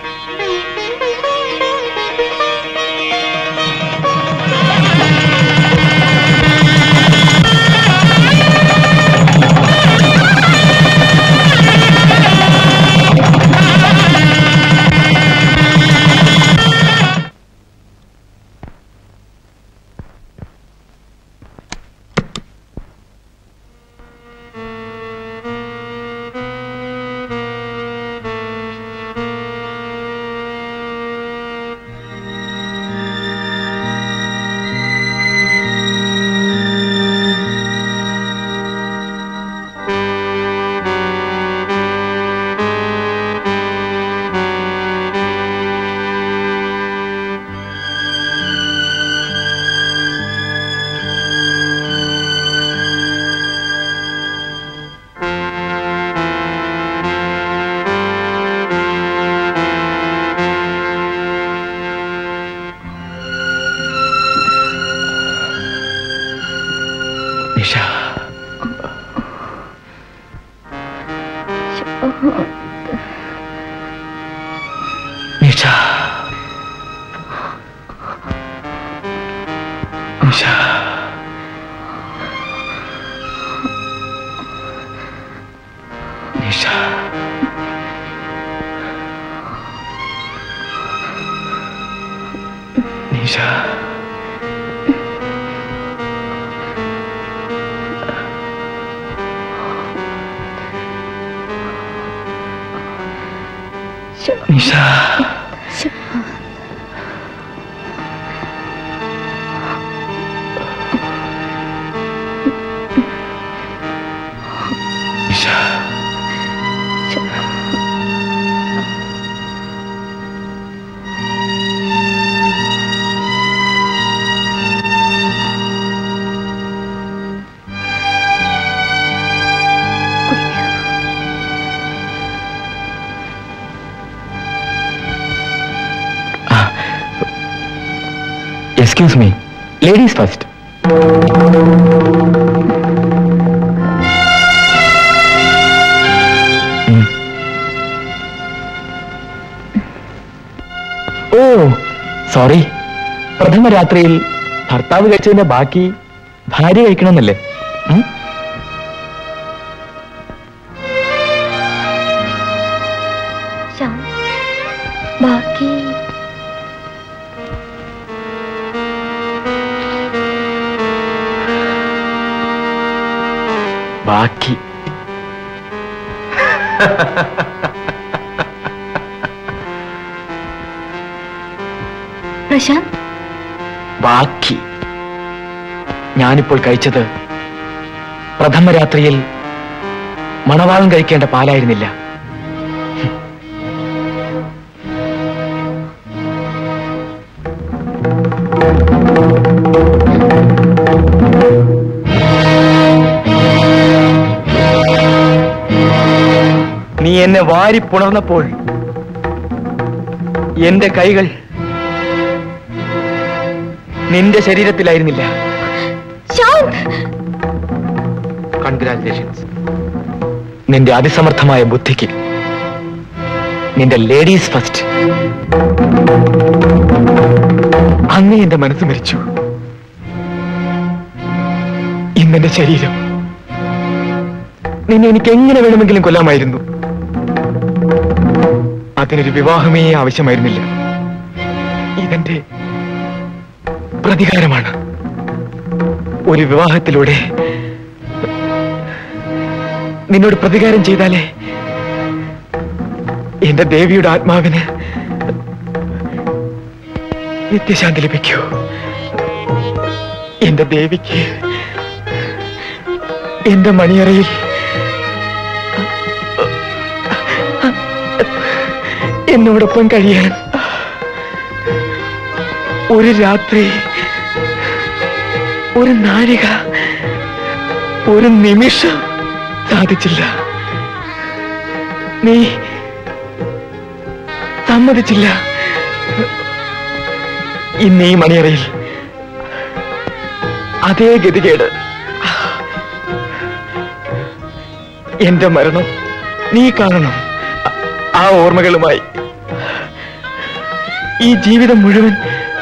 Nisha Nisha Nisha Nisha Nisha excuse me ladies first oh sorry പ്രഥമ രാത്രിയിൽ ഭർത്താവ് കഴിച്ചതിന്റെ ബാക്കി ഭാര്യ കഴിക്കണമെന്നല്ലേ ഉം? ശ്യാം ബാക്കി ബാക്കി പ്രശാന്ത് ബാക്കി ഞാനിപ്പോൾ കഴിച്ചത് പ്രഥമ രാത്രിയിൽ മണവാളം കഴിക്കേണ്ട പാലായിരുന്നില്ല നീ എന്നെ വാരി പുണർന്നപ്പോൾ എന്റെ കൈകൾ നിന്റെ ശരീരത്തിലായിരുന്നില്ല ശ്യാം കൺഗ്രാറ്റുലേഷൻസ് നിന്റെ അതിസമർത്ഥമായ ബുദ്ധിക്ക് നിന്റെ ലേഡീസ് ഫസ്റ്റ് അങ്ങ് എന്റെ മനസ്സ് മരിച്ചു ഇന്നെന്റെ ശരീരം നിന്നെ എനിക്ക് എങ്ങനെ വേണമെങ്കിലും കൊല്ലാമായിരുന്നു അതിനൊരു വിവാഹമേ ആവശ്യമായിരുന്നില്ല ഇതെന്റെ പ്രതികാരമാണ് ഒരു വിവാഹത്തിലൂടെ നിന്നോട് പ്രതികാരം ചെയ്താലേ എന്റെ ദേവിയുടെ ആത്മാവിന് നിത്യശാന്തി ലഭിക്കൂ എന്റെ ദേവിക്ക് എന്റെ മണിയറയിൽ എന്നോടൊപ്പം കഴിയാൻ ഒരു രാത്രി ഒരു നാഴിക ഒരു നിമിഷം സാധിച്ചില്ല നീ സമ്മതിച്ചില്ല ഇന്ന് ഈ മണിയറയിൽ അതേ ഗതികേട് എന്റെ മരണം നീ കാണണം ആ ഓർമ്മകളുമായി ഈ ജീവിതം മുഴുവൻ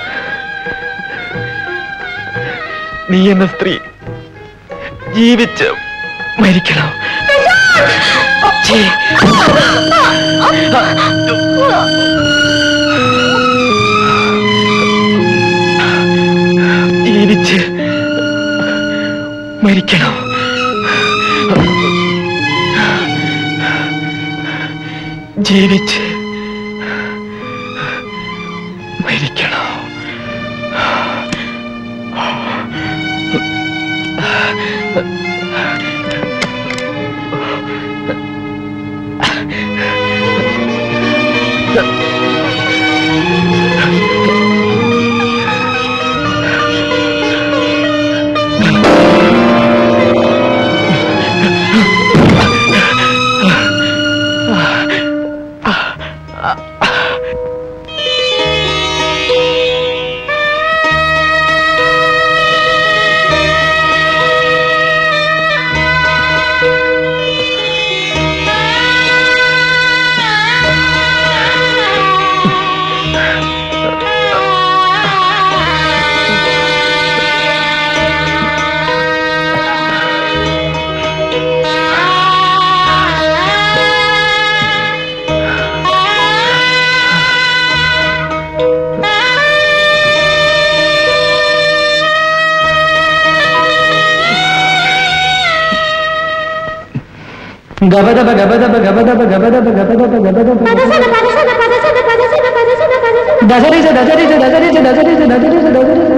നീ എന്ന സ്ത്രീ ജീവിച്ച് മരിക്കണം ഛേ. ജീവിച്ച് മരിക്കണം ജീവിച്ച് മരിക്കണം ഗബദബ ഗബദബ ഗബദബ ഗബദബ ഗബദബ ഗബദബ പദസന പദസന പദസന దసరి స దసరి స దసరి స దసరి స దసరి స దసరి స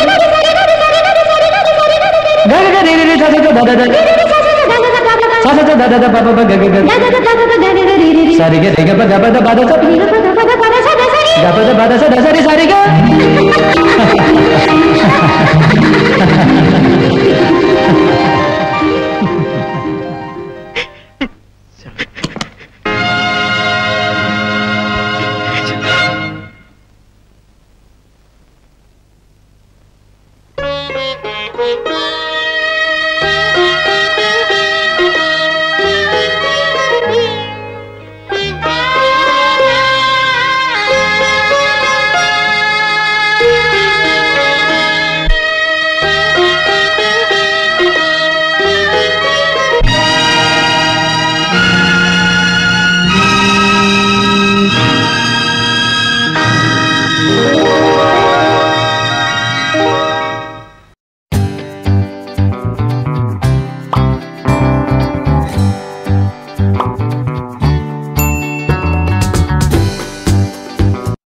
గ గ గ రి రి రి స స స ద ద ద స స స ద ద ద ప ప ప గ గ గ సరి గ రి గ ప గ ప ద ప ద స గ ప ద ప ద స ద సరి సరి గ